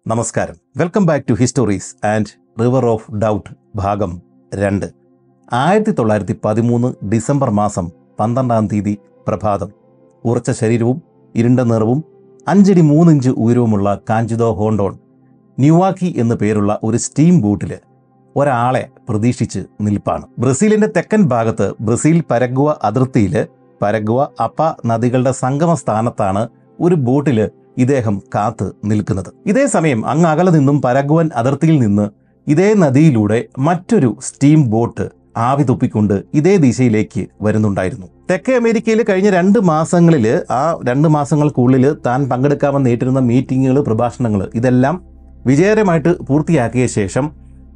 നമസ്കാരം welcome back to histories and river of doubt ഭാഗം രണ്ട് ആയിരത്തി തൊള്ളായിരത്തി പതിമൂന്ന് ഡിസംബർ മാസം പന്ത്രണ്ടാം തീയതി പ്രഭാതം ഉറച്ച ശരീരവും ഇരുണ്ട നിറവും അഞ്ചടി മൂന്നിഞ്ച് ഉയരവുമുള്ള കാഞ്ചിതോ ഹോണ്ടോൺ ന്യൂവാക്കി എന്നു പേരുള്ള ഒരു സ്റ്റീം ബോട്ടിൽ ഒരാളെ പ്രതീക്ഷിച്ച് നിൽപ്പാണ് ബ്രസീലിന്റെ തെക്കൻ ഭാഗത്ത് ബ്രസീൽ പരഗ്വ അതിർത്തിയിൽ പരഗ്വ അപ്പ നദികളുടെ സംഗമ സ്ഥാനത്താണ് ഒരു ബോട്ടിൽ ഇദ്ദേഹം കാത്ത് നിൽക്കുന്നത് ഇതേ സമയം അങ്ങ് അകലെ നിന്നും പരഗ്വൻ അതിർത്തിയിൽ നിന്ന് ഇതേ നദിയിലൂടെ മറ്റൊരു സ്റ്റീം ബോട്ട് ആവി തുപ്പിക്കൊണ്ട് ഇതേ ദിശയിലേക്ക് വരുന്നുണ്ടായിരുന്നു തെക്കേ അമേരിക്കയിൽ കഴിഞ്ഞ രണ്ട് മാസങ്ങളിൽ ആ രണ്ട് മാസങ്ങൾക്കുള്ളിൽ താൻ പങ്കെടുക്കാമെന്ന് ഏറ്റിരുന്ന മീറ്റിങ്ങുകൾ പ്രഭാഷണങ്ങൾ ഇതെല്ലാം വിജയകരമായിട്ട് പൂർത്തിയാക്കിയ ശേഷം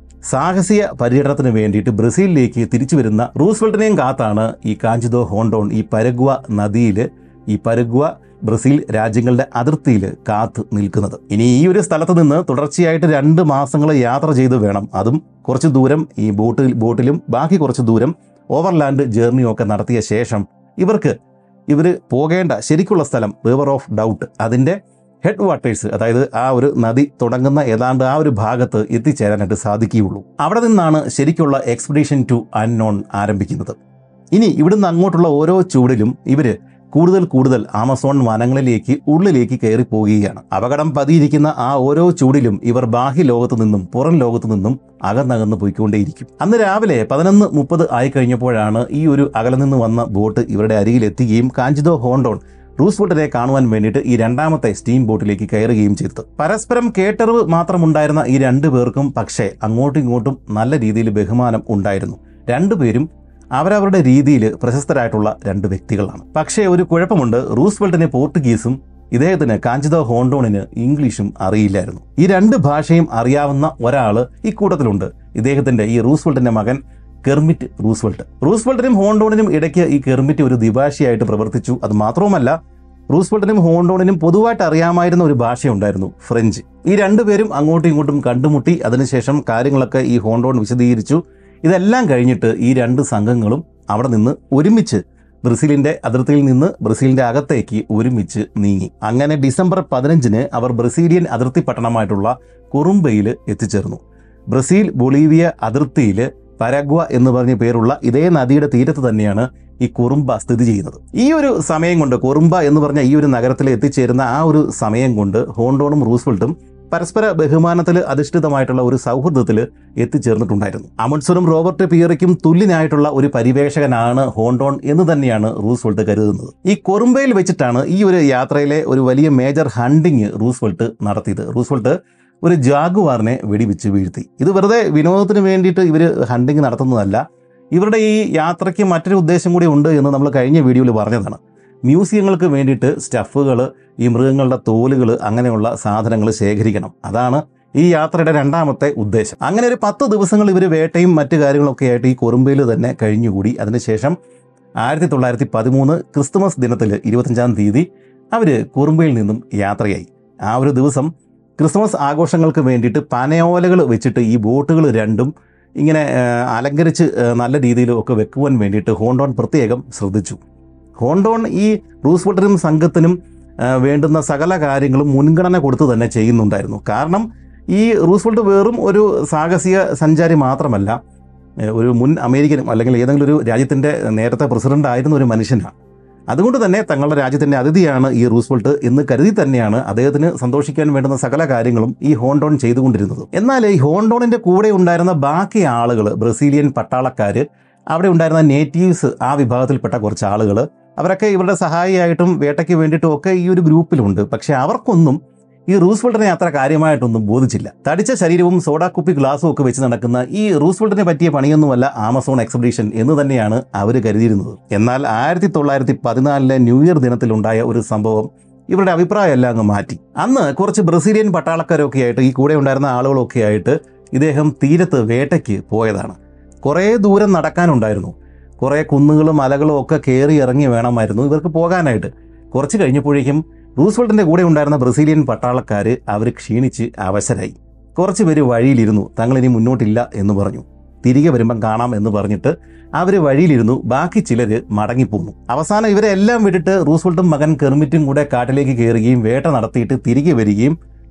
സാഹസിക പര്യടനത്തിന് വേണ്ടിയിട്ട് ബ്രസീലിലേക്ക് തിരിച്ചു വരുന്ന റൂസ്വെൽട്ടിനെയും കാത്താണ് ഈ കാഞ്ചിതോ ഹോണ്ടോൺ ഈ പരഗ്വ നദിയിൽ ഈ പരഗ്വ ബ്രസീൽ രാജ്യങ്ങളുടെ അതിർത്തിയിൽ കാത്ത് നിൽക്കുന്നത് ഇനി ഈ ഒരു സ്ഥലത്ത് നിന്ന് തുടർച്ചയായിട്ട് രണ്ട് മാസങ്ങൾ യാത്ര ചെയ്ത് വേണം അതും കുറച്ച് ദൂരം ഈ ബോട്ടിൽ ബോട്ടിലും ബാക്കി കുറച്ച് ദൂരം ഓവർലാൻഡ് ജേർണിയും ഒക്കെ നടത്തിയ ശേഷം ഇവർക്ക് ഇവർ പോകേണ്ട ശരിക്കുള്ള സ്ഥലം റിവർ ഓഫ് ഡൗട്ട് അതിൻ്റെ ഹെഡ് വാട്ടേഴ്സ് അതായത് ആ ഒരു നദി തുടങ്ങുന്ന ഏതാണ്ട് ആ ഒരു ഭാഗത്ത് എത്തിച്ചേരാനായിട്ട് സാധിക്കുകയുള്ളൂ അവിടെ നിന്നാണ് ശരിക്കുള്ള എക്സ്പെഡീഷൻ ടു അൺനോൺ ആരംഭിക്കുന്നത് ഇനി ഇവിടുന്ന് അങ്ങോട്ടുള്ള ഓരോ ചൂടിലും ഇവര് കൂടുതൽ കൂടുതൽ ആമസോൺ വനങ്ങളിലേക്ക് ഉള്ളിലേക്ക് കയറി പോവുകയാണ് അപകടം പതിയിരിക്കുന്ന ആ ഓരോ ചൂടിലും ഇവർ ബാഹ്യ ലോകത്തു നിന്നും പുറം ലോകത്തു നിന്നും അകന്നകന്ന് പോയിക്കൊണ്ടേയിരിക്കും അന്ന് രാവിലെ പതിനൊന്ന് മുപ്പത് ആയി കഴിഞ്ഞപ്പോഴാണ് ഈ ഒരു അകലെ നിന്ന് വന്ന ബോട്ട് ഇവരുടെ അരികിൽ എത്തുകയും കാഞ്ചിതോ ഹോണ്ടോൺ റൂസ്വെൽട്ടിനെ കാണുവാൻ വേണ്ടിയിട്ട് ഈ രണ്ടാമത്തെ സ്റ്റീം ബോട്ടിലേക്ക് കയറുകയും ചെയ്തത് പരസ്പരം കേട്ടറിവ് മാത്രമുണ്ടായിരുന്ന ഈ രണ്ടു പേർക്കും പക്ഷേ അങ്ങോട്ടും ഇങ്ങോട്ടും നല്ല രീതിയിൽ ബഹുമാനം ഉണ്ടായിരുന്നു രണ്ടുപേരും അവരവരുടെ രീതിയിൽ പ്രശസ്തരായിട്ടുള്ള രണ്ട് വ്യക്തികളാണ് പക്ഷേ ഒരു കുഴപ്പമുണ്ട് റൂസ്വെൽട്ടിന് പോർട്ടുഗീസും ഇദ്ദേഹത്തിന് കാഞ്ചിതോ ഹോണ്ടോണിന് ഇംഗ്ലീഷും അറിയില്ലായിരുന്നു ഈ രണ്ട് ഭാഷയും അറിയാവുന്ന ഒരാള് ഈ കൂട്ടത്തിലുണ്ട് ഇദ്ദേഹത്തിന്റെ ഈ റൂസ്വെൽട്ടിന്റെ മകൻ കെർമിറ്റ് റൂസ്വെൽട്ട് റൂസ്വെൽട്ടിനും ഹോണ്ടോണിനും ഇടയ്ക്ക് ഈ കെർമിറ്റ് ഒരു ദിഭാഷിയായിട്ട് പ്രവർത്തിച്ചു അത് മാത്രവുമല്ല റൂസ്വെൽട്ടിനും ഹോണ്ടോണിനും പൊതുവായിട്ട് അറിയാമായിരുന്ന ഒരു ഭാഷയുണ്ടായിരുന്നു ഫ്രഞ്ച് ഈ രണ്ടുപേരും അങ്ങോട്ടും ഇങ്ങോട്ടും കണ്ടുമുട്ടി അതിനുശേഷം കാര്യങ്ങളൊക്കെ ഈ ഹോണ്ടോൺ വിശദീകരിച്ചു ഇതെല്ലാം കഴിഞ്ഞിട്ട് ഈ രണ്ട് സംഘങ്ങളും അവിടെ നിന്ന് ഒരുമിച്ച് ബ്രസീലിന്റെ അതിർത്തിയിൽ നിന്ന് ബ്രസീലിന്റെ അകത്തേക്ക് ഒരുമിച്ച് നീങ്ങി അങ്ങനെ ഡിസംബർ പതിനഞ്ചിന് അവർ ബ്രസീലിയൻ അതിർത്തി പട്ടണമായിട്ടുള്ള കുറുമ്പയിൽ എത്തിച്ചേർന്നു ബ്രസീൽ ബൊളീവിയ അതിർത്തിയിൽ പരഗ്വ എന്ന് പറഞ്ഞ പേരുള്ള ഇതേ നദിയുടെ തീരത്ത് തന്നെയാണ് ഈ കുറുമ്പ സ്ഥിതി ചെയ്യുന്നത് ഈ ഒരു സമയം കൊണ്ട് കുറുമ്പ എന്ന് പറഞ്ഞ ഈ ഒരു നഗരത്തിൽ എത്തിച്ചേരുന്ന ആ ഒരു സമയം കൊണ്ട് ഹോണ്ടോണും റൂസ്വെൽട്ടും പരസ്പര ബഹുമാനത്തിൽ അധിഷ്ഠിതമായിട്ടുള്ള ഒരു സൗഹൃദത്തിൽ എത്തിച്ചേർന്നിട്ടുണ്ടായിരുന്നു അമുൺസറും റോബർട്ട് പിയറിക്കും തുല്യനായിട്ടുള്ള ഒരു പരിവേഷകനാണ് ഹോണ്ടോൺ എന്ന് തന്നെയാണ് റൂസ്വെൽട്ട് കരുതുന്നത് ഈ കൊറുമ്പയിൽ വെച്ചിട്ടാണ് ഈ ഒരു യാത്രയിലെ ഒരു വലിയ മേജർ ഹണ്ടിങ് റൂസ്വെൽട്ട് നടത്തിയത് റൂസ്വെൽട്ട് ഒരു ജാഗുവാറിനെ വെടിവെച്ച് വീഴ്ത്തി ഇത് വെറുതെ വിനോദത്തിന് വേണ്ടിയിട്ട് ഇവർ ഹണ്ടിങ് നടത്തുന്നതല്ല ഇവരുടെ ഈ യാത്രയ്ക്ക് മറ്റൊരു ഉദ്ദേശം കൂടി ഉണ്ട് എന്ന് നമ്മൾ കഴിഞ്ഞ വീഡിയോയിൽ പറഞ്ഞതാണ് മ്യൂസിയങ്ങൾക്ക് വേണ്ടിയിട്ട് സ്റ്റഫുകൾ ഈ മൃഗങ്ങളുടെ തോലുകൾ അങ്ങനെയുള്ള സാധനങ്ങൾ ശേഖരിക്കണം അതാണ് ഈ യാത്രയുടെ രണ്ടാമത്തെ ഉദ്ദേശം അങ്ങനെ ഒരു പത്ത് ദിവസങ്ങൾ ഇവർ വേട്ടയും മറ്റു കാര്യങ്ങളൊക്കെ ആയിട്ട് ഈ കൊറുമ്പയിൽ തന്നെ കഴിഞ്ഞുകൂടി അതിനുശേഷം ആയിരത്തി തൊള്ളായിരത്തി പതിമൂന്ന് ക്രിസ്തുമസ് ദിനത്തിൽ ഇരുപത്തഞ്ചാം തീയതി അവർ കുറുമ്പയിൽ നിന്നും യാത്രയായി ആ ഒരു ദിവസം ക്രിസ്മസ് ആഘോഷങ്ങൾക്ക് വേണ്ടിയിട്ട് പനയോലകൾ വെച്ചിട്ട് ഈ ബോട്ടുകൾ രണ്ടും ഇങ്ങനെ ആ, അലങ്കരിച്ച് ആ, നല്ല രീതിയിൽ ഒക്കെ വെക്കുവാൻ വേണ്ടിയിട്ട് ഹോണ്ടോൺ പ്രത്യേകം ശ്രദ്ധിച്ചു ഹോണ്ടോൺ ഈ റൂസ്വെൽട്ടിനും സംഘത്തിനും ആ, വേണ്ടുന്ന സകല കാര്യങ്ങളും മുൻഗണന കൊടുത്ത് തന്നെ ചെയ്യുന്നുണ്ടായിരുന്നു കാരണം ഈ റൂസ്വെൽട്ട് വെറും ഒരു സാഹസിക സഞ്ചാരി മാത്രമല്ല ഏ, ഒരു മുൻ അമേരിക്കനും അല്ലെങ്കിൽ ഏതെങ്കിലും ഒരു രാജ്യത്തിൻ്റെ നേരത്തെ പ്രസിഡന്റ് ആയിരുന്ന ഒരു മനുഷ്യനാണ് അതുകൊണ്ട് തന്നെ തങ്ങളുടെ രാജ്യത്തിൻ്റെ അതിഥിയാണ് ഈ റൂസ്വെൽട്ട് എന്ന് കരുതി തന്നെയാണ് അദ്ദേഹത്തിന് സന്തോഷിക്കാൻ വേണ്ടുന്ന സകല കാര്യങ്ങളും ഈ ഹോണ്ടോൺ ചെയ്തുകൊണ്ടിരുന്നത് എന്നാൽ ഈ ഹോണ്ടോണിൻ്റെ കൂടെ ഉണ്ടായിരുന്ന ബാക്കി ആളുകൾ ബ്രസീലിയൻ പട്ടാളക്കാർ അവിടെ ഉണ്ടായിരുന്ന നേറ്റീവ്സ് ആ വിഭാഗത്തിൽപ്പെട്ട കുറച്ച് ആളുകൾ അവരൊക്കെ ഇവരുടെ സഹായിയായിട്ടും വേട്ടയ്ക്ക് വേണ്ടിയിട്ടും ഒക്കെ ഈ ഒരു ഗ്രൂപ്പിലുണ്ട് പക്ഷേ അവർക്കൊന്നും ഈ റൂസ്വെൽട്ടിനെ അത്ര കാര്യമായിട്ടൊന്നും ബോധിച്ചില്ല തടിച്ച ശരീരവും സോഡാ കുപ്പി ഗ്ലാസും ഒക്കെ വെച്ച് നടക്കുന്ന ഈ റൂസ്വെൽട്ടിനെ പറ്റിയ പണിയൊന്നുമല്ല ആമസോൺ എക്സിബിഷൻ എന്ന് തന്നെയാണ് അവർ കരുതിയിരുന്നത് എന്നാൽ ആയിരത്തി തൊള്ളായിരത്തി പതിനാലിലെ ന്യൂ ഇയർ ദിനത്തിലുണ്ടായ ഒരു സംഭവം ഇവരുടെ അഭിപ്രായം എല്ലാം അങ്ങ് മാറ്റി അന്ന് കുറച്ച് ബ്രസീലിയൻ പട്ടാളക്കാരൊക്കെ ആയിട്ട് ഈ കൂടെ ഉണ്ടായിരുന്ന ആളുകളൊക്കെ ആയിട്ട് ഇദ്ദേഹം തീരത്ത് വേട്ടയ്ക്ക് പോയതാണ് കുറേ ദൂരം നടക്കാനുണ്ടായിരുന്നു കുറേ കുന്നുകളും മലകളും ഒക്കെ കയറി ഇറങ്ങി വേണമായിരുന്നു ഇവർക്ക് പോകാനായിട്ട് കുറച്ച് കഴിഞ്ഞപ്പോഴേക്കും റൂസ്വെൽട്ടിന്റെ കൂടെ ഉണ്ടായിരുന്ന ബ്രസീലിയൻ പട്ടാളക്കാർ അവർ ക്ഷീണിച്ച് അവശരായി കുറച്ച് പേര് വഴിയിലിരുന്നു തങ്ങളിനി മുന്നോട്ടില്ല എന്ന് പറഞ്ഞു തിരികെ വരുമ്പം കാണാം എന്ന് പറഞ്ഞിട്ട് അവർ വഴിയിലിരുന്നു ബാക്കി ചിലർ മടങ്ങിപ്പോന്നു അവസാനം ഇവരെ എല്ലാം വിട്ടിട്ട് റൂസ്വെൽട്ടും മകൻ കെർമിറ്റും കൂടെ കാട്ടിലേക്ക് കയറുകയും വേട്ട നടത്തിയിട്ട് തിരികെ വരികയും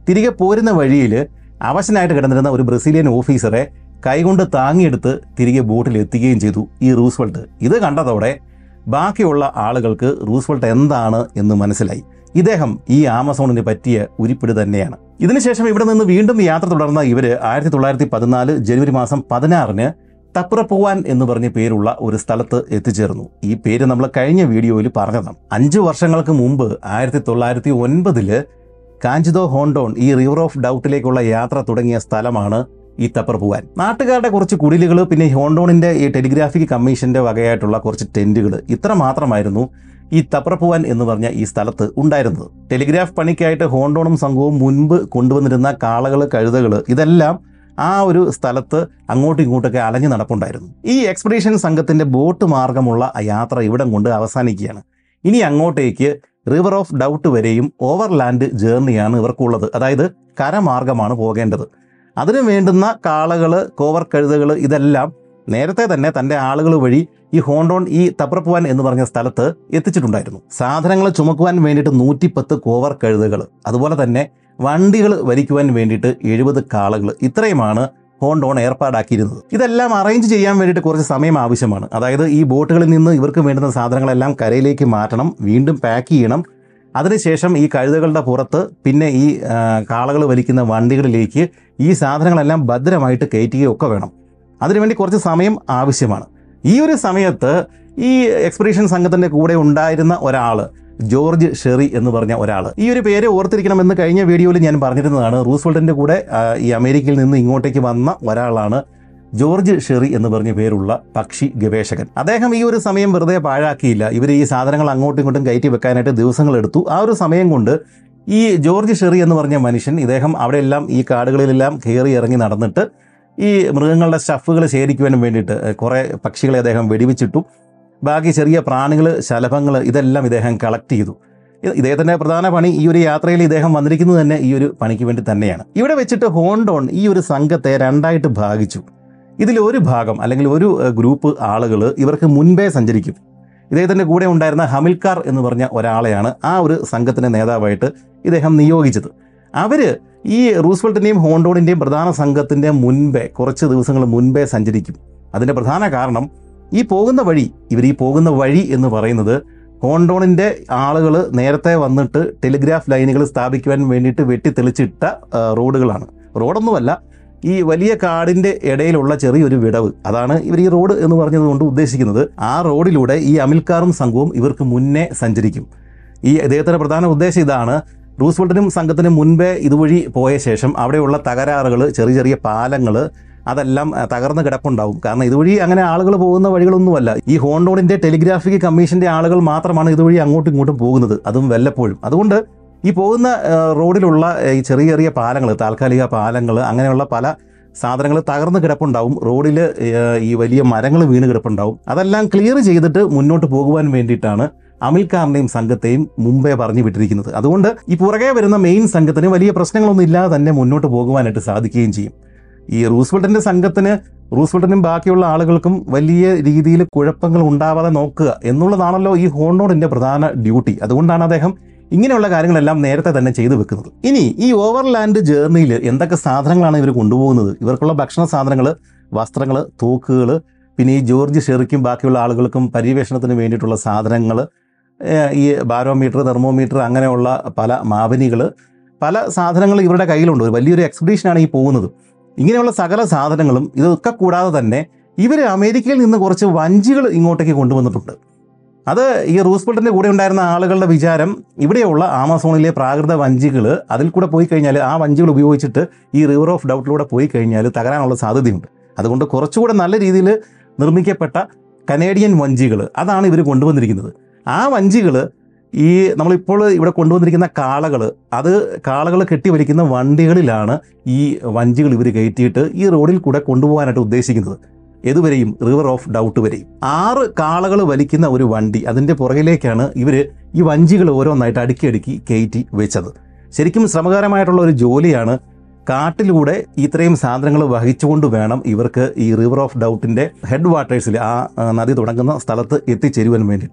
തിരികെ പോരുന്ന വഴിയിൽ അവശനായിട്ട് കിടന്നിരുന്ന ഒരു ബ്രസീലിയൻ ഓഫീസറെ കൈകൊണ്ട് താങ്ങിയെടുത്ത് തിരികെ ബോട്ടിൽ എത്തിക്കുകയും ചെയ്തു ഈ റൂസ്വെൽട്ട് ഇത് കണ്ടതോടെ ബാക്കിയുള്ള ആളുകൾക്ക് റൂസ്വെൽട്ട് എന്താണ് എന്ന് മനസ്സിലായി ഇദ്ദേഹം ഈ ആമസോണിന് പറ്റിയ ഉരുപ്പിട് തന്നെയാണ് ഇതിനുശേഷം ഇവിടെ നിന്ന് വീണ്ടും യാത്ര തുടർന്ന ഇവര് ആയിരത്തി തൊള്ളായിരത്തി പതിനാല് ജനുവരി മാസം പതിനാറിന് തപ്രപ്പുവാൻ എന്ന് പറഞ്ഞ പേരുള്ള ഒരു സ്ഥലത്ത് എത്തിച്ചേർന്നു ഈ പേര് നമ്മൾ കഴിഞ്ഞ വീഡിയോയിൽ പറഞ്ഞതാണ് അഞ്ചു വർഷങ്ങൾക്ക് മുമ്പ് ആയിരത്തി തൊള്ളായിരത്തി ഒൻപതില് കാഞ്ചിതോ ഹോണ്ടോൺ ഈ റിവർ ഓഫ് ഡൗട്ടിലേക്കുള്ള യാത്ര തുടങ്ങിയ സ്ഥലമാണ് ഈ തപ്പർപുവാൻ നാട്ടുകാരുടെ കുറച്ച് കുടിലുകൾ പിന്നെ ഈ ഹോണ്ടോണിന്റെ ഈ ടെലിഗ്രാഫിക് കമ്മീഷന്റെ വകയായിട്ടുള്ള കുറച്ച് ടെന്റുകൾ ഇത്ര മാത്രമായിരുന്നു ഈ തപ്രപ്പുവാൻ എന്ന് പറഞ്ഞ ഈ സ്ഥലത്ത് ഉണ്ടായിരുന്നത് ടെലിഗ്രാഫ് പണിക്കായിട്ട് ഹോണ്ടോണും സംഘവും മുൻപ് കൊണ്ടുവന്നിരുന്ന കാളകൾ കഴുതകൾ ഇതെല്ലാം ആ ഒരു സ്ഥലത്ത് അങ്ങോട്ടും ഇങ്ങോട്ടൊക്കെ അലഞ്ഞു നടപ്പുണ്ടായിരുന്നു ഈ എക്സ്പെഡീഷൻ സംഘത്തിന്റെ ബോട്ട് മാർഗമുള്ള ആ യാത്ര ഇവിടം കൊണ്ട് അവസാനിക്കുകയാണ് ഇനി അങ്ങോട്ടേക്ക് റിവർ ഓഫ് ഡൗട്ട് വരെയും ഓവർലാൻഡ് ജേർണിയാണ് ഇവർക്കുള്ളത് അതായത് കരമാർഗമാണ് പോകേണ്ടത് അതിനു വേണ്ടുന്ന കാളകൾ കോവർ കഴുതകൾ ഇതെല്ലാം നേരത്തെ തന്നെ തൻ്റെ ആളുകൾ വഴി ഈ ഹോണ്ടോൺ ഈ തപ്രപ്പുവാൻ എന്ന് പറഞ്ഞ സ്ഥലത്ത് എത്തിച്ചിട്ടുണ്ടായിരുന്നു സാധനങ്ങൾ ചുമക്കുവാൻ വേണ്ടിയിട്ട് നൂറ്റിപ്പത്ത് കോവർ കഴുതകൾ അതുപോലെ തന്നെ വണ്ടികൾ വലിക്കുവാൻ വേണ്ടിയിട്ട് എഴുപത് കാളകൾ ഇത്രയുമാണ് ഹോണ്ടോൺ ഏർപ്പാടാക്കിയിരുന്നത് ഇതെല്ലാം അറേഞ്ച് ചെയ്യാൻ വേണ്ടിയിട്ട് കുറച്ച് സമയം ആവശ്യമാണ് അതായത് ഈ ബോട്ടുകളിൽ നിന്ന് ഇവർക്ക് വേണ്ടുന്ന സാധനങ്ങളെല്ലാം കരയിലേക്ക് മാറ്റണം വീണ്ടും പാക്ക് ചെയ്യണം അതിനുശേഷം ഈ കഴുതകളുടെ പുറത്ത് പിന്നെ ഈ കാളകൾ വലിക്കുന്ന വണ്ടികളിലേക്ക് ഈ സാധനങ്ങളെല്ലാം ഭദ്രമായിട്ട് കയറ്റുകയൊക്കെ വേണം അതിനുവേണ്ടി കുറച്ച് സമയം ആവശ്യമാണ് ഈ ഒരു സമയത്ത് ഈ എക്സ്പെഡീഷൻ സംഘത്തിൻ്റെ കൂടെ ഉണ്ടായിരുന്ന ഒരാൾ ജോർജ് ഷെറി എന്ന് പറഞ്ഞ ഒരാൾ ഈ ഒരു പേര് ഓർത്തിരിക്കണമെന്ന് കഴിഞ്ഞ വീഡിയോയിൽ ഞാൻ പറഞ്ഞിരുന്നതാണ് റൂസ്വെൽറ്റിൻ്റെ കൂടെ ആ, ഈ അമേരിക്കയിൽ നിന്ന് ഇങ്ങോട്ടേക്ക് വന്ന ഒരാളാണ് ജോർജ് ഷെറി എന്ന് പറഞ്ഞ പേരുള്ള പക്ഷി ഗവേഷകൻ അദ്ദേഹം ഈ ഒരു സമയം വെറുതെ പാഴാക്കിയില്ല ഇവർ ഈ സാധനങ്ങൾ അങ്ങോട്ടും ഇങ്ങോട്ടും കയറ്റി വെക്കാനായിട്ട് ദിവസങ്ങൾ എടുത്തു ആ ഒരു സമയം കൊണ്ട് ഈ ജോർജ് ഷെറി എന്ന് പറഞ്ഞ മനുഷ്യൻ ഇദ്ദേഹം അവിടെയെല്ലാം ഈ കാടുകളിലെല്ലാം കയറി ഇറങ്ങി നടന്നിട്ട് ഈ മൃഗങ്ങളുടെ സ്റ്റഫുകൾ ശേഖരിക്കുവാൻ വേണ്ടിയിട്ട് കുറേ പക്ഷികളെ അദ്ദേഹം വെടിവെച്ചിട്ടു ബാക്കി ചെറിയ പ്രാണികൾ ശലഭങ്ങൾ ഇതെല്ലാം ഇദ്ദേഹം കളക്ട് ചെയ്തു ഇത് ഇദ്ദേഹത്തിൻ്റെ പ്രധാന പണി ഈ ഒരു യാത്രയിൽ ഇദ്ദേഹം വന്നിരിക്കുന്നത് തന്നെ ഈ ഒരു പണിക്ക് വേണ്ടി തന്നെയാണ് ഇവിടെ വെച്ചിട്ട് ഹോണ്ടോൺ ഈ ഒരു സംഘത്തെ രണ്ടായിട്ട് ഭാഗിച്ചു ഇതിൽ ഒരു ഭാഗം അല്ലെങ്കിൽ ഒരു ഏഹ്, ഗ്രൂപ്പ് ആളുകൾ ഇവർക്ക് മുൻപേ സഞ്ചരിക്കും ഇദ്ദേഹത്തിൻ്റെ കൂടെ ഉണ്ടായിരുന്ന ഹമിൽക്കാർ എന്ന് പറഞ്ഞ ഒരാളെയാണ് ആ ഒരു സംഘത്തിൻ്റെ നേതാവായിട്ട് ഇദ്ദേഹം നിയോഗിച്ചത് അവര് ഈ റൂസ്വെൽറ്റിൻ്റെയും ഹോണ്ടോണിൻ്റെയും പ്രധാന സംഘത്തിൻ്റെ മുൻപേ കുറച്ച് ദിവസങ്ങൾ മുൻപേ സഞ്ചരിക്കും അതിൻ്റെ പ്രധാന കാരണം ഈ പോകുന്ന വഴി ഇവർ ഈ പോകുന്ന വഴി എന്ന് പറയുന്നത് ഹോണ്ടോണിൻ്റെ ആളുകൾ നേരത്തെ വന്നിട്ട് ടെലിഗ്രാഫ് ലൈനുകൾ സ്ഥാപിക്കുവാൻ വേണ്ടിയിട്ട് വെട്ടിത്തെളിച്ചിട്ട ആ, റോഡുകളാണ് റോഡൊന്നുമല്ല ഈ വലിയ കാടിൻ്റെ ഇടയിലുള്ള ചെറിയൊരു വിടവ് അതാണ് ഇവർ ഈ റോഡ് എന്ന് പറഞ്ഞതുകൊണ്ട് ഉദ്ദേശിക്കുന്നത് ആ റോഡിലൂടെ ഈ അമിൽക്കാറും സംഘവും ഇവർക്ക് മുന്നേ സഞ്ചരിക്കും ഈ ഇദ്ദേഹത്തിൻ്റെ പ്രധാന ഉദ്ദേശം ഇതാണ് റൂസ്വെൽറ്റിനും സംഘത്തിനും മുൻപേ ഇതുവഴി പോയ ശേഷം അവിടെയുള്ള തകരാറുകൾ ചെറിയ ചെറിയ പാലങ്ങൾ അതെല്ലാം അഹ്, തകർന്ന് കിടപ്പുണ്ടാവും കാരണം ഇതുവഴി അങ്ങനെ ആളുകൾ പോകുന്ന വഴികളൊന്നുമല്ല ഈ ഹോണ്ടോണിന്റെ ടെലിഗ്രാഫിക് കമ്മീഷന്റെ ആളുകൾ മാത്രമാണ് ഇതുവഴി അങ്ങോട്ടും ഇങ്ങോട്ടും പോകുന്നത് അതും വല്ലപ്പോഴും അതുകൊണ്ട് ഈ പോകുന്ന അഹ്, റോഡിലുള്ള അഹ്, ഈ ചെറിയ ചെറിയ പാലങ്ങൾ താൽക്കാലിക പാലങ്ങൾ അങ്ങനെയുള്ള പല സാധനങ്ങൾ തകർന്ന് കിടപ്പുണ്ടാവും റോഡിൽ ഈ വലിയ മരങ്ങൾ വീണ് കിടപ്പുണ്ടാവും അതെല്ലാം ക്ലിയർ ചെയ്തിട്ട് മുന്നോട്ട് പോകുവാൻ വേണ്ടിയിട്ടാണ് അമിൽക്കാറിനെയും സംഘത്തെയും മുമ്പേ പറഞ്ഞു വിട്ടിരിക്കുന്നത് അതുകൊണ്ട് ഈ പുറകെ വരുന്ന മെയിൻ സംഘത്തിന് വലിയ പ്രശ്നങ്ങളൊന്നും ഇല്ലാതെ തന്നെ മുന്നോട്ട് പോകുവാനായിട്ട് സാധിക്കുകയും ചെയ്യും ഈ റൂസ്വെൽറ്റിന്റെ സംഘത്തിന് റൂസ്വെൽറ്റിനും ബാക്കിയുള്ള ആളുകൾക്കും വലിയ രീതിയിൽ കുഴപ്പങ്ങൾ ഉണ്ടാവാതെ നോക്കുക എന്നുള്ളതാണല്ലോ ഈ ഹോണ്ടോണിന്റെ പ്രധാന ഡ്യൂട്ടി അതുകൊണ്ടാണ് അദ്ദേഹം ഇങ്ങനെയുള്ള കാര്യങ്ങളെല്ലാം നേരത്തെ തന്നെ ചെയ്തു വെക്കുന്നത് ഇനി ഈ ഓവർലാൻഡ് ജേർണിയിൽ എന്തൊക്കെ സാധനങ്ങളാണ് ഇവർ കൊണ്ടുപോകുന്നത് ഇവർക്കുള്ള ഭക്ഷണ സാധനങ്ങൾ വസ്ത്രങ്ങൾ തൂക്കുകൾ പിന്നെ ഈ ജോർജ് ഷെറിക്കും ബാക്കിയുള്ള ആളുകൾക്കും പര്യവേഷണത്തിന് വേണ്ടിയിട്ടുള്ള സാധനങ്ങൾ ഈ ബാരോമീറ്റർ തെർമോമീറ്റർ അങ്ങനെയുള്ള പല മാവനികൾ പല സാധനങ്ങൾ ഇവരുടെ കയ്യിലുണ്ട് ഒരു വലിയൊരു എക്സ്പെഡീഷനാണ് ഈ പോകുന്നത് ഇങ്ങനെയുള്ള സകല സാധനങ്ങളും ഇതൊക്കെ കൂടാതെ തന്നെ ഇവർ അമേരിക്കയിൽ നിന്ന് കുറച്ച് വഞ്ചികൾ ഇങ്ങോട്ടേക്ക് കൊണ്ടുവന്നിട്ടുണ്ട് അത് ഈ റൂസ്വെൽറ്റിൻ്റെ കൂടെ ഉണ്ടായിരുന്ന ആളുകളുടെ വിചാരം ഇവിടെയുള്ള ആമസോണിലെ പ്രാകൃത വഞ്ചികൾ അതിൽ കൂടെ പോയി കഴിഞ്ഞാൽ ആ വഞ്ചികൾ ഉപയോഗിച്ചിട്ട് ഈ റിവർ ഓഫ് ഡൗട്ടിലൂടെ പോയി കഴിഞ്ഞാൽ തകരാനുള്ള സാധ്യതയുണ്ട് അതുകൊണ്ട് കുറച്ചുകൂടെ നല്ല രീതിയിൽ നിർമ്മിക്കപ്പെട്ട കനേഡിയൻ വഞ്ചികൾ അതാണ് ഇവർ കൊണ്ടുവന്നിരിക്കുന്നത് ആ വഞ്ചികൾ ഈ നമ്മളിപ്പോൾ ഇവിടെ കൊണ്ടുവന്നിരിക്കുന്ന കാളകൾ അത് കാളകൾ കെട്ടിവലിക്കുന്ന വണ്ടികളിലാണ് ഈ വഞ്ചികൾ ഇവർ കയറ്റിയിട്ട് ഈ റോഡിൽ കൂടെ കൊണ്ടുപോകാനായിട്ട് ഉദ്ദേശിക്കുന്നത് ഏതുവരെയും റിവർ ഓഫ് ഡൗട്ട് വരെയും ആറ് കാളകൾ വലിക്കുന്ന ഒരു വണ്ടി അതിൻ്റെ പുറകിലേക്കാണ് ഇവർ ഈ വഞ്ചികൾ ഓരോന്നായിട്ട് അടുക്കി അടുക്കി കയറ്റി വെച്ചത് ശരിക്കും ശ്രമകരമായിട്ടുള്ള ഒരു ജോലിയാണ് കാട്ടിലൂടെ ഇത്രയും സാധനങ്ങൾ വഹിച്ചുകൊണ്ട് വേണം ഇവർക്ക് ഈ റിവർ ഓഫ് ഡൗട്ടിൻ്റെ ഹെഡ് വാട്ടേഴ്സിൽ ആ ആ, നദി തുടങ്ങുന്ന സ്ഥലത്ത് എത്തിച്ചേരുവാൻ വേണ്ടിയിട്ട്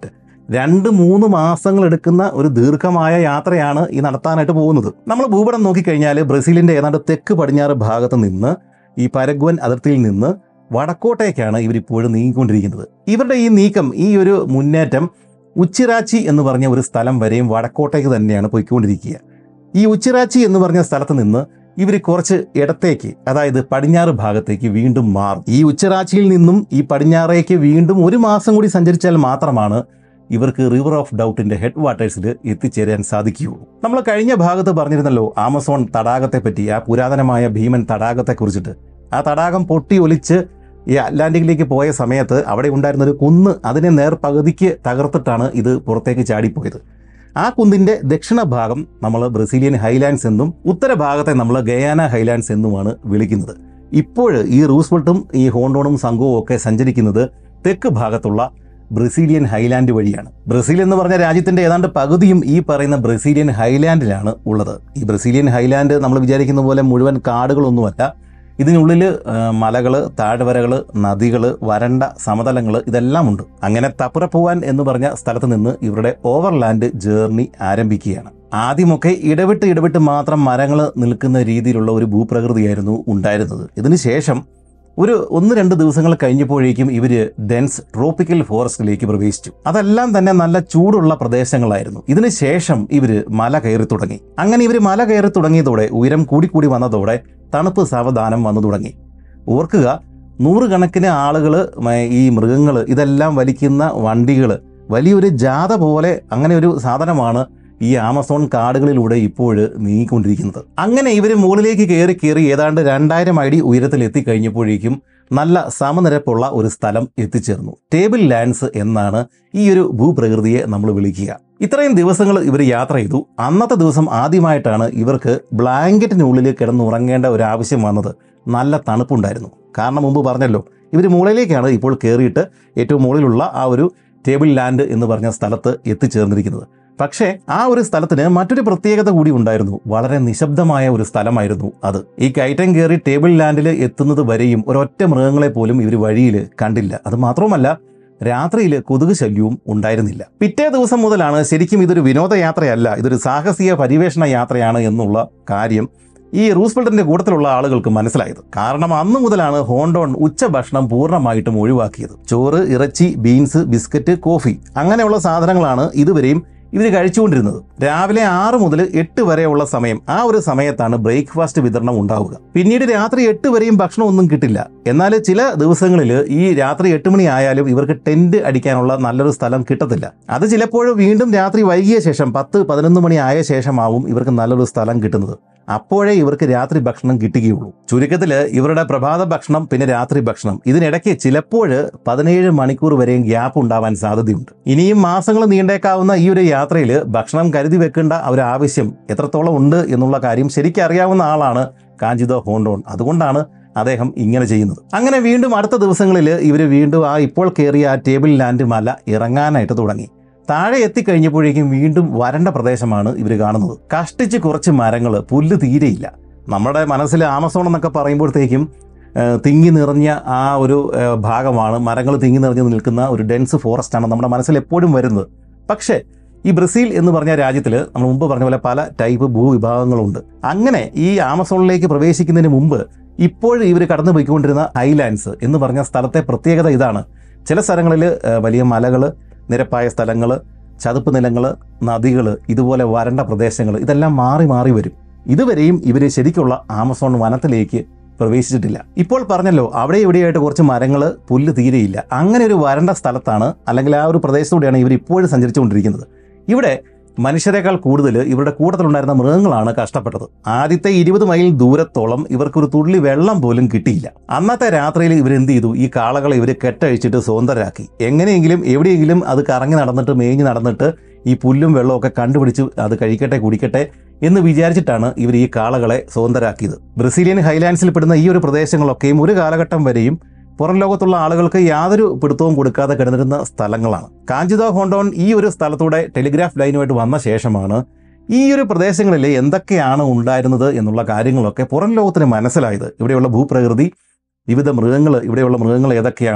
രണ്ട് മൂന്ന് മാസങ്ങൾ എടുക്കുന്ന ഒരു ദീർഘമായ യാത്രയാണ് ഈ നടത്താനായിട്ട് പോകുന്നത് നമ്മൾ ഭൂപടം നോക്കിക്കഴിഞ്ഞാൽ ബ്രസീലിന്റെ ഏതാണ്ട് തെക്ക് പടിഞ്ഞാറ് ഭാഗത്ത് നിന്ന് ഈ പരഗ്വൻ അതിർത്തിയിൽ നിന്ന് വടക്കോട്ടേക്കാണ് ഇവരിപ്പോഴും നീങ്ങിക്കൊണ്ടിരിക്കുന്നത് ഇവരുടെ ഈ നീക്കം ഈ ഒരു മുന്നേറ്റം ഉച്ചിറാച്ചി എന്ന് പറഞ്ഞ ഒരു സ്ഥലം വരെയും വടക്കോട്ടേക്ക് തന്നെയാണ് പോയിക്കൊണ്ടിരിക്കുക ഈ ഉച്ചിറാച്ചി എന്ന് പറഞ്ഞ സ്ഥലത്ത് നിന്ന് ഇവർ കുറച്ച് ഇടത്തേക്ക് അതായത് പടിഞ്ഞാറ് ഭാഗത്തേക്ക് വീണ്ടും മാറും ഈ ഉച്ചറാച്ചിയിൽ നിന്നും ഈ പടിഞ്ഞാറേക്ക് വീണ്ടും ഒരു മാസം കൂടി സഞ്ചരിച്ചാൽ മാത്രമാണ് ഇവർക്ക് റിവർ ഓഫ് ഡൗട്ടിന്റെ ഹെഡ് വാട്ടേഴ്സിൽ എത്തിച്ചേരാൻ സാധിക്കുകയുള്ളൂ നമ്മൾ കഴിഞ്ഞ ഭാഗത്ത് പറഞ്ഞിരുന്നല്ലോ ആമസോൺ തടാകത്തെ പറ്റി ആ പുരാതനമായ ഭീമൻ തടാകത്തെ കുറിച്ചിട്ട് ആ തടാകം പൊട്ടി ഒലിച്ച് ഈ അറ്റ്ലാന്റിക്കിലേക്ക് പോയ സമയത്ത് അവിടെ ഉണ്ടായിരുന്ന ഒരു കുന്ന് അതിനെ നേർപകുതിക്ക് തകർത്തിട്ടാണ് ഇത് പുറത്തേക്ക് ചാടിപ്പോയത് ആ കുന്നിന്റെ ദക്ഷിണ ഭാഗം നമ്മൾ ബ്രസീലിയൻ ഹൈലാൻഡ്സ് എന്നും ഉത്തരഭാഗത്തെ നമ്മൾ ഗയാന ഹൈലാൻഡ്സ് എന്നുമാണ് വിളിക്കുന്നത് ഇപ്പോൾ ഈ റൂസ്വെൽട്ടും ഈ ഹോണ്ടോണും സംഘവും ഒക്കെ സഞ്ചരിക്കുന്നത് തെക്ക് ഭാഗത്തുള്ള ബ്രസീലിയൻ ഹൈലാൻഡ് വഴിയാണ് ബ്രസീൽ എന്ന് പറഞ്ഞ രാജ്യത്തിന്റെ ഏതാണ്ട് പകുതിയും ഈ പറയുന്ന ബ്രസീലിയൻ ഹൈലാൻഡിലാണ് ഉള്ളത് ഈ ബ്രസീലിയൻ ഹൈലാൻഡ് നമ്മൾ വിചാരിക്കുന്ന പോലെ മുഴുവൻ കാടുകളൊന്നുമല്ല ഇതിനുള്ളിൽ മലകൾ താഴ്വരകൾ നദികൾ വരണ്ട സമതലങ്ങൾ ഇതെല്ലാം ഉണ്ട് അങ്ങനെ തപ്പുറപ്പുവാൻ എന്ന് പറഞ്ഞ സ്ഥലത്ത് നിന്ന് ഇവരുടെ ഓവർലാൻഡ് ജേർണി ആരംഭിക്കുകയാണ് ആദ്യമൊക്കെ ഇടവിട്ട് ഇടവിട്ട് മാത്രം മരങ്ങൾ നിൽക്കുന്ന രീതിയിലുള്ള ഒരു ഭൂപ്രകൃതിയായിരുന്നു ഉണ്ടായിരുന്നത് ഇതിനുശേഷം ഒരു ഒന്ന് രണ്ട് ദിവസങ്ങൾ കഴിഞ്ഞപ്പോഴേക്കും ഇവര് ഡെൻസ് ട്രോപ്പിക്കൽ ഫോറസ്റ്റിലേക്ക് പ്രവേശിച്ചു അതെല്ലാം തന്നെ നല്ല ചൂടുള്ള പ്രദേശങ്ങളായിരുന്നു ഇതിനുശേഷം ഇവര് മല കയറി തുടങ്ങി അങ്ങനെ ഇവര് മല കയറി തുടങ്ങിയതോടെ ഉയരം കൂടിക്കൂടി വന്നതോടെ തണുപ്പ് സാവധാനം വന്നു തുടങ്ങി ഓർക്കുക നൂറുകണക്കിന് ആളുകൾ ഈ മൃഗങ്ങൾ ഇതെല്ലാം വലിക്കുന്ന വണ്ടികൾ വലിയൊരു ജാഥ പോലെ അങ്ങനെ ഒരു സാധനമാണ് ഈ ആമസോൺ കാടുകളിലൂടെ ഇപ്പോൾ നീങ്ങിക്കൊണ്ടിരിക്കുന്നത് അങ്ങനെ ഇവർ മുകളിലേക്ക് കയറി കയറി ഏതാണ്ട് രണ്ടായിരം അടി ഉയരത്തിൽ എത്തിക്കഴിഞ്ഞപ്പോഴേക്കും നല്ല സമനിരപ്പുള്ള ഒരു സ്ഥലം എത്തിച്ചേർന്നു ടേബിൾ ലാൻഡ്സ് എന്നാണ് ഈ ഒരു ഭൂപ്രകൃതിയെ നമ്മൾ വിളിക്കുക ഇത്രയും ദിവസങ്ങൾ ഇവർ യാത്ര ചെയ്തു അന്നത്തെ ദിവസം ആദ്യമായിട്ടാണ് ഇവർക്ക് ബ്ലാങ്കറ്റിനുള്ളിൽ കിടന്നുറങ്ങേണ്ട ഒരു ആവശ്യം വന്നത് നല്ല തണുപ്പുണ്ടായിരുന്നു കാരണം മുമ്പ് പറഞ്ഞല്ലോ ഇവർ മുകളിലേക്കാണ് ഇപ്പോൾ കയറിയിട്ട് ഏറ്റവും മുകളിലുള്ള ആ ഒരു ടേബിൾ ലാൻഡ് എന്ന് പറഞ്ഞ സ്ഥലത്ത് എത്തിച്ചേർന്നിരിക്കുന്നത് പക്ഷേ ആ ഒരു സ്ഥലത്തിന് മറ്റൊരു പ്രത്യേകത കൂടി ഉണ്ടായിരുന്നു വളരെ നിശബ്ദമായ ഒരു സ്ഥലമായിരുന്നു അത് ഈ കയറ്റം കയറി ടേബിൾ ലാൻഡിൽ എത്തുന്നത് വരെയും ഒരൊറ്റ മൃഗങ്ങളെ പോലും ഇവർ വഴിയിൽ കണ്ടില്ല അത് മാത്രമല്ല രാത്രിയിൽ കൊതുക് ശല്യവും ഉണ്ടായിരുന്നില്ല പിറ്റേ ദിവസം മുതലാണ് ശരിക്കും ഇതൊരു വിനോദയാത്രയല്ല ഇതൊരു സാഹസിക പര്യവേഷണ യാത്രയാണ് എന്നുള്ള കാര്യം ഈ റൂസ്വെൽറ്റിന്റെ കൂട്ടത്തിലുള്ള ആളുകൾക്ക് മനസ്സിലായത് കാരണം അന്നു മുതലാണ് ഹോണ്ടോൺ ഉച്ചഭക്ഷണം പൂർണ്ണമായിട്ടും ഒഴിവാക്കിയത് ചോറ് ഇറച്ചി ബീൻസ് ബിസ്ക്കറ്റ് കോഫി അങ്ങനെയുള്ള സാധനങ്ങളാണ് ഇതുവരെയും ഇവർ കഴിച്ചുകൊണ്ടിരുന്നത് രാവിലെ ആറ് മുതൽ എട്ട് വരെയുള്ള സമയം ആ ഒരു സമയത്താണ് ബ്രേക്ക്ഫാസ്റ്റ് വിതരണം ഉണ്ടാവുക പിന്നീട് രാത്രി എട്ട് വരെയും ഭക്ഷണം ഒന്നും കിട്ടില്ല എന്നാൽ ചില ദിവസങ്ങളിൽ ഈ രാത്രി എട്ട് മണി ആയാലും ഇവർക്ക് ടെന്റ് അടിക്കാനുള്ള നല്ലൊരു സ്ഥലം കിട്ടത്തില്ല അത് ചിലപ്പോൾ വീണ്ടും രാത്രി വൈകിയ ശേഷം പത്ത് പതിനൊന്ന് മണി ആയ ശേഷമാവും ഇവർക്ക് നല്ലൊരു സ്ഥലം കിട്ടുന്നത് അപ്പോഴേ ഇവർക്ക് രാത്രി ഭക്ഷണം കിട്ടുകയുള്ളൂ ചുരുക്കത്തിൽ ഇവരുടെ പ്രഭാത ഭക്ഷണം പിന്നെ രാത്രി ഭക്ഷണം ഇതിനിടയ്ക്ക് ചിലപ്പോൾ പതിനേഴ് മണിക്കൂർ വരെയും ഗ്യാപ്പ് ഉണ്ടാവാൻ സാധ്യതയുണ്ട് ഇനിയും മാസങ്ങൾ നീണ്ടേക്കാവുന്ന ഈ ഒരു യാത്രയിൽ ഭക്ഷണം കരുതി വെക്കേണ്ട ഒരു ആവശ്യം എത്രത്തോളം ഉണ്ട് എന്നുള്ള കാര്യം ശരിക്കും അറിയാവുന്ന ആളാണ് കാഞ്ചിതോ ഹോണ്ടോൺ അതുകൊണ്ടാണ് അദ്ദേഹം ഇങ്ങനെ ചെയ്യുന്നത് അങ്ങനെ വീണ്ടും അടുത്ത ദിവസങ്ങളിൽ ഇവർ വീണ്ടും ആ ഇപ്പോൾ കയറിയ ആ ടേബിൾ ലാൻഡ് മല ഇറങ്ങാനായിട്ട് തുടങ്ങി താഴെ എത്തിക്കഴിഞ്ഞപ്പോഴേക്കും വീണ്ടും വരണ്ട പ്രദേശമാണ് ഇവർ കാണുന്നത് കഷ്ടിച്ച് കുറച്ച് മരങ്ങൾ പുല്ല് തീരെയില്ല നമ്മുടെ മനസ്സിൽ ആമസോൺ എന്നൊക്കെ പറയുമ്പോഴത്തേക്കും ഏഹ്, തിങ്ങി നിറഞ്ഞ ആ ഒരു ഏഹ്, ഭാഗമാണ് മരങ്ങൾ തിങ്ങി നിറഞ്ഞു നിൽക്കുന്ന ഒരു ഡെൻസ് ഫോറസ്റ്റ് ആണ് നമ്മുടെ മനസ്സിൽ എപ്പോഴും വരുന്നത് പക്ഷേ ഈ ബ്രസീൽ എന്ന് പറഞ്ഞ രാജ്യത്തിൽ നമ്മൾ മുമ്പ് പറഞ്ഞ പോലെ പല ടൈപ്പ് ഭൂവിഭാഗങ്ങളുണ്ട് അങ്ങനെ ഈ ആമസോണിലേക്ക് പ്രവേശിക്കുന്നതിന് മുമ്പ് ഇപ്പോൾ ഇവർ കടന്നു പോയിക്കൊണ്ടിരുന്ന ഹൈലാൻഡ്സ് എന്ന് പറഞ്ഞ സ്ഥലത്തെ പ്രത്യേകത ഇതാണ് ചില സ്ഥലങ്ങളിൽ വലിയ മലകൾ നിരപ്പായ സ്ഥലങ്ങൾ ചതുപ്പ് നിലങ്ങൾ നദികൾ ഇതുപോലെ വരണ്ട പ്രദേശങ്ങൾ ഇതെല്ലാം മാറി മാറി വരും ഇതുവരെയും ഇവർ ശരിക്കുള്ള ആമസോൺ വനത്തിലേക്ക് പ്രവേശിച്ചിട്ടില്ല ഇപ്പോൾ പറഞ്ഞല്ലോ അവിടെ ഇവിടെയായിട്ട് കുറച്ച് മരങ്ങൾ പുല്ല് തീരെയില്ല അങ്ങനെ ഒരു വരണ്ട സ്ഥലത്താണ് അല്ലെങ്കിൽ ആ ഒരു പ്രദേശത്തൂടെയാണ് ഇവർ ഇപ്പോഴും സഞ്ചരിച്ചുകൊണ്ടിരിക്കുന്നത് ഇവിടെ മനുഷ്യരെക്കാൾ കൂടുതൽ ഇവരുടെ കൂട്ടത്തിലുണ്ടായിരുന്ന മൃഗങ്ങളാണ് കഷ്ടപ്പെട്ടത് ആദ്യത്തെ ഇരുപത് മൈൽ ദൂരത്തോളം ഇവർക്കൊരു തുള്ളി വെള്ളം പോലും കിട്ടിയില്ല അന്നത്തെ രാത്രിയിൽ ഇവർ എന്ത് ചെയ്തു ഈ കാളകളെ ഇവർ കെട്ടഴിച്ചിട്ട് സ്വതന്ത്രരാക്കി എങ്ങനെയെങ്കിലും എവിടെയെങ്കിലും അത് കറങ്ങി നടന്നിട്ട് മേഞ്ഞ് നടന്നിട്ട് ഈ പുല്ലും വെള്ളവും ഒക്കെ കണ്ടുപിടിച്ച് അത് കഴിക്കട്ടെ കുടിക്കട്ടെ എന്ന് വിചാരിച്ചിട്ടാണ് ഇവർ ഈ കാളകളെ സ്വതന്ത്രരാക്കിയത് ബ്രസീലിയൻ ഹൈലാൻഡ്സിൽ പെടുന്ന ഈ ഒരു പ്രദേശങ്ങളൊക്കെയും ഒരു കാലഘട്ടം വരെയും പുറം ലോകത്തുള്ള ആളുകൾക്ക് യാതൊരു പിടുത്തവും കൊടുക്കാതെ കിടന്നിരുന്ന സ്ഥലങ്ങളാണ് കാഞ്ചിതോ ഹോണ്ടോൺ ഈ ഒരു സ്ഥലത്തൂടെ ടെലിഗ്രാഫ് ലൈനുമായിട്ട് വന്ന ശേഷമാണ് ഈ ഒരു പ്രദേശങ്ങളിൽ എന്തൊക്കെയാണ് ഉണ്ടായിരുന്നത് എന്നുള്ള കാര്യങ്ങളൊക്കെ പുറം ലോകത്തിന് മനസ്സിലായത് ഇവിടെയുള്ള ഭൂപ്രകൃതി വിവിധ മൃഗങ്ങൾ ഇവിടെയുള്ള മൃഗങ്ങൾ ഏതൊക്കെയാണ്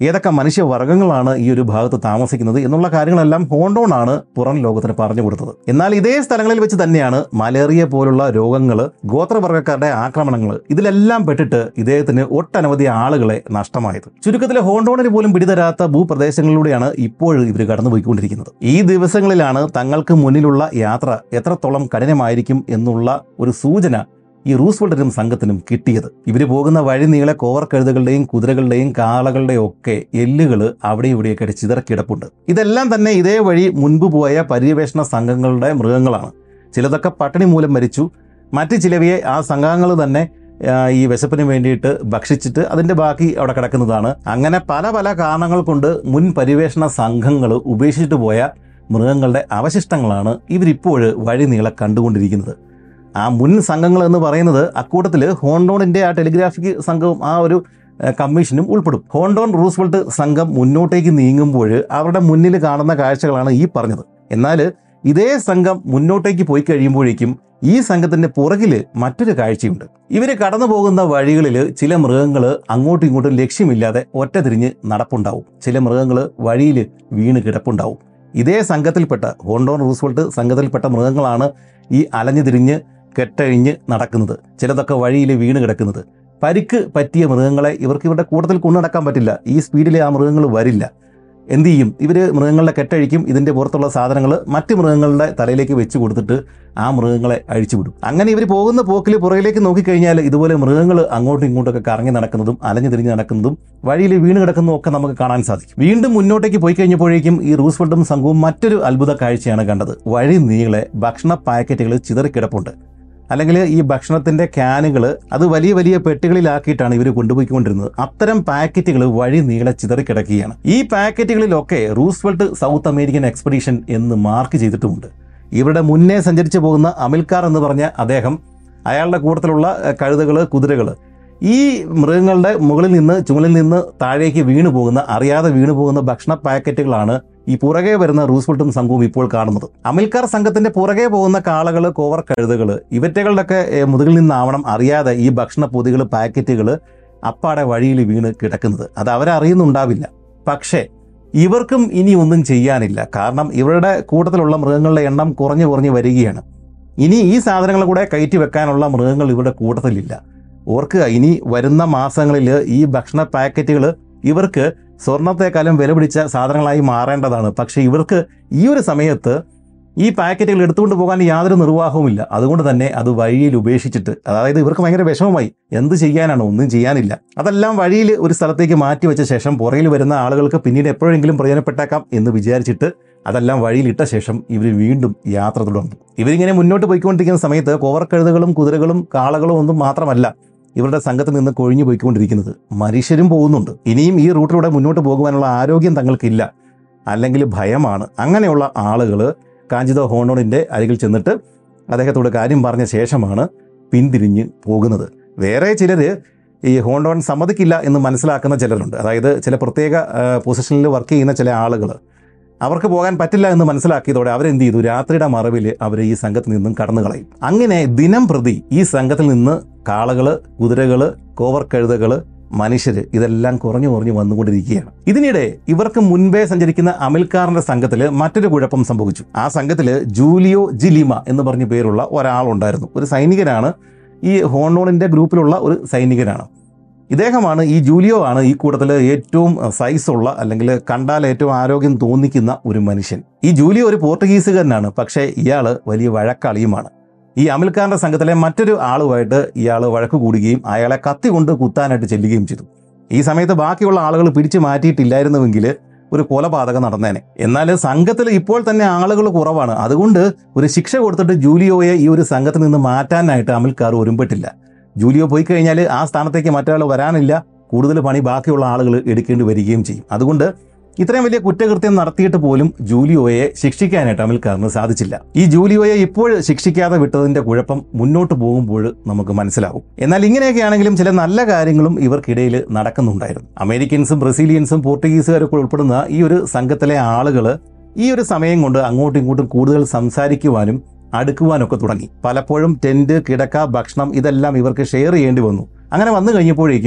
ഏതൊക്കെ മനുഷ്യവർഗ്ഗങ്ങളാണ് ഈ ഒരു ഭാഗത്ത് താമസിക്കുന്നത് എന്നുള്ള കാര്യങ്ങളെല്ലാം ഹോണ്ടോൺ ആണ് പുറം ലോകത്തിന് പറഞ്ഞു കൊടുത്തത് എന്നാൽ ഇതേ സ്ഥലങ്ങളിൽ വെച്ച് തന്നെയാണ് മലേറിയ പോലുള്ള രോഗങ്ങൾ ഗോത്രവർഗ്ഗക്കാരുടെ ആക്രമണങ്ങൾ ഇതിലെല്ലാം പെട്ടിട്ട് ഇദ്ദേഹത്തിന് ഒട്ടനവധി ആളുകളെ നഷ്ടമായത് ചുരുക്കത്തിൽ ഹോണ്ടോണിന് പോലും പിടിതരാത്ത ഭൂപ്രദേശങ്ങളിലൂടെയാണ് ഇപ്പോഴും ഇവർ കടന്നുപോയിക്കൊണ്ടിരിക്കുന്നത് ഈ ദിവസങ്ങളിലാണ് തങ്ങൾക്ക് മുന്നിലുള്ള യാത്ര എത്രത്തോളം കഠിനമായിരിക്കും എന്നുള്ള ഒരു സൂചന ഈ റൂസ്വെൽറ്റിനും സംഘത്തിനും കിട്ടിയത് ഇവർ പോകുന്ന വഴി നീളെ കോവർ കഴുതകളുടെയും കുതിരകളുടെയും കാളകളുടെയും ഒക്കെ എല്ലുകൾ അവിടെ ഇവിടെയൊക്കെ ആയിട്ട് ചിതറക്കിടപ്പുണ്ട് ഇതെല്ലാം തന്നെ ഇതേ വഴി മുൻപ് പോയ പര്യവേഷണ സംഘങ്ങളുടെ മൃഗങ്ങളാണ് ചിലതൊക്കെ പട്ടിണി മൂലം മരിച്ചു മറ്റ് ചിലവയെ ആ സംഘങ്ങൾ തന്നെ ആ, ഈ വിശപ്പിന് വേണ്ടിയിട്ട് ഭക്ഷിച്ചിട്ട് അതിന്റെ ബാക്കി അവിടെ കിടക്കുന്നതാണ് അങ്ങനെ പല പല കാരണങ്ങൾ കൊണ്ട് മുൻ പര്യവേഷണ സംഘങ്ങൾ ഉപേക്ഷിച്ചിട്ട് പോയ മൃഗങ്ങളുടെ അവശിഷ്ടങ്ങളാണ് ഇവരിപ്പോൾ വഴി നീളെ കണ്ടുകൊണ്ടിരിക്കുന്നത് ആ മുൻ സംഘങ്ങൾ എന്ന് പറയുന്നത് അക്കൂട്ടത്തിൽ ഹോണ്ടോണിന്റെ ആ ടെലിഗ്രാഫിക് സംഘവും ആ ഒരു ഏഹ്, കമ്മീഷനും ഉൾപ്പെടും ഹോണ്ടോൺ റൂസ്വെൽട്ട് സംഘം മുന്നോട്ടേക്ക് നീങ്ങുമ്പോൾ അവരുടെ മുന്നിൽ കാണുന്ന കാഴ്ചകളാണ് ഈ പറഞ്ഞത് എന്നാൽ ഇതേ സംഘം മുന്നോട്ടേക്ക് പോയി കഴിയുമ്പോഴേക്കും ഈ സംഘത്തിന്റെ പുറകിൽ മറ്റൊരു കാഴ്ചയുണ്ട് ഇവര് കടന്നു പോകുന്ന വഴികളിൽ ചില മൃഗങ്ങൾ അങ്ങോട്ടും ഇങ്ങോട്ടും ലക്ഷ്യമില്ലാതെ ഒറ്റ തിരിഞ്ഞ് നടപ്പുണ്ടാവും ചില മൃഗങ്ങൾ വഴിയിൽ വീണ് കിടപ്പുണ്ടാവും ഇതേ സംഘത്തിൽപ്പെട്ട ഹോണ്ടോൺ റൂസ്വെൽട്ട് സംഘത്തിൽപ്പെട്ട മൃഗങ്ങളാണ് ഈ അലഞ്ഞു തിരിഞ്ഞ് കെട്ടഴിഞ്ഞ് നടക്കുന്നത് ചിലതൊക്കെ വഴിയിൽ വീണ് കിടക്കുന്നത് പരിക്ക് പറ്റിയ മൃഗങ്ങളെ ഇവർക്ക് ഇവരുടെ കൂട്ടത്തിൽ കൊണ്ടുനടക്കാൻ പറ്റില്ല ഈ സ്പീഡിൽ ആ മൃഗങ്ങൾ വരില്ല എന്ത് ചെയ്യും ഇവർ മൃഗങ്ങളുടെ കെട്ടഴിക്കും ഇതിൻ്റെ പുറത്തുള്ള സാധനങ്ങൾ മറ്റ് മൃഗങ്ങളുടെ തലയിലേക്ക് വെച്ച് കൊടുത്തിട്ട് ആ മൃഗങ്ങളെ അഴിച്ചുവിടും അങ്ങനെ ഇവർ പോകുന്ന പോക്കിൽ പുറകിലേക്ക് നോക്കിക്കഴിഞ്ഞാൽ ഇതുപോലെ മൃഗങ്ങൾ അങ്ങോട്ടും ഇങ്ങോട്ടൊക്കെ കറങ്ങി നടക്കുന്നതും അലഞ്ഞു തിരിഞ്ഞ് നടക്കുന്നതും വഴിയിൽ വീണ് കിടക്കുന്നതും ഒക്കെ നമുക്ക് കാണാൻ സാധിക്കും വീണ്ടും മുന്നോട്ടേക്ക് പോയി കഴിഞ്ഞപ്പോഴേക്കും ഈ റൂസ്വെൽട്ടും സംഘവും മറ്റൊരു അത്ഭുത കാഴ്ചയാണ് കണ്ടത് വഴി നീളെ ഭക്ഷണ പാക്കറ്റുകൾ ചിതറിക്കിടപ്പുണ്ട് അല്ലെങ്കിൽ ഈ ഭക്ഷണത്തിന്റെ ക്യാനുകൾ അത് വലിയ വലിയ പെട്ടികളിലാക്കിയിട്ടാണ് ഇവർ കൊണ്ടുപോയിക്കൊണ്ടിരുന്നത് അത്തരം പാക്കറ്റുകൾ വഴി നീളെ ചിതറിക്കിടക്കുകയാണ് ഈ പാക്കറ്റുകളിലൊക്കെ റൂസ്വെൽട്ട് സൗത്ത് അമേരിക്കൻ എക്സ്പെഡീഷൻ എന്ന് മാർക്ക് ചെയ്തിട്ടുമുണ്ട് ഇവരുടെ മുന്നേ സഞ്ചരിച്ചു പോകുന്ന അമിൽക്കാർ എന്ന് പറഞ്ഞ അദ്ദേഹം അയാളുടെ കൂട്ടത്തിലുള്ള കഴുതകൾ കുതിരകൾ ഈ മൃഗങ്ങളുടെ മുകളിൽ നിന്ന് ചുമലിൽ നിന്ന് താഴേക്ക് വീണു പോകുന്ന അറിയാതെ വീണു പോകുന്ന ഭക്ഷണ പാക്കറ്റുകളാണ് ഈ പുറകെ വരുന്ന റൂസ്വെൽട്ടും സംഘവും ഇപ്പോൾ കാണുന്നത് അമിൽക്കാർ സംഘത്തിന്റെ പുറകെ പോകുന്ന കാളകൾ കോവർ കഴുതകൾ ഇവറ്റകളുടെയൊക്കെ ഏഹ്, മുതുകിൽ നിന്നാവണം അറിയാതെ ഈ ഭക്ഷണ പൊതികൾ പാക്കറ്റുകൾ അപ്പാടെ വഴിയിൽ വീണ് കിടക്കുന്നത് അത് അവരറിയുന്നുണ്ടാവില്ല പക്ഷേ ഇവർക്കും ഇനി ഒന്നും ചെയ്യാനില്ല കാരണം ഇവരുടെ കൂട്ടത്തിലുള്ള മൃഗങ്ങളുടെ എണ്ണം കുറഞ്ഞു കുറഞ്ഞു വരികയാണ് ഇനി ഈ സാധനങ്ങൾ കൂടെ കയറ്റി വെക്കാനുള്ള മൃഗങ്ങൾ ഇവരുടെ കൂട്ടത്തിലില്ല ഓർക്കുക ഇനി വരുന്ന മാസങ്ങളിൽ ഈ ഭക്ഷണ പാക്കറ്റുകൾ ഇവർക്ക് സ്വർണത്തെക്കാളും വില പിടിച്ച സാധനങ്ങളായി മാറേണ്ടതാണ് പക്ഷേ ഇവർക്ക് ഈ ഒരു സമയത്ത് ഈ പാക്കറ്റുകൾ എടുത്തുകൊണ്ട് പോകാൻ യാതൊരു നിർവാഹവുമില്ല അതുകൊണ്ട് തന്നെ അത് വഴിയിൽ ഉപേക്ഷിച്ചിട്ട് അതായത് ഇവർക്ക് ഭയങ്കര വിഷമമായി എന്ത് ചെയ്യാനാണ് ഒന്നും ചെയ്യാനില്ല അതെല്ലാം വഴിയിൽ ഒരു സ്ഥലത്തേക്ക് മാറ്റി വെച്ച ശേഷം പുറകിൽ വരുന്ന ആളുകൾക്ക് പിന്നീട് എപ്പോഴെങ്കിലും പ്രയോജനപ്പെട്ടേക്കാം എന്ന് വിചാരിച്ചിട്ട് അതെല്ലാം വഴിയിലിട്ട ശേഷം ഇവർ വീണ്ടും യാത്ര തുടർന്നു ഇവരിങ്ങനെ മുന്നോട്ട് പോയിക്കൊണ്ടിരിക്കുന്ന സമയത്ത് കോവർക്കഴുതകളും കുതിരകളും കാളകളും ഒന്നും മാത്രമല്ല ഇവരുടെ സംഘത്തിൽ നിന്ന് കൊഴിഞ്ഞു പോയിക്കൊണ്ടിരിക്കുന്നത് മനുഷ്യരും പോകുന്നുണ്ട് ഇനിയും ഈ റൂട്ടിലൂടെ മുന്നോട്ട് പോകുവാനുള്ള ആരോഗ്യം തങ്ങൾക്കില്ല അല്ലെങ്കിൽ ഭയമാണ് അങ്ങനെയുള്ള ആളുകൾ കാഞ്ചിതോ ഹോണോണിൻ്റെ അരികിൽ ചെന്നിട്ട് അദ്ദേഹത്തോട് കാര്യം പറഞ്ഞ ശേഷമാണ് പിന്തിരിഞ്ഞ് പോകുന്നത് വേറെ ചിലർ ഈ ഹോണ്ടോൺ സമ്മതിക്കില്ല എന്ന് മനസ്സിലാക്കുന്ന ചിലരുണ്ട് അതായത് ചില പ്രത്യേക ആ, പൊസിഷനിൽ വർക്ക് ചെയ്യുന്ന ചില ആളുകൾ അവർക്ക് പോകാൻ പറ്റില്ല എന്ന് മനസ്സിലാക്കിയതോടെ അവരെന്ത് ചെയ്തു രാത്രിയുടെ മറവിൽ അവർ ഈ സംഘത്തിൽ നിന്നും കടന്നു കളയും അങ്ങനെ ദിനം പ്രതി ഈ സംഘത്തിൽ നിന്ന് കാളകള് കുതിരകള് കോവർ കഴുതകള് മനുഷ്യര് ഇതെല്ലാം കുറഞ്ഞു കുറഞ്ഞു വന്നുകൊണ്ടിരിക്കുകയാണ് ഇതിനിടെ ഇവർക്ക് മുൻപേ സഞ്ചരിക്കുന്ന അമിൽക്കാറിന്റെ സംഘത്തിൽ മറ്റൊരു കുഴപ്പം സംഭവിച്ചു ആ സംഘത്തിൽ ജൂലിയോ ജിലിമ എന്ന് പറഞ്ഞ പേരുള്ള ഒരാളുണ്ടായിരുന്നു ഒരു സൈനികനാണ് ഈ ഹോണോണിന്റെ ഗ്രൂപ്പിലുള്ള ഒരു സൈനികനാണ് ഇദ്ദേഹമാണ് ഈ ജൂലിയോ ആണ് ഈ കൂട്ടത്തിൽ ഏറ്റവും സൈസുള്ള അല്ലെങ്കിൽ കണ്ടാൽ ഏറ്റവും ആരോഗ്യം തോന്നിക്കുന്ന ഒരു മനുഷ്യൻ ഈ ജൂലിയോ ഒരു പോർട്ടുഗീസുകാരനാണ് പക്ഷേ ഇയാൾ വലിയ വഴക്കളിയുമാണ് ഈ അമിൽഖാന്റെ സംഘത്തിലെ മറ്റൊരു ആളുമായിട്ട് ഇയാൾ വഴക്ക് കൂടുകയും അയാളെ കത്തി കൊണ്ട് കുത്താനായിട്ട് ചെല്ലുകയും ചെയ്തു ഈ സമയത്ത് ബാക്കിയുള്ള ആളുകൾ പിടിച്ചു മാറ്റിയിട്ടില്ലായിരുന്നുവെങ്കിൽ ഒരു കൊലപാതകം നടന്നേനെ എന്നാൽ സംഘത്തിൽ ഇപ്പോൾ തന്നെ ആളുകൾ കുറവാണ് അതുകൊണ്ട് ഒരു ശിക്ഷ കൊടുത്തിട്ട് ജൂലിയോയെ ഈ ഒരു സംഘത്തിൽ നിന്ന് മാറ്റാനായിട്ട് അമിൽക്കാർ ഒരുമ്പെട്ടില്ല ജൂലിയോ പോയി കഴിഞ്ഞാൽ ആ സ്ഥാനത്തേക്ക് മറ്റൊരാൾ വരാനില്ല കൂടുതൽ പണി ബാക്കിയുള്ള ആളുകൾ എടുക്കേണ്ടി വരികയും ചെയ്യും അതുകൊണ്ട് ഇത്രയും വലിയ കുറ്റകൃത്യം നടത്തിയിട്ട് പോലും ജൂലിയോയെ ശിക്ഷിക്കാനായിട്ട് അമിൽക്കാറിന് സാധിച്ചില്ല ഈ ജൂലിയോയെ ഇപ്പോൾ ശിക്ഷിക്കാതെ വിട്ടതിന്റെ കുഴപ്പം മുന്നോട്ട് പോകുമ്പോൾ നമുക്ക് മനസ്സിലാവും എന്നാൽ ഇങ്ങനെയൊക്കെയാണെങ്കിലും ചില നല്ല കാര്യങ്ങളും ഇവർക്കിടയിൽ നടക്കുന്നുണ്ടായിരുന്നു അമേരിക്കൻസും ബ്രസീലിയൻസും പോർട്ടുഗീസുകാരൊക്കെ ഉൾപ്പെടുന്ന ഈ ഒരു സംഘത്തിലെ ആളുകൾ ഈ ഒരു സമയം കൊണ്ട് അങ്ങോട്ടും ഇങ്ങോട്ടും കൂടുതൽ സംസാരിക്കുവാനും അടുക്കുവാനൊക്കെ തുടങ്ങി പലപ്പോഴും ടെന്റ് കിടക്ക ഭക്ഷണം ഇതെല്ലാം ഇവർക്ക് ഷെയർ ചെയ്യേണ്ടി വന്നു അങ്ങനെ വന്നു കഴിഞ്ഞപ്പോഴേക്കും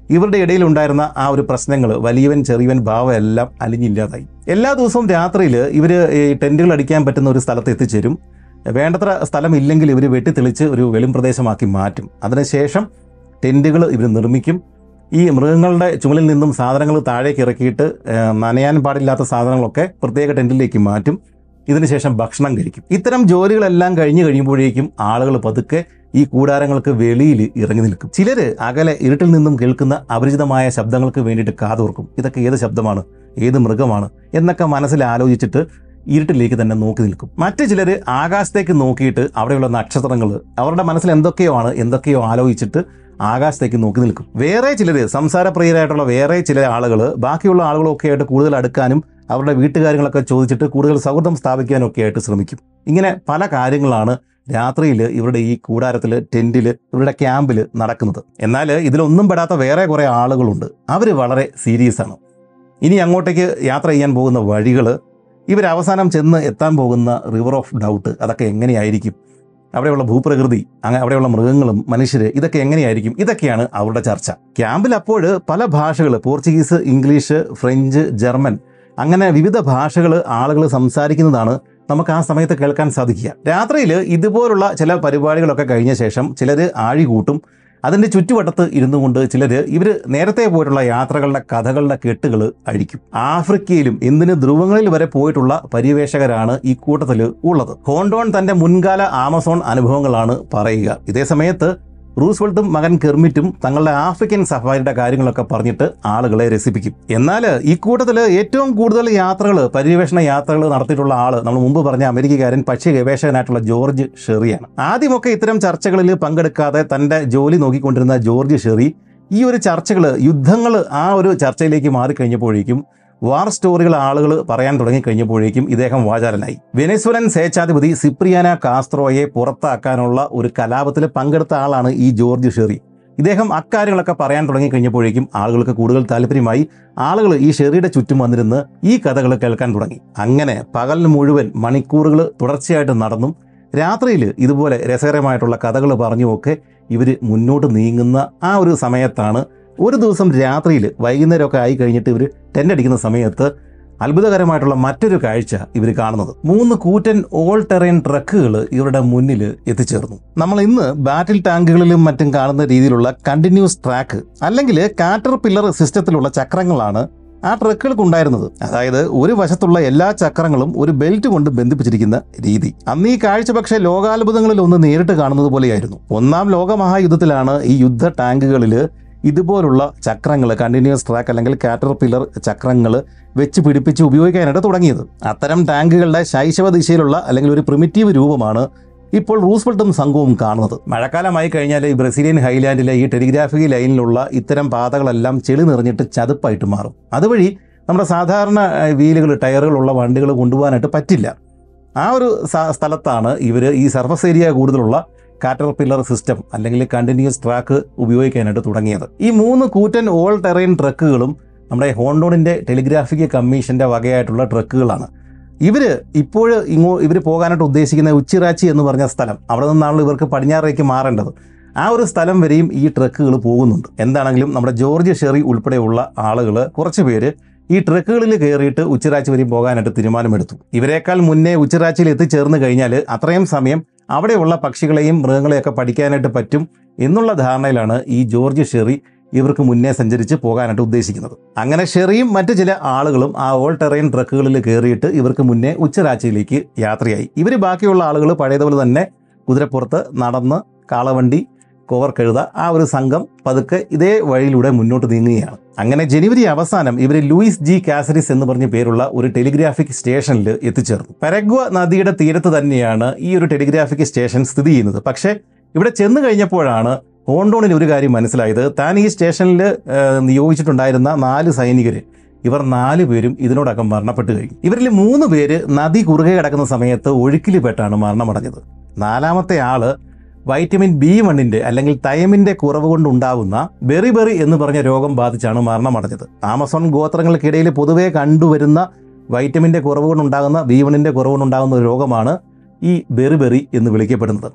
ഇവരുടെ ഇടയിൽ ഉണ്ടായിരുന്ന ആ ഒരു പ്രശ്നങ്ങൾ വലിയവൻ ചെറിയവൻ ഭാവം എല്ലാം അലിഞ്ഞില്ലാതായി എല്ലാ ദിവസവും രാത്രിയിൽ ഇവർ ഈ ടെൻറ്റുകൾ അടിക്കാൻ പറ്റുന്ന ഒരു സ്ഥലത്ത് എത്തിച്ചേരും വേണ്ടത്ര സ്ഥലമില്ലെങ്കിൽ ഇവർ വെട്ടിത്തെളിച്ച് ഒരു വെളിം പ്രദേശമാക്കി മാറ്റും അതിനുശേഷം ടെൻറ്റുകൾ ഇവർ നിർമ്മിക്കും ഈ മൃഗങ്ങളുടെ ചുമലിൽ നിന്നും സാധനങ്ങൾ താഴേക്ക് ഇറക്കിയിട്ട് ഏഹ്, നനയാൻ പാടില്ലാത്ത സാധനങ്ങളൊക്കെ പ്രത്യേക ടെൻറ്റിലേക്ക് മാറ്റും ഇതിനുശേഷം ഭക്ഷണം കഴിക്കും ഇത്തരം ജോലികളെല്ലാം കഴിഞ്ഞു കഴിയുമ്പോഴേക്കും ആളുകൾ പതുക്കെ ഈ കൂടാരങ്ങൾക്ക് വെളിയിൽ ഇറങ്ങി നിൽക്കും ചിലര് അകലെ ഇരുട്ടിൽ നിന്നും കേൾക്കുന്ന അപരിചിതമായ ശബ്ദങ്ങൾക്ക് വേണ്ടിയിട്ട് കാതോർക്കും ഇതൊക്കെ ഏത് ശബ്ദമാണ് ഏത് മൃഗമാണ് എന്നൊക്കെ മനസ്സിൽ ആലോചിച്ചിട്ട് ഇരുട്ടിലേക്ക് തന്നെ നോക്കി നിൽക്കും മറ്റു ചിലർ ആകാശത്തേക്ക് നോക്കിയിട്ട് അവിടെയുള്ള നക്ഷത്രങ്ങൾ അവരുടെ മനസ്സിൽ എന്തൊക്കെയോ ആണ് എന്തൊക്കെയോ ആലോചിച്ചിട്ട് ആകാശത്തേക്ക് നോക്കി നിൽക്കും വേറെ ചിലർ സംസാരപ്രിയരായിട്ടുള്ള വേറെ ചില ആളുകൾ ബാക്കിയുള്ള ആളുകളൊക്കെ ആയിട്ട് കൂടുതൽ അടുക്കാനും അവരുടെ വീട്ടുകാര്യങ്ങളൊക്കെ ചോദിച്ചിട്ട് കൂടുതൽ സൗഹൃദം സ്ഥാപിക്കാനും ഒക്കെ ആയിട്ട് ശ്രമിക്കും ഇങ്ങനെ പല കാര്യങ്ങളാണ് രാത്രിയിൽ ഇവരുടെ ഈ കൂടാരത്തിൽ ടെന്റിൽ ഇവരുടെ ക്യാമ്പിൽ നടക്കുന്നത് എന്നാൽ ഇതിലൊന്നും പെടാത്ത വേറെ കുറേ ആളുകളുണ്ട് അവർ വളരെ സീരിയസ് ആണ് ഇനി അങ്ങോട്ടേക്ക് യാത്ര ചെയ്യാൻ പോകുന്ന വഴികൾ ഇവർ അവസാനം ചെന്ന് എത്താൻ പോകുന്ന റിവർ ഓഫ് ഡൗട്ട് അതൊക്കെ എങ്ങനെയായിരിക്കും അവിടെയുള്ള ഭൂപ്രകൃതി അങ്ങനെ അവിടെയുള്ള മൃഗങ്ങളും മനുഷ്യര് ഇതൊക്കെ എങ്ങനെയായിരിക്കും ഇതൊക്കെയാണ് അവരുടെ ചർച്ച ക്യാമ്പിൽ അപ്പോൾ പല ഭാഷകൾ പോർച്ചുഗീസ് ഇംഗ്ലീഷ് ഫ്രഞ്ച് ജർമ്മൻ അങ്ങനെ വിവിധ ഭാഷകൾ ആളുകൾ സംസാരിക്കുന്നതാണ് നമുക്ക് ആ സമയത്ത് കേൾക്കാൻ സാധിക്കുക രാത്രിയിൽ ഇതുപോലുള്ള ചില പരിപാടികളൊക്കെ കഴിഞ്ഞ ശേഷം ചിലർ ആഴി കൂട്ടും അതിൻ്റെ ചുറ്റുവട്ടത്ത് ഇരുന്നു കൊണ്ട് ചിലർ ഇവർ നേരത്തെ പോയിട്ടുള്ള യാത്രകളുടെ കഥകളുടെ കെട്ടുകൾ അഴിക്കും ആഫ്രിക്കയിലും എന്തിന് ധ്രുവങ്ങളിൽ വരെ പോയിട്ടുള്ള പര്യവേഷകരാണ് ഈ കൂട്ടത്തിൽ ഉള്ളത് ഹോണ്ടോൺ തന്റെ മുൻകാല ആമസോൺ അനുഭവങ്ങളാണ് പറയുക ഇതേ സമയത്ത് റൂസ്വെൽട്ടും മകൻ കെർമിറ്റും തങ്ങളുടെ ആഫ്രിക്കൻ സഫാരിയുടെ കാര്യങ്ങളൊക്കെ പറഞ്ഞിട്ട് ആളുകളെ രസിപ്പിക്കും എന്നാൽ ഈ കൂട്ടത്തിൽ ഏറ്റവും കൂടുതൽ യാത്രകൾ പര്യവേഷണ യാത്രകൾ നടത്തിയിട്ടുള്ള ആള് നമ്മൾ മുമ്പ് പറഞ്ഞ അമേരിക്കക്കാരൻ പക്ഷി ഗവേഷകനായിട്ടുള്ള ജോർജ് ഷെറിയാണ് ആദ്യമൊക്കെ ഇത്തരം ചർച്ചകളിൽ പങ്കെടുക്കാതെ തന്റെ ജോലി നോക്കിക്കൊണ്ടിരുന്ന ജോർജ് ഷെറി ഈ ഒരു ചർച്ചകൾ യുദ്ധങ്ങൾ ആ ഒരു ചർച്ചയിലേക്ക് മാറിക്കഴിഞ്ഞപ്പോഴേക്കും വാർ സ്റ്റോറികൾ ആളുകൾ പറയാൻ തുടങ്ങിക്കഴിഞ്ഞപ്പോഴേക്കും ഇദ്ദേഹം വാചാലനായി വെനസ്വലൻ സ്വേച്ഛാധിപതി സിപ്രിയാന കാസ്ത്രോയെ പുറത്താക്കാനുള്ള ഒരു കലാപത്തിൽ പങ്കെടുത്ത ആളാണ് ഈ ജോർജ് ഷെറി ഇദ്ദേഹം അക്കാര്യങ്ങളൊക്കെ പറയാൻ തുടങ്ങിക്കഴിഞ്ഞപ്പോഴേക്കും ആളുകൾക്ക് കൂടുതൽ താല്പര്യമായി ആളുകൾ ഈ ഷെറിയുടെ ചുറ്റും വന്നിരുന്ന് ഈ കഥകൾ കേൾക്കാൻ തുടങ്ങി അങ്ങനെ പകൽ മുഴുവൻ മണിക്കൂറുകൾ തുടർച്ചയായിട്ട് നടന്നും രാത്രിയിൽ ഇതുപോലെ രസകരമായിട്ടുള്ള കഥകൾ പറഞ്ഞുമൊക്കെ ഇവർ മുന്നോട്ട് നീങ്ങുന്ന ആ ഒരു സമയത്താണ് ഒരു ദിവസം രാത്രിയിൽ വൈകുന്നേരമൊക്കെ ആയി കഴിഞ്ഞിട്ട് ഇവർ ടെൻ്റ് അടിക്കുന്ന സമയത്ത് അത്ഭുതകരമായിട്ടുള്ള മറ്റൊരു കാഴ്ച ഇവർ കാണുന്നത് മൂന്ന് കൂറ്റൻ ഓൾ ടെറൈൻ ട്രക്കുകൾ ഇവരുടെ മുന്നിൽ എത്തിച്ചേർന്നു നമ്മൾ ഇന്ന് ബാറ്റിൽ ടാങ്കുകളിലും മറ്റും കാണുന്ന രീതിയിലുള്ള കണ്ടിന്യൂസ് ട്രാക്ക് അല്ലെങ്കിൽ കാറ്റർ പില്ലർ സിസ്റ്റത്തിലുള്ള ചക്രങ്ങളാണ് ആ ട്രക്കുകൾക്ക് ഉണ്ടായിരുന്നത് അതായത് ഒരു വശത്തുള്ള എല്ലാ ചക്രങ്ങളും ഒരു ബെൽറ്റ് കൊണ്ട് ബന്ധിപ്പിച്ചിരിക്കുന്ന രീതി അന്ന് ഈ കാഴ്ച പക്ഷേ ലോകാത്ഭുതങ്ങളിൽ ഒന്ന് നേരിട്ട് കാണുന്നത് പോലെയായിരുന്നു ഒന്നാം ലോകമഹായുദ്ധത്തിലാണ് ഈ യുദ്ധ ടാങ്കുകളിൽ ഇതുപോലുള്ള ചക്രങ്ങൾ കണ്ടിന്യൂസ് ട്രാക്ക് അല്ലെങ്കിൽ കാറ്റർ പില്ലർ ചക്രങ്ങൾ വെച്ച് പിടിപ്പിച്ച് ഉപയോഗിക്കാനായിട്ട് തുടങ്ങിയത് അത്തരം ടാങ്കുകളുടെ ശൈശവ ദിശയിലുള്ള അല്ലെങ്കിൽ ഒരു പ്രിമിറ്റീവ് രൂപമാണ് ഇപ്പോൾ റൂസ്വെൽട്ടും സംഘവും കാണുന്നത് മഴക്കാലമായി കഴിഞ്ഞാൽ ഈ ബ്രസീലിയൻ ഹൈലാൻഡിലെ ഈ ടെലിഗ്രാഫിക് ലൈനിലുള്ള ഇത്തരം പാതകളെല്ലാം ചെളി നിറഞ്ഞിട്ട് ചതുപ്പായിട്ട് മാറും അതുവഴി നമ്മുടെ സാധാരണ വീലുകൾ ടയറുകളുള്ള വണ്ടികൾ കൊണ്ടുപോകാനായിട്ട് പറ്റില്ല ആ ഒരു സ- സ്ഥലത്താണ് ഇവർ ഈ സർഫസ് ഏരിയ കൂടുതലുള്ള കാറ്റർ പില്ലർ സിസ്റ്റം അല്ലെങ്കിൽ കണ്ടിന്യൂസ് ട്രാക്ക് ഉപയോഗിക്കാനായിട്ട് തുടങ്ങിയത് ഈ മൂന്ന് കൂറ്റൻ ഓൾ ടെറൈൻ ട്രക്കുകളും നമ്മുടെ ഹോണ്ടോണിൻ്റെ ടെലിഗ്രാഫിക് കമ്മീഷൻ്റെ വകയായിട്ടുള്ള ട്രക്കുകളാണ് ഇവര് ഇപ്പോൾ ഇങ്ങോ ഇവർ പോകാനായിട്ട് ഉദ്ദേശിക്കുന്ന ഉച്ചിറാച്ചി എന്ന് പറഞ്ഞ സ്ഥലം അവിടെ നിന്നാണല്ലോ ഇവർക്ക് പടിഞ്ഞാറേക്ക് മാറേണ്ടത് ആ ഒരു സ്ഥലം വരെയും ഈ ട്രക്കുകൾ പോകുന്നുണ്ട് എന്താണെങ്കിലും നമ്മുടെ ജോർജ് ഷെറി ഉൾപ്പെടെയുള്ള ആളുകൾ കുറച്ച് പേര് ഈ ട്രക്കുകളിൽ കയറിയിട്ട് ഉച്ചിറാച്ചി വരെയും പോകാനായിട്ട് തീരുമാനമെടുത്തു ഇവരെക്കാൾ മുന്നേ ഉച്ചിറാച്ചിയിൽ എത്തിച്ചേർന്ന് കഴിഞ്ഞാൽ അത്രയും സമയം അവിടെയുള്ള പക്ഷികളെയും മൃഗങ്ങളെയൊക്കെ പഠിക്കാനായിട്ട് പറ്റും എന്നുള്ള ധാരണയിലാണ് ഈ ജോർജ് ഷെറി ഇവർക്ക് മുന്നേ സഞ്ചരിച്ച് പോകാനായിട്ട് ഉദ്ദേശിക്കുന്നത് അങ്ങനെ ഷെറിയും മറ്റു ചില ആളുകളും ആ ഓൾ ടെറൈൻ ട്രക്കുകളിൽ കയറിയിട്ട് ഇവർക്ക് മുന്നേ ഉച്ചരാച്ചിയിലേക്ക് യാത്രയായി ഇവർ ബാക്കിയുള്ള ആളുകൾ പഴയതുപോലെ തന്നെ കുതിരപ്പുറത്ത് നടന്ന് കാളവണ്ടി കോവർ കഴുത ആ ഒരു സംഘം പതുക്കെ ഇതേ വഴിയിലൂടെ മുന്നോട്ട് നീങ്ങുകയാണ് അങ്ങനെ ജനുവരി അവസാനം ഇവർ ലൂയിസ് ജി കാസറിസ് എന്ന് പറഞ്ഞ പേരുള്ള ഒരു ടെലിഗ്രാഫിക് സ്റ്റേഷനിൽ എത്തിച്ചേർന്നു പരഗ്വ നദിയുടെ തീരത്ത് തന്നെയാണ് ഈ ഒരു ടെലിഗ്രാഫിക് സ്റ്റേഷൻ സ്ഥിതി ചെയ്യുന്നത് പക്ഷേ ഇവിടെ ചെന്ന് കഴിഞ്ഞപ്പോഴാണ് ഹോണ്ടോണിന് ഒരു കാര്യം മനസ്സിലായത് താൻ ഈ സ്റ്റേഷനിൽ ഏഹ്, നിയോഗിച്ചിട്ടുണ്ടായിരുന്ന നാല് സൈനികർ ഇവർ നാല് പേരും ഇതിനോടകം മരണപ്പെട്ടു കഴിഞ്ഞു ഇവരിൽ മൂന്ന് പേര് നദി കുറുകെ കിടക്കുന്ന സമയത്ത് ഒഴുക്കിൽ പെട്ടാണ് മരണമടഞ്ഞത് നാലാമത്തെ ആള് വൈറ്റമിൻ ബി വണ്ണിന്റെ അല്ലെങ്കിൽ തയമിന്റെ കുറവ് കൊണ്ടുണ്ടാകുന്ന ബെറി ബെറി എന്ന് പറഞ്ഞ രോഗം ബാധിച്ചാണ് മരണമടഞ്ഞത് ആമസോൺ ഗോത്രങ്ങൾക്കിടയിൽ പൊതുവെ കണ്ടുവരുന്ന വൈറ്റമിന്റെ കുറവ് കൊണ്ടുണ്ടാകുന്ന ബി വണ്ണിന്റെ കുറവ് കൊണ്ടുണ്ടാകുന്ന ഒരു രോഗമാണ് ഈ ബെറി ബെറി എന്ന് വിളിക്കപ്പെടുന്നത്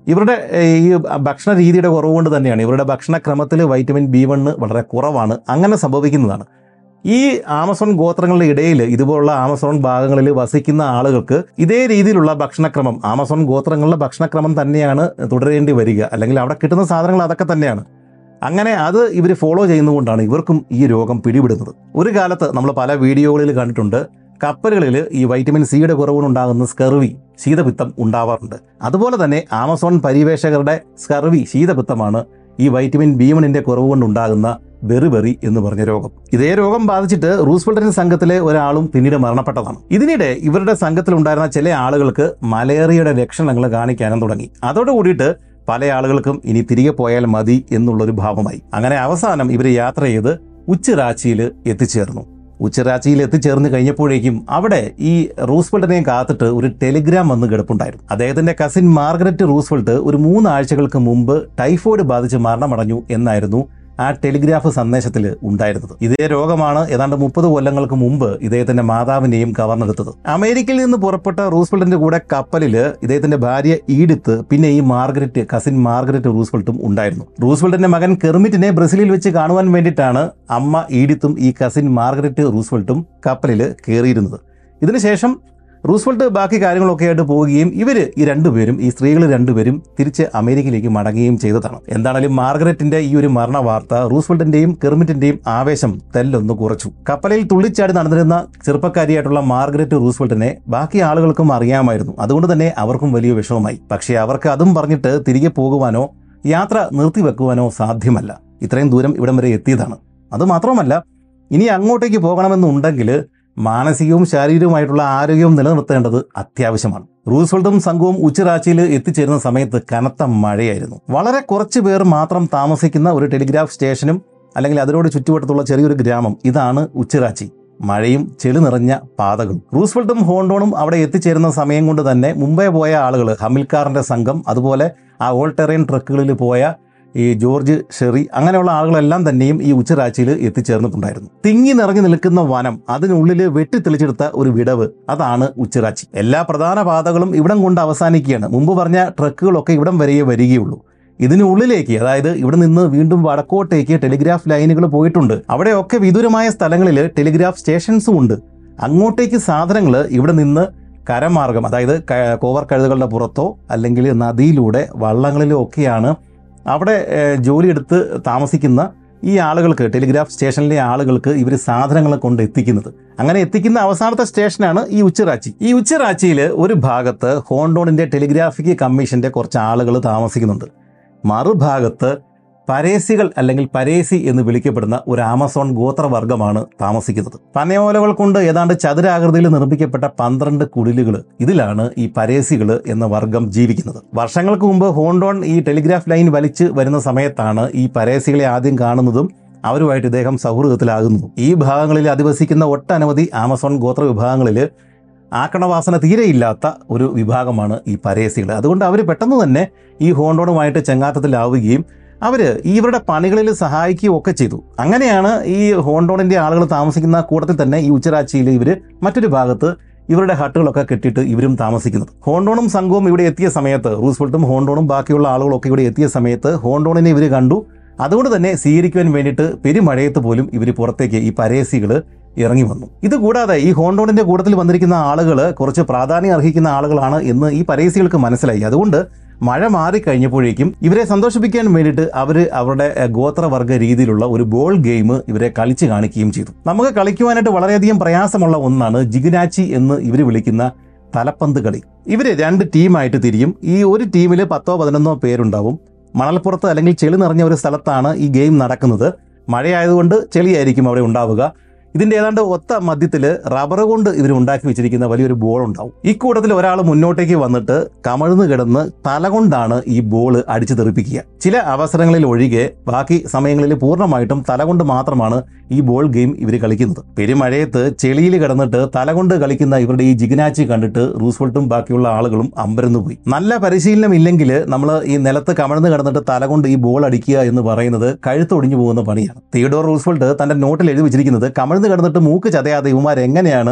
ഇവരുടെ ഏഹ്, ഈ ഭക്ഷണ രീതിയുടെ കുറവ് കൊണ്ട് തന്നെയാണ് ഇവരുടെ ഭക്ഷണക്രമത്തിൽ വൈറ്റമിൻ ബി വണ്ണ് വളരെ കുറവാണ് അങ്ങനെ സംഭവിക്കുന്നതാണ് ഈ ആമസോൺ ഗോത്രങ്ങളുടെ ഇടയിൽ ഇതുപോലുള്ള ആമസോൺ ഭാഗങ്ങളിൽ വസിക്കുന്ന ആളുകൾക്ക് ഇതേ രീതിയിലുള്ള ഭക്ഷണക്രമം ആമസോൺ ഗോത്രങ്ങളുടെ ഭക്ഷണക്രമം തന്നെയാണ് തുടരേണ്ടി വരിക അല്ലെങ്കിൽ അവിടെ കിട്ടുന്ന സാധനങ്ങൾ അതൊക്കെ തന്നെയാണ് അങ്ങനെ അത് ഇവർ ഫോളോ ചെയ്യുന്നതുകൊണ്ടാണ് ഇവർക്കും ഈ രോഗം പിടിപെടുന്നത് ഒരു കാലത്ത് നമ്മൾ പല വീഡിയോകളിൽ കണ്ടിട്ടുണ്ട് കപ്പലുകളിൽ ഈ വൈറ്റമിൻ സിയുടെ കുറവുണ്ടാകുന്ന സ്കർവി ശീതപിത്തം ഉണ്ടാവാറുണ്ട് അതുപോലെ തന്നെ ആമസോൺ പരിവേഷകരുടെ സ്കർവി ശീതപിത്തമാണ് ഈ വൈറ്റമിൻ ബി വണ്ണിന്റെ കുറവ് കൊണ്ടുണ്ടാകുന്ന ബെറിബെറി എന്ന് പറഞ്ഞ രോഗം ഇതേ രോഗം ബാധിച്ചിട്ട് റൂസ്വെൽറ്റിന്റെ സംഘത്തിലെ ഒരാളും പിന്നീട് മരണപ്പെട്ടതാണ് ഇതിനിടെ ഇവരുടെ സംഘത്തിലുണ്ടായിരുന്ന ചില ആളുകൾക്ക് മലേറിയയുടെ ലക്ഷണങ്ങൾ കാണിക്കാനും തുടങ്ങി അതോടുകൂടിയിട്ട് പല ആളുകൾക്കും ഇനി തിരികെ പോയാൽ മതി എന്നുള്ളൊരു ഭാവമായി അങ്ങനെ അവസാനം ഇവർ യാത്ര ചെയ്ത് ഉച്ചറാച്ചിയിൽ എത്തിച്ചേർന്നു ഉച്ചറാച്ചിയിൽ എത്തിച്ചേർന്ന് കഴിഞ്ഞപ്പോഴേക്കും അവിടെ ഈ റൂസ്വെൽറ്റിനെ കാത്തിട്ട് ഒരു ടെലിഗ്രാം വന്ന് കിടപ്പുണ്ടായിരുന്നു അദ്ദേഹത്തിന്റെ കസിൻ മാർഗരറ്റ് റൂസ്വെൽട്ട് ഒരു മൂന്നാഴ്ചകൾക്ക് മുമ്പ് ടൈഫോയിഡ് ബാധിച്ച് മരണമടഞ്ഞു എന്നായിരുന്നു ആ ടെലിഗ്രാഫ് സന്ദേശത്തിൽ ഉണ്ടായിരുന്നത് ഇതേ രോഗമാണ് ഏതാണ്ട് മുപ്പത് കൊല്ലങ്ങൾക്ക് മുമ്പ് ഇദ്ദേഹത്തിന്റെ മാതാവിനെയും കവർന്നെടുത്തത് അമേരിക്കയിൽ നിന്ന് പുറപ്പെട്ട റൂസ്വെൽറ്റിന്റെ കൂടെ കപ്പലിൽ ഇദ്ദേഹത്തിന്റെ ഭാര്യ ഈഡിത്ത് പിന്നെ ഈ മാർഗരറ്റ് കസിൻ മാർഗരറ്റ് റൂസ്വെൽട്ടും ഉണ്ടായിരുന്നു റൂസ്വെൽറ്റിന്റെ മകൻ കെർമിറ്റിനെ ബ്രസീലിൽ വെച്ച് കാണുവാൻ വേണ്ടിയിട്ടാണ് അമ്മ ഈഡിത്തും ഈ കസിൻ മാർഗരറ്റ് റൂസ്വെൽട്ടും കപ്പലിൽ കയറിയിരുന്നത് ഇതിനുശേഷം റൂസ്വെൽട്ട് ബാക്കി കാര്യങ്ങളൊക്കെ ആയിട്ട് പോവുകയും ഇവര് ഈ രണ്ടുപേരും ഈ സ്ത്രീകൾ രണ്ടുപേരും തിരിച്ച് അമേരിക്കയിലേക്ക് മടങ്ങുകയും ചെയ്തതാണ് എന്താണെങ്കിലും മാർഗരറ്റിന്റെ ഈ ഒരു മരണ വാർത്ത റൂസ്വെൽറ്റിന്റെയും കെർമിറ്റിന്റെയും ആവേശം തെല്ലൊന്ന് കുറച്ചു കപ്പലിൽ തുള്ളിച്ചാടി നടന്നിരുന്ന ചെറുപ്പക്കാരിയായിട്ടുള്ള മാർഗരറ്റ് റൂസ്വെൽറ്റിനെ ബാക്കി ആളുകൾക്കും അറിയാമായിരുന്നു അതുകൊണ്ട് തന്നെ അവർക്കും വലിയ വിഷമമായി പക്ഷേ അവർക്ക് അതും പറഞ്ഞിട്ട് തിരികെ പോകുവാനോ യാത്ര നിർത്തിവെക്കുവാനോ സാധ്യമല്ല ഇത്രയും ദൂരം ഇവിടം വരെ എത്തിയതാണ് അതുമാത്രമല്ല ഇനി അങ്ങോട്ടേക്ക് പോകണമെന്നുണ്ടെങ്കിൽ മാനസികവും ശാരീരികവുമായിട്ടുള്ള ആരോഗ്യവും നിലനിർത്തേണ്ടത് അത്യാവശ്യമാണ് റൂസ്വെൽട്ടും സംഘവും ഉച്ചറാച്ചിയിൽ എത്തിച്ചേരുന്ന സമയത്ത് കനത്ത മഴയായിരുന്നു വളരെ കുറച്ച് പേർ മാത്രം താമസിക്കുന്ന ഒരു ടെലിഗ്രാഫ് സ്റ്റേഷനും അല്ലെങ്കിൽ അതിനോട് ചുറ്റുവട്ടത്തുള്ള ചെറിയൊരു ഗ്രാമം ഇതാണ് ഉച്ചറാച്ചി മഴയും ചെളി നിറഞ്ഞ പാതകളും റൂസ്വെൽട്ടും ഹോണ്ടോണും അവിടെ എത്തിച്ചേരുന്ന സമയം കൊണ്ട് തന്നെ മുംബൈ പോയ ആളുകൾ ഹമിൽക്കാറിന്റെ സംഘം അതുപോലെ ആ ഓൾ ടെറൈൻ ട്രക്കുകളിൽ പോയ ഈ ജോർജ് ഷെറി അങ്ങനെയുള്ള ആളുകളെല്ലാം തന്നെയും ഈ ഉച്ചരാച്ചിയിൽ എത്തിച്ചേർന്നിട്ടുണ്ടായിരുന്നു തിങ്ങി നിറഞ്ഞു നിൽക്കുന്ന വനം അതിനുള്ളിൽ വെട്ടിത്തെളിച്ചെടുത്ത ഒരു വിടവ് അതാണ് ഉച്ചരാച്ചി എല്ലാ പ്രധാന പാതകളും ഇവിടം കൊണ്ട് അവസാനിക്കുകയാണ് മുമ്പ് പറഞ്ഞ ട്രക്കുകളൊക്കെ ഇവിടം വരെയേ വരികയുള്ളൂ ഇതിനുള്ളിലേക്ക് അതായത് ഇവിടെ നിന്ന് വീണ്ടും വടക്കോട്ടേക്ക് ടെലിഗ്രാഫ് ലൈനുകൾ പോയിട്ടുണ്ട് അവിടെയൊക്കെ വിദൂരമായ സ്ഥലങ്ങളിൽ ടെലിഗ്രാഫ് സ്റ്റേഷൻസും ഉണ്ട് അങ്ങോട്ടേക്ക് സാധനങ്ങൾ ഇവിടെ നിന്ന് കരമാർഗം അതായത് ക- കോവർ കഴുതുകളുടെ പുറത്തോ അല്ലെങ്കിൽ നദിയിലൂടെ വള്ളങ്ങളിലോ ഒക്കെയാണ് അവിടെ ഏഹ്, ജോലിയെടുത്ത് താമസിക്കുന്ന ഈ ആളുകൾക്ക് ടെലിഗ്രാഫ് സ്റ്റേഷനിലെ ആളുകൾക്ക് ഇവർ സാധനങ്ങൾ കൊണ്ട് എത്തിക്കുന്നത് അങ്ങനെ എത്തിക്കുന്ന അവസാനത്തെ സ്റ്റേഷനാണ് ഈ ഉച്ചറാച്ചി ഈ ഉച്ചറാച്ചിയിൽ ഒരു ഭാഗത്ത് ഹോണ്ടോണിന്റെ ടെലിഗ്രാഫിക് കമ്മീഷന്റെ കുറച്ച് ആളുകൾ താമസിക്കുന്നുണ്ട് മറുഭാഗത്ത് പരേസികൾ അല്ലെങ്കിൽ പരേസി എന്ന് വിളിക്കപ്പെടുന്ന ഒരു ആമസോൺ ഗോത്രവർഗമാണ് താമസിക്കുന്നത് പനയോലകൾ കൊണ്ട് ഏതാണ്ട് ചതുരാകൃതിയിൽ നിർമ്മിക്കപ്പെട്ട പന്ത്രണ്ട് കുടിലുകൾ ഇതിലാണ് ഈ പരേസികൾ എന്ന വർഗം ജീവിക്കുന്നത് വർഷങ്ങൾക്ക് മുമ്പ് ഹോണ്ടോൺ ഈ ടെലിഗ്രാഫ് ലൈൻ വലിച്ച് വരുന്ന സമയത്താണ് ഈ പരേസികളെ ആദ്യം കാണുന്നതും അവരുമായിട്ട് ഇദ്ദേഹം സൗഹൃദത്തിലാകുന്നു ഈ ഭാഗങ്ങളിൽ അധിവസിക്കുന്ന ഒട്ടനവധി ആമസോൺ ഗോത്ര വിഭാഗങ്ങളിൽ ആക്രണവാസന തീരെയില്ലാത്ത ഒരു വിഭാഗമാണ് ഈ പരേസികൾ അതുകൊണ്ട് അവർ പെട്ടെന്ന് തന്നെ ഈ ഹോണ്ടോണുമായിട്ട് ചെങ്ങാത്തത്തിലാവുകയും അവർ ഇവരുടെ പണികളിൽ സഹായിക്കുകയും ഒക്കെ ചെയ്തു അങ്ങനെയാണ് ഈ ഹോണ്ടോണിന്റെ ആളുകൾ താമസിക്കുന്ന കൂട്ടത്തിൽ തന്നെ ഈ ഉച്ചരാച്ചിയിൽ ഇവർ മറ്റൊരു ഭാഗത്ത് ഇവരുടെ ഹട്ടുകളൊക്കെ കെട്ടിയിട്ട് ഇവരും താമസിക്കുന്നത് ഹോണ്ടോണും സംഘവും ഇവിടെ എത്തിയ സമയത്ത് റൂസ്വെൽട്ടും ഹോണ്ടോണും ബാക്കിയുള്ള ആളുകളൊക്കെ ഇവിടെ എത്തിയ സമയത്ത് ഹോണ്ടോണിനെ ഇവർ കണ്ടു അതുകൊണ്ട് തന്നെ സ്വീകരിക്കുവാൻ വേണ്ടിയിട്ട് പെരുമഴയത്ത് പോലും ഇവർ പുറത്തേക്ക് ഈ പരേസികൾ ഇറങ്ങി വന്നു ഇത് കൂടാതെ ഈ ഹോണ്ടോണിന്റെ കൂട്ടത്തിൽ വന്നിരിക്കുന്ന ആളുകൾ കുറച്ച് പ്രാധാന്യം അർഹിക്കുന്ന ആളുകളാണ് എന്ന് ഈ പരേസികൾക്ക് മനസ്സിലായി അതുകൊണ്ട് മഴ മാറിക്കഴിഞ്ഞപ്പോഴേക്കും ഇവരെ സന്തോഷിപ്പിക്കാൻ വേണ്ടിയിട്ട് അവർ അവരുടെ എഹ്, ഗോത്രവർഗ രീതിയിലുള്ള ഒരു ബോൾ ഗെയിം ഇവരെ കളിച്ച് കാണിക്കുകയും ചെയ്തു നമുക്ക് കളിക്കുവാനായിട്ട് വളരെയധികം പ്രയാസമുള്ള ഒന്നാണ് ജിഗിനാച്ചി എന്ന് ഇവർ വിളിക്കുന്ന തലപ്പന്ത് കളി ഇവര് രണ്ട് ടീമായിട്ട് തിരിയും ഈ ഒരു ടീമിൽ പത്തോ പതിനൊന്നോ പേരുണ്ടാവും മണൽപ്പുറത്ത് അല്ലെങ്കിൽ ചെളി നിറഞ്ഞ ഒരു സ്ഥലത്താണ് ഈ ഗെയിം നടക്കുന്നത് മഴയായതുകൊണ്ട് ചെളിയായിരിക്കും അവിടെ ഉണ്ടാവുക ഇതിന്റെ ഏതാണ്ട് ഒത്ത മധ്യത്തിൽ റബ്ബർ കൊണ്ട് ഇവർ ഉണ്ടാക്കി വെച്ചിരിക്കുന്ന വലിയൊരു ബോൾ ഉണ്ടാവും ഈ കൂട്ടത്തിൽ ഒരാൾ മുന്നോട്ടേക്ക് വന്നിട്ട് കമഴ്ന്നു കിടന്ന് തല കൊണ്ടാണ് ഈ ബോൾ അടിച്ചു തെറിപ്പിക്കുക ചില അവസരങ്ങളിൽ ഒഴികെ ബാക്കി സമയങ്ങളിൽ പൂർണ്ണമായിട്ടും തല കൊണ്ട് മാത്രമാണ് ഈ ബോൾ ഗെയിം ഇവർ കളിക്കുന്നത് പെരുമഴയത്ത് ചെളിയിൽ കിടന്നിട്ട് തല കൊണ്ട് കളിക്കുന്ന ഇവരുടെ ഈ ജിഗ്നാച്ചി കണ്ടിട്ട് റൂസ്വെൽട്ടും ബാക്കിയുള്ള ആളുകളും അമ്പരന്നു പോയി നല്ല പരിശീലനം ഇല്ലെങ്കിൽ നമ്മൾ ഈ നിലത്ത് കമഴ്ന്ന് കിടന്നിട്ട് തല കൊണ്ട് ഈ ബോൾ അടിക്കുക എന്ന് പറയുന്നത് കഴുത്തൊടിഞ്ഞു പോകുന്ന പണിയാണ് തിയഡോർ റൂസ്വെൽട്ട് തന്റെ നോട്ടിൽ എഴുതി വെച്ചിരിക്കുന്നത് കമഴ്ന്ന് കിടന്നിട്ട് മൂക്ക് ചതയാതെ ഇവന്മാർ എങ്ങനെയാണ്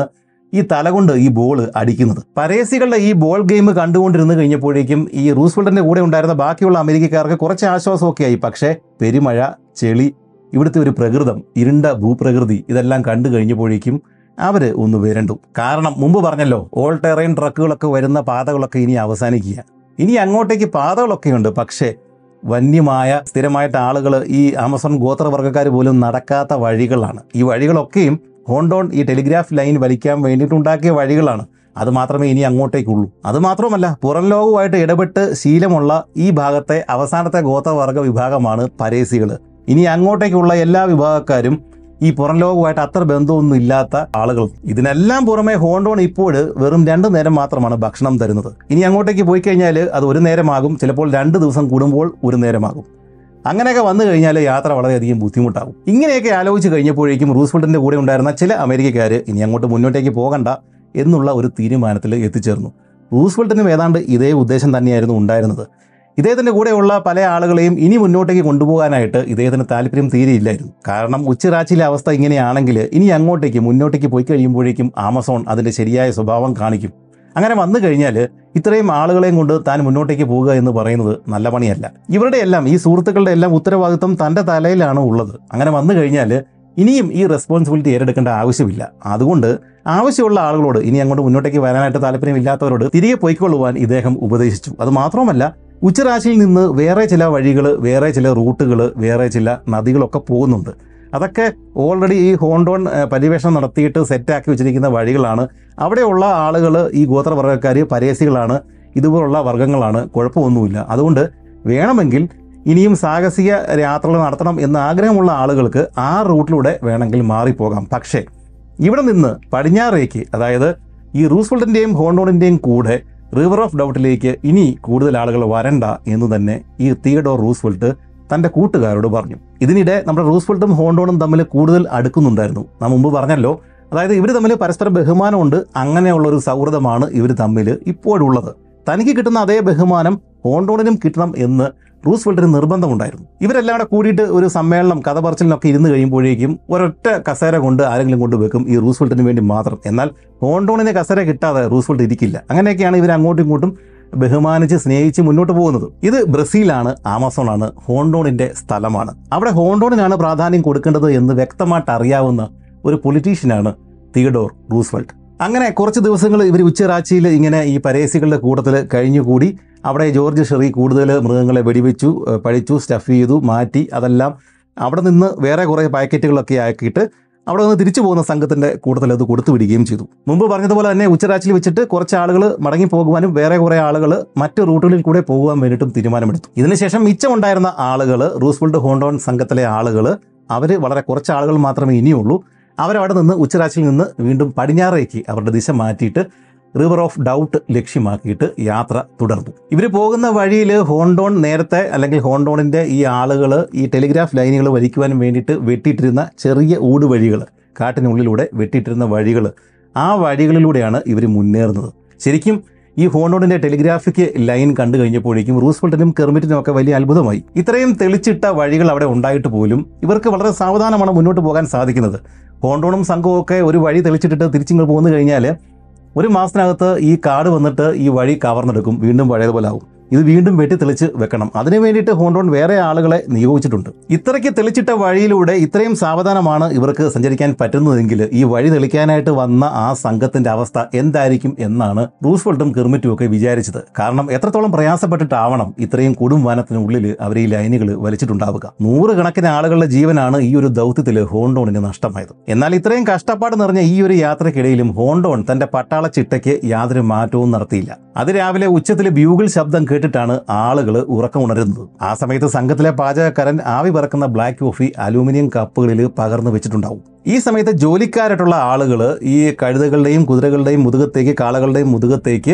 ഈ തല കൊണ്ട് ഈ ബോൾ അടിക്കുന്നത് പരേസികളുടെ ഈ ബോൾ ഗെയിം കണ്ടുകൊണ്ടിരുന്ന് കഴിഞ്ഞപ്പോഴേക്കും ഈ റൂസ്വെൽറ്റിന്റെ കൂടെ ഉണ്ടായിരുന്ന ബാക്കിയുള്ള അമേരിക്കക്കാർക്ക് കുറച്ച് ആശ്വാസമൊക്കെ ആയി പക്ഷേ പെരുമഴ ചെളി ഇവിടുത്തെ ഒരു പ്രകൃതം ഇരുണ്ട ഭൂപ്രകൃതി ഇതെല്ലാം കണ്ടു കഴിഞ്ഞപ്പോഴേക്കും അവർ ഒന്ന് വരണ്ടു കാരണം മുമ്പ് പറഞ്ഞല്ലോ ഓൾ ടെറൈൻ ട്രക്കുകളൊക്കെ വരുന്ന പാതകളൊക്കെ ഇനി അവസാനിക്കുക ഇനി അങ്ങോട്ടേക്ക് പാതകളൊക്കെ ഉണ്ട് പക്ഷേ വന്യമായ സ്ഥിരമായിട്ട് ആളുകൾ ഈ ആമസോൺ ഗോത്രവർഗ്ഗക്കാർ പോലും നടക്കാത്ത വഴികളാണ് ഈ വഴികളൊക്കെയും ഹോണ്ടോൺ ഈ ടെലിഗ്രാഫ് ലൈൻ വലിക്കാൻ വേണ്ടിയിട്ടുണ്ടാക്കിയ വഴികളാണ് അത് മാത്രമേ ഇനി അങ്ങോട്ടേക്കുള്ളൂ അത് മാത്രമല്ല പുറം ലോകവുമായിട്ട് ഇടപെട്ട് ശീലമുള്ള ഈ ഭാഗത്തെ അവസാനത്തെ ഗോത്രവർഗ വിഭാഗമാണ് പരേസികൾ ഇനി അങ്ങോട്ടേക്കുള്ള എല്ലാ വിഭാഗക്കാരും ഈ പുറം ലോകവുമായിട്ട് അത്ര ബന്ധമൊന്നും ഇല്ലാത്ത ആളുകൾ ഇതിനെല്ലാം പുറമെ ഹോണ്ടോൺ ഇപ്പോൾ വെറും രണ്ട് നേരം മാത്രമാണ് ഭക്ഷണം തരുന്നത് ഇനി അങ്ങോട്ടേക്ക് പോയി കഴിഞ്ഞാൽ അത് ഒരു നേരമാകും ചിലപ്പോൾ രണ്ട് ദിവസം കൂടുമ്പോൾ ഒരു നേരമാകും അങ്ങനെയൊക്കെ വന്നു കഴിഞ്ഞാൽ യാത്ര വളരെയധികം ബുദ്ധിമുട്ടാകും ഇങ്ങനെയൊക്കെ ആലോചിച്ച് കഴിഞ്ഞപ്പോഴേക്കും റൂസ്വെൽറ്റിന്റെ കൂടെ ഉണ്ടായിരുന്ന ചില അമേരിക്കക്കാർ ഇനി അങ്ങോട്ട് മുന്നോട്ടേക്ക് പോകണ്ട എന്നുള്ള ഒരു തീരുമാനത്തിൽ എത്തിച്ചേർന്നു റൂസ്വെൽറ്റിനും ഏതാണ്ട് ഇതേ ഉദ്ദേശം തന്നെയായിരുന്നു ഉണ്ടായിരുന്നത് ഇദ്ദേഹത്തിന്റെ കൂടെയുള്ള പല ആളുകളെയും ഇനി മുന്നോട്ടേക്ക് കൊണ്ടുപോകാനായിട്ട് ഇദ്ദേഹത്തിന് താല്പര്യം തീരെയില്ലായിരുന്നു കാരണം ഉച്ചറാച്ചിലെ അവസ്ഥ ഇങ്ങനെയാണെങ്കിൽ ഇനി അങ്ങോട്ടേക്ക് മുന്നോട്ടേക്ക് പോയി കഴിയുമ്പോഴേക്കും ആമസോൺ അതിന്റെ ശരിയായ സ്വഭാവം കാണിക്കും അങ്ങനെ വന്നു കഴിഞ്ഞാൽ ഇത്രയും ആളുകളെയും കൊണ്ട് താൻ മുന്നോട്ടേക്ക് പോവുക എന്ന് പറയുന്നത് നല്ല പണിയല്ല ഇവരുടെ എല്ലാം ഈ സുഹൃത്തുക്കളുടെ എല്ലാം ഉത്തരവാദിത്വം തന്റെ തലയിലാണ് ഉള്ളത് അങ്ങനെ വന്നു കഴിഞ്ഞാൽ ഇനിയും ഈ റെസ്പോൺസിബിലിറ്റി ഏറ്റെടുക്കേണ്ട ആവശ്യമില്ല അതുകൊണ്ട് ആവശ്യമുള്ള ആളുകളോട് ഇനി അങ്ങോട്ട് മുന്നോട്ടേക്ക് വരാനായിട്ട് താല്പര്യമില്ലാത്തവരോട് തിരികെ പൊയ്ക്കൊള്ളുവാൻ ഇദ്ദേഹം ഉപദേശിച്ചു അത് മാത്രമല്ല ഉച്ചരാശിയിൽ നിന്ന് വേറെ ചില വഴികൾ വേറെ ചില റൂട്ടുകൾ വേറെ ചില നദികളൊക്കെ പോകുന്നുണ്ട് അതൊക്കെ ഓൾറെഡി ഈ ഹോണ്ടോൺ ഏഹ്, പര്യവേഷണം നടത്തിയിട്ട് സെറ്റാക്കി വെച്ചിരിക്കുന്ന വഴികളാണ് അവിടെയുള്ള ആളുകൾ ഈ ഗോത്രവർഗ്ഗക്കാർ പരേസികളാണ് ഇതുപോലുള്ള വർഗ്ഗങ്ങളാണ് കുഴപ്പമൊന്നുമില്ല അതുകൊണ്ട് വേണമെങ്കിൽ ഇനിയും സാഹസിക യാത്രകൾ നടത്തണം എന്ന് ആഗ്രഹമുള്ള ആളുകൾക്ക് ആ റൂട്ടിലൂടെ വേണമെങ്കിൽ മാറിപ്പോകാം പക്ഷേ ഇവിടെ നിന്ന് പടിഞ്ഞാറേക്ക് അതായത് ഈ റൂസ്വെൽറ്റിൻ്റെയും ഹോണ്ടോണിൻ്റെയും കൂടെ റിവർ ഓഫ് ഡൗട്ടിലേക്ക് ഇനി കൂടുതൽ ആളുകൾ വരണ്ട എന്ന് തന്നെ ഈ തിയഡോർ റൂസ്വെൽറ്റ് തന്റെ കൂട്ടുകാരോട് പറഞ്ഞു ഇതിനിടെ നമ്മുടെ റൂസ്വെൽറ്റും ഹോണ്ടോണും തമ്മിൽ കൂടുതൽ അടുക്കുന്നുണ്ടായിരുന്നു നാം മുമ്പ് പറഞ്ഞല്ലോ അതായത് ഇവർ തമ്മിൽ പരസ്പര ബഹുമാനമുണ്ട് അങ്ങനെയുള്ള ഒരു സൗഹൃദമാണ് ഇവർ തമ്മിൽ ഇപ്പോഴുള്ളത് തനിക്ക് കിട്ടുന്ന അതേ ബഹുമാനം ഹോണ്ടോണിനും കിട്ടണം എന്ന് റൂസ്വെൽറ്റിന് നിർബന്ധമുണ്ടായിരുന്നു ഇവരെല്ലാം കൂടെ കൂടിയിട്ട് ഒരു സമ്മേളനം കഥ പറച്ചിലിനൊക്കെ ഇരുന്ന് കഴിയുമ്പോഴേക്കും ഒരൊറ്റ കസേര കൊണ്ട് ആരെങ്കിലും കൊണ്ട് വെക്കും ഈ റൂസ്വെൽറ്റിന് വേണ്ടി മാത്രം എന്നാൽ ഹോണ്ടോണിന് കസേര കിട്ടാതെ റൂസ്വെൽറ്റ് ഇരിക്കില്ല അങ്ങനെയൊക്കെയാണ് ഇവർ അങ്ങോട്ടും ഇങ്ങോട്ടും ബഹുമാനിച്ച് സ്നേഹിച്ച് മുന്നോട്ട് പോകുന്നത് ഇത് ബ്രസീലാണ് ആമസോൺ ആണ് ഹോണ്ടോണിന്റെ സ്ഥലമാണ് അവിടെ ഹോണ്ടോണിനാണ് പ്രാധാന്യം കൊടുക്കേണ്ടത് എന്ന് വ്യക്തമായിട്ട് അറിയാവുന്ന ഒരു പൊളിറ്റീഷ്യനാണ് തിയഡോർ റൂസ്വെൽറ്റ് അങ്ങനെ കുറച്ച് ദിവസങ്ങൾ ഇവർ ഉച്ചറാച്ചിയിൽ ഇങ്ങനെ ഈ പരേസികളുടെ കൂട്ടത്തിൽ കഴിഞ്ഞുകൂടി അവിടെ ജോർജ് ഷെറി കൂടുതൽ മൃഗങ്ങളെ വെടിവെച്ചു ഏഹ് പഴിച്ചു സ്റ്റഫ് ചെയ്തു മാറ്റി അതെല്ലാം അവിടെ നിന്ന് വേറെ കുറേ പാക്കറ്റുകളൊക്കെ ആക്കിയിട്ട് അവിടെ നിന്ന് തിരിച്ചു പോകുന്ന സംഘത്തിന്റെ കൂട്ടത്തിൽ അത് കൊടുത്തു വിടുകയും ചെയ്തു മുമ്പ് പറഞ്ഞതുപോലെ തന്നെ ഉച്ചരാച്ചിൽ വെച്ചിട്ട് കുറച്ച് ആളുകൾ മടങ്ങി പോകുവാനും വേറെ കുറേ ആളുകൾ മറ്റ് റൂട്ടുകളിൽ കൂടെ പോകുവാൻ വേണ്ടിയിട്ടും തീരുമാനമെടുത്തു ഇതിനുശേഷം മിച്ചമുണ്ടായിരുന്ന ആളുകൾ റൂസ്വെൽറ്റ് ഹോണ്ടോൺ സംഘത്തിലെ ആളുകൾ അവർ വളരെ കുറച്ച് ആളുകൾ മാത്രമേ ഇനിയുള്ളൂ അവരവിടെ നിന്ന് ഉച്ചരാച്ചിൽ നിന്ന് വീണ്ടും പടിഞ്ഞാറേക്ക് അവരുടെ ദിശ മാറ്റിയിട്ട് റിവർ ഓഫ് ഡൗട്ട് ലക്ഷ്യമാക്കിയിട്ട് യാത്ര തുടർന്നു ഇവർ പോകുന്ന വഴിയിൽ ഹോണ്ടോൺ നേരത്തെ അല്ലെങ്കിൽ ഹോണ്ടോണിന്റെ ഈ ആളുകൾ ഈ ടെലിഗ്രാഫ് ലൈനുകൾ വലിക്കുവാൻ വേണ്ടിയിട്ട് വെട്ടിയിട്ടിരുന്ന ചെറിയ ഊടുവഴികൾ കാട്ടിനുള്ളിലൂടെ വെട്ടിയിട്ടിരുന്ന വഴികൾ ആ വഴികളിലൂടെയാണ് ഇവർ മുന്നേറുന്നത് ശരിക്കും ഈ ഹോണ്ടോണിന്റെ ടെലിഗ്രാഫിക് ലൈൻ കണ്ടു കഴിഞ്ഞപ്പോഴേക്കും റൂസ്വെൽറ്റിനും കെർമിറ്റിനും ഒക്കെ വലിയ അത്ഭുതമായി ഇത്രയും തെളിച്ചിട്ട വഴികൾ അവിടെ ഉണ്ടായിട്ട് പോലും ഇവർക്ക് വളരെ സാവധാനമാണ് മുന്നോട്ട് പോകാൻ സാധിക്കുന്നത് ഹോണ്ടോണും സംഘവും ഒക്കെ ഒരു വഴി തെളിച്ചിട്ടിട്ട് തിരിച്ചിങ്ങൾ പോന്നു കഴിഞ്ഞാൽ ഒരു മാസത്തിനകത്ത് ഈ കാട് വന്നിട്ട് ഈ വഴി കവർന്നെടുക്കും വീണ്ടും പഴയതുപോലെ ആവും ഇത് വീണ്ടും വെട്ടി തെളിച്ച് വെക്കണം അതിനു വേണ്ടിയിട്ട് ഹോണ്ടോൺ വേറെ ആളുകളെ നിയോഗിച്ചിട്ടുണ്ട് ഇത്രയ്ക്ക് തെളിച്ചിട്ട വഴിയിലൂടെ ഇത്രയും സാവധാനമാണ് ഇവർക്ക് സഞ്ചരിക്കാൻ പറ്റുന്നതെങ്കിൽ ഈ വഴി തെളിക്കാനായിട്ട് വന്ന ആ സംഘത്തിന്റെ അവസ്ഥ എന്തായിരിക്കും എന്നാണ് റൂസ്വെൽട്ടും കിർമിറ്റും ഒക്കെ വിചാരിച്ചത് കാരണം എത്രത്തോളം പ്രയാസപ്പെട്ടിട്ടാവണം ഇത്രയും കൊടും വനത്തിനുള്ളിൽ അവർ ഈ ലൈനുകൾ വലിച്ചിട്ടുണ്ടാവുക നൂറുകണക്കിന് ആളുകളുടെ ജീവനാണ് ഈ ഒരു ദൗത്യത്തിൽ ഹോണ്ടോണിന് നഷ്ടമായത് എന്നാൽ ഇത്രയും കഷ്ടപ്പാട് നിറഞ്ഞ ഈ ഒരു യാത്രക്കിടയിലും ഹോണ്ടോൺ തന്റെ പട്ടാള ചിട്ടയ്ക്ക് യാതൊരു മാറ്റവും നടത്തിയില്ല അതിരാവിലെ ഉച്ചത്തിൽ ബ്യൂഗിൾ ശബ്ദം കേട്ടിട്ടാണ് ആളുകൾ ഉറക്കമുണരുന്നത് ആ സമയത്ത് സംഘത്തിലെ പാചകക്കാരൻ ആവി പറക്കുന്ന ബ്ലാക്ക് കോഫി അലൂമിനിയം കപ്പുകളിൽ പകർന്നു വെച്ചിട്ടുണ്ടാവും ഈ സമയത്ത് ജോലിക്കാരായിട്ടുള്ള ആളുകൾ ഈ കഴുതകളുടെയും കുതിരകളുടെയും മുതുകത്തേക്ക് കാളകളുടെയും മുതുകത്തേക്ക്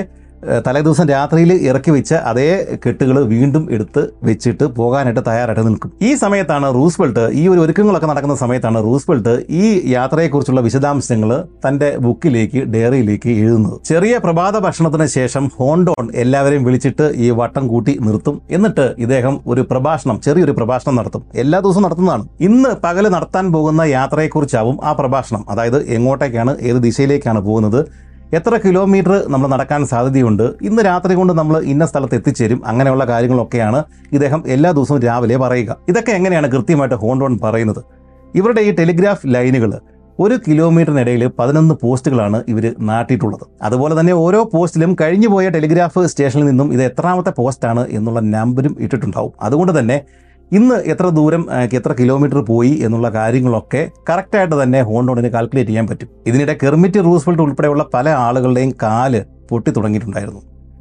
ഏഹ്, തലേദിവസം രാത്രിയിൽ ഇറക്കി വെച്ച അതേ കെട്ടുകൾ വീണ്ടും എടുത്ത് വെച്ചിട്ട് പോകാനായിട്ട് തയ്യാറായിട്ട് നിൽക്കും ഈ സമയത്താണ് റൂസ്വെൽട്ട് ഈ ഒരു ഒരുക്കങ്ങളൊക്കെ നടക്കുന്ന സമയത്താണ് റൂസ്വെൽട്ട് ഈ യാത്രയെക്കുറിച്ചുള്ള വിശദാംശങ്ങൾ തന്റെ ബുക്കിലേക്ക് ഡയറിയിലേക്ക് എഴുതുന്നത് ചെറിയ പ്രഭാത ഭക്ഷണത്തിന് ശേഷം ഹോണ്ടോൺ എല്ലാവരെയും വിളിച്ചിട്ട് ഈ വട്ടം കൂട്ടി നിർത്തും എന്നിട്ട് ഇദ്ദേഹം ഒരു പ്രഭാഷണം ചെറിയൊരു പ്രഭാഷണം നടത്തും എല്ലാ ദിവസവും നടത്തുന്നതാണ് ഇന്ന് പകല് നടത്താൻ പോകുന്ന യാത്രയെക്കുറിച്ചാവും ആ പ്രഭാഷണം അതായത് എങ്ങോട്ടേക്കാണ് ഏത് ദിശയിലേക്കാണ് പോകുന്നത് എത്ര കിലോമീറ്റർ നമ്മൾ നടക്കാൻ സാധ്യതയുണ്ട് ഇന്ന് രാത്രി കൊണ്ട് നമ്മൾ ഇന്ന സ്ഥലത്ത് എത്തിച്ചേരും അങ്ങനെയുള്ള കാര്യങ്ങളൊക്കെയാണ് ഇദ്ദേഹം എല്ലാ ദിവസവും രാവിലെ പറയുക ഇതൊക്കെ എങ്ങനെയാണ് കൃത്യമായിട്ട് ഹോണ്ടോൺ പറയുന്നത് ഇവരുടെ ഈ ടെലിഗ്രാഫ് ലൈനുകൾ ഒരു കിലോമീറ്ററിനിടയിൽ പതിനൊന്ന് പോസ്റ്റുകളാണ് ഇവർ നാട്ടിയിട്ടുള്ളത് അതുപോലെ തന്നെ ഓരോ പോസ്റ്റിലും കഴിഞ്ഞു പോയ ടെലിഗ്രാഫ് സ്റ്റേഷനിൽ നിന്നും ഇത് എത്രാമത്തെ പോസ്റ്റാണ് എന്നുള്ള നമ്പരും ഇട്ടിട്ടുണ്ടാവും അതുകൊണ്ട് തന്നെ ഇന്ന് എത്ര ദൂരം ആ, എത്ര കിലോമീറ്റർ പോയി എന്നുള്ള കാര്യങ്ങളൊക്കെ കറക്റ്റായിട്ട് തന്നെ ഹോണ്ടോണിന് കാൽക്കുലേറ്റ് ചെയ്യാൻ പറ്റും ഇതിനിടെ കെർമിറ്റ് റൂസ്വെൽട്ട് ഉൾപ്പെടെയുള്ള പല ആളുകളുടെയും കാല് പൊട്ടി തുടങ്ങിയിട്ടുണ്ടായിരുന്നു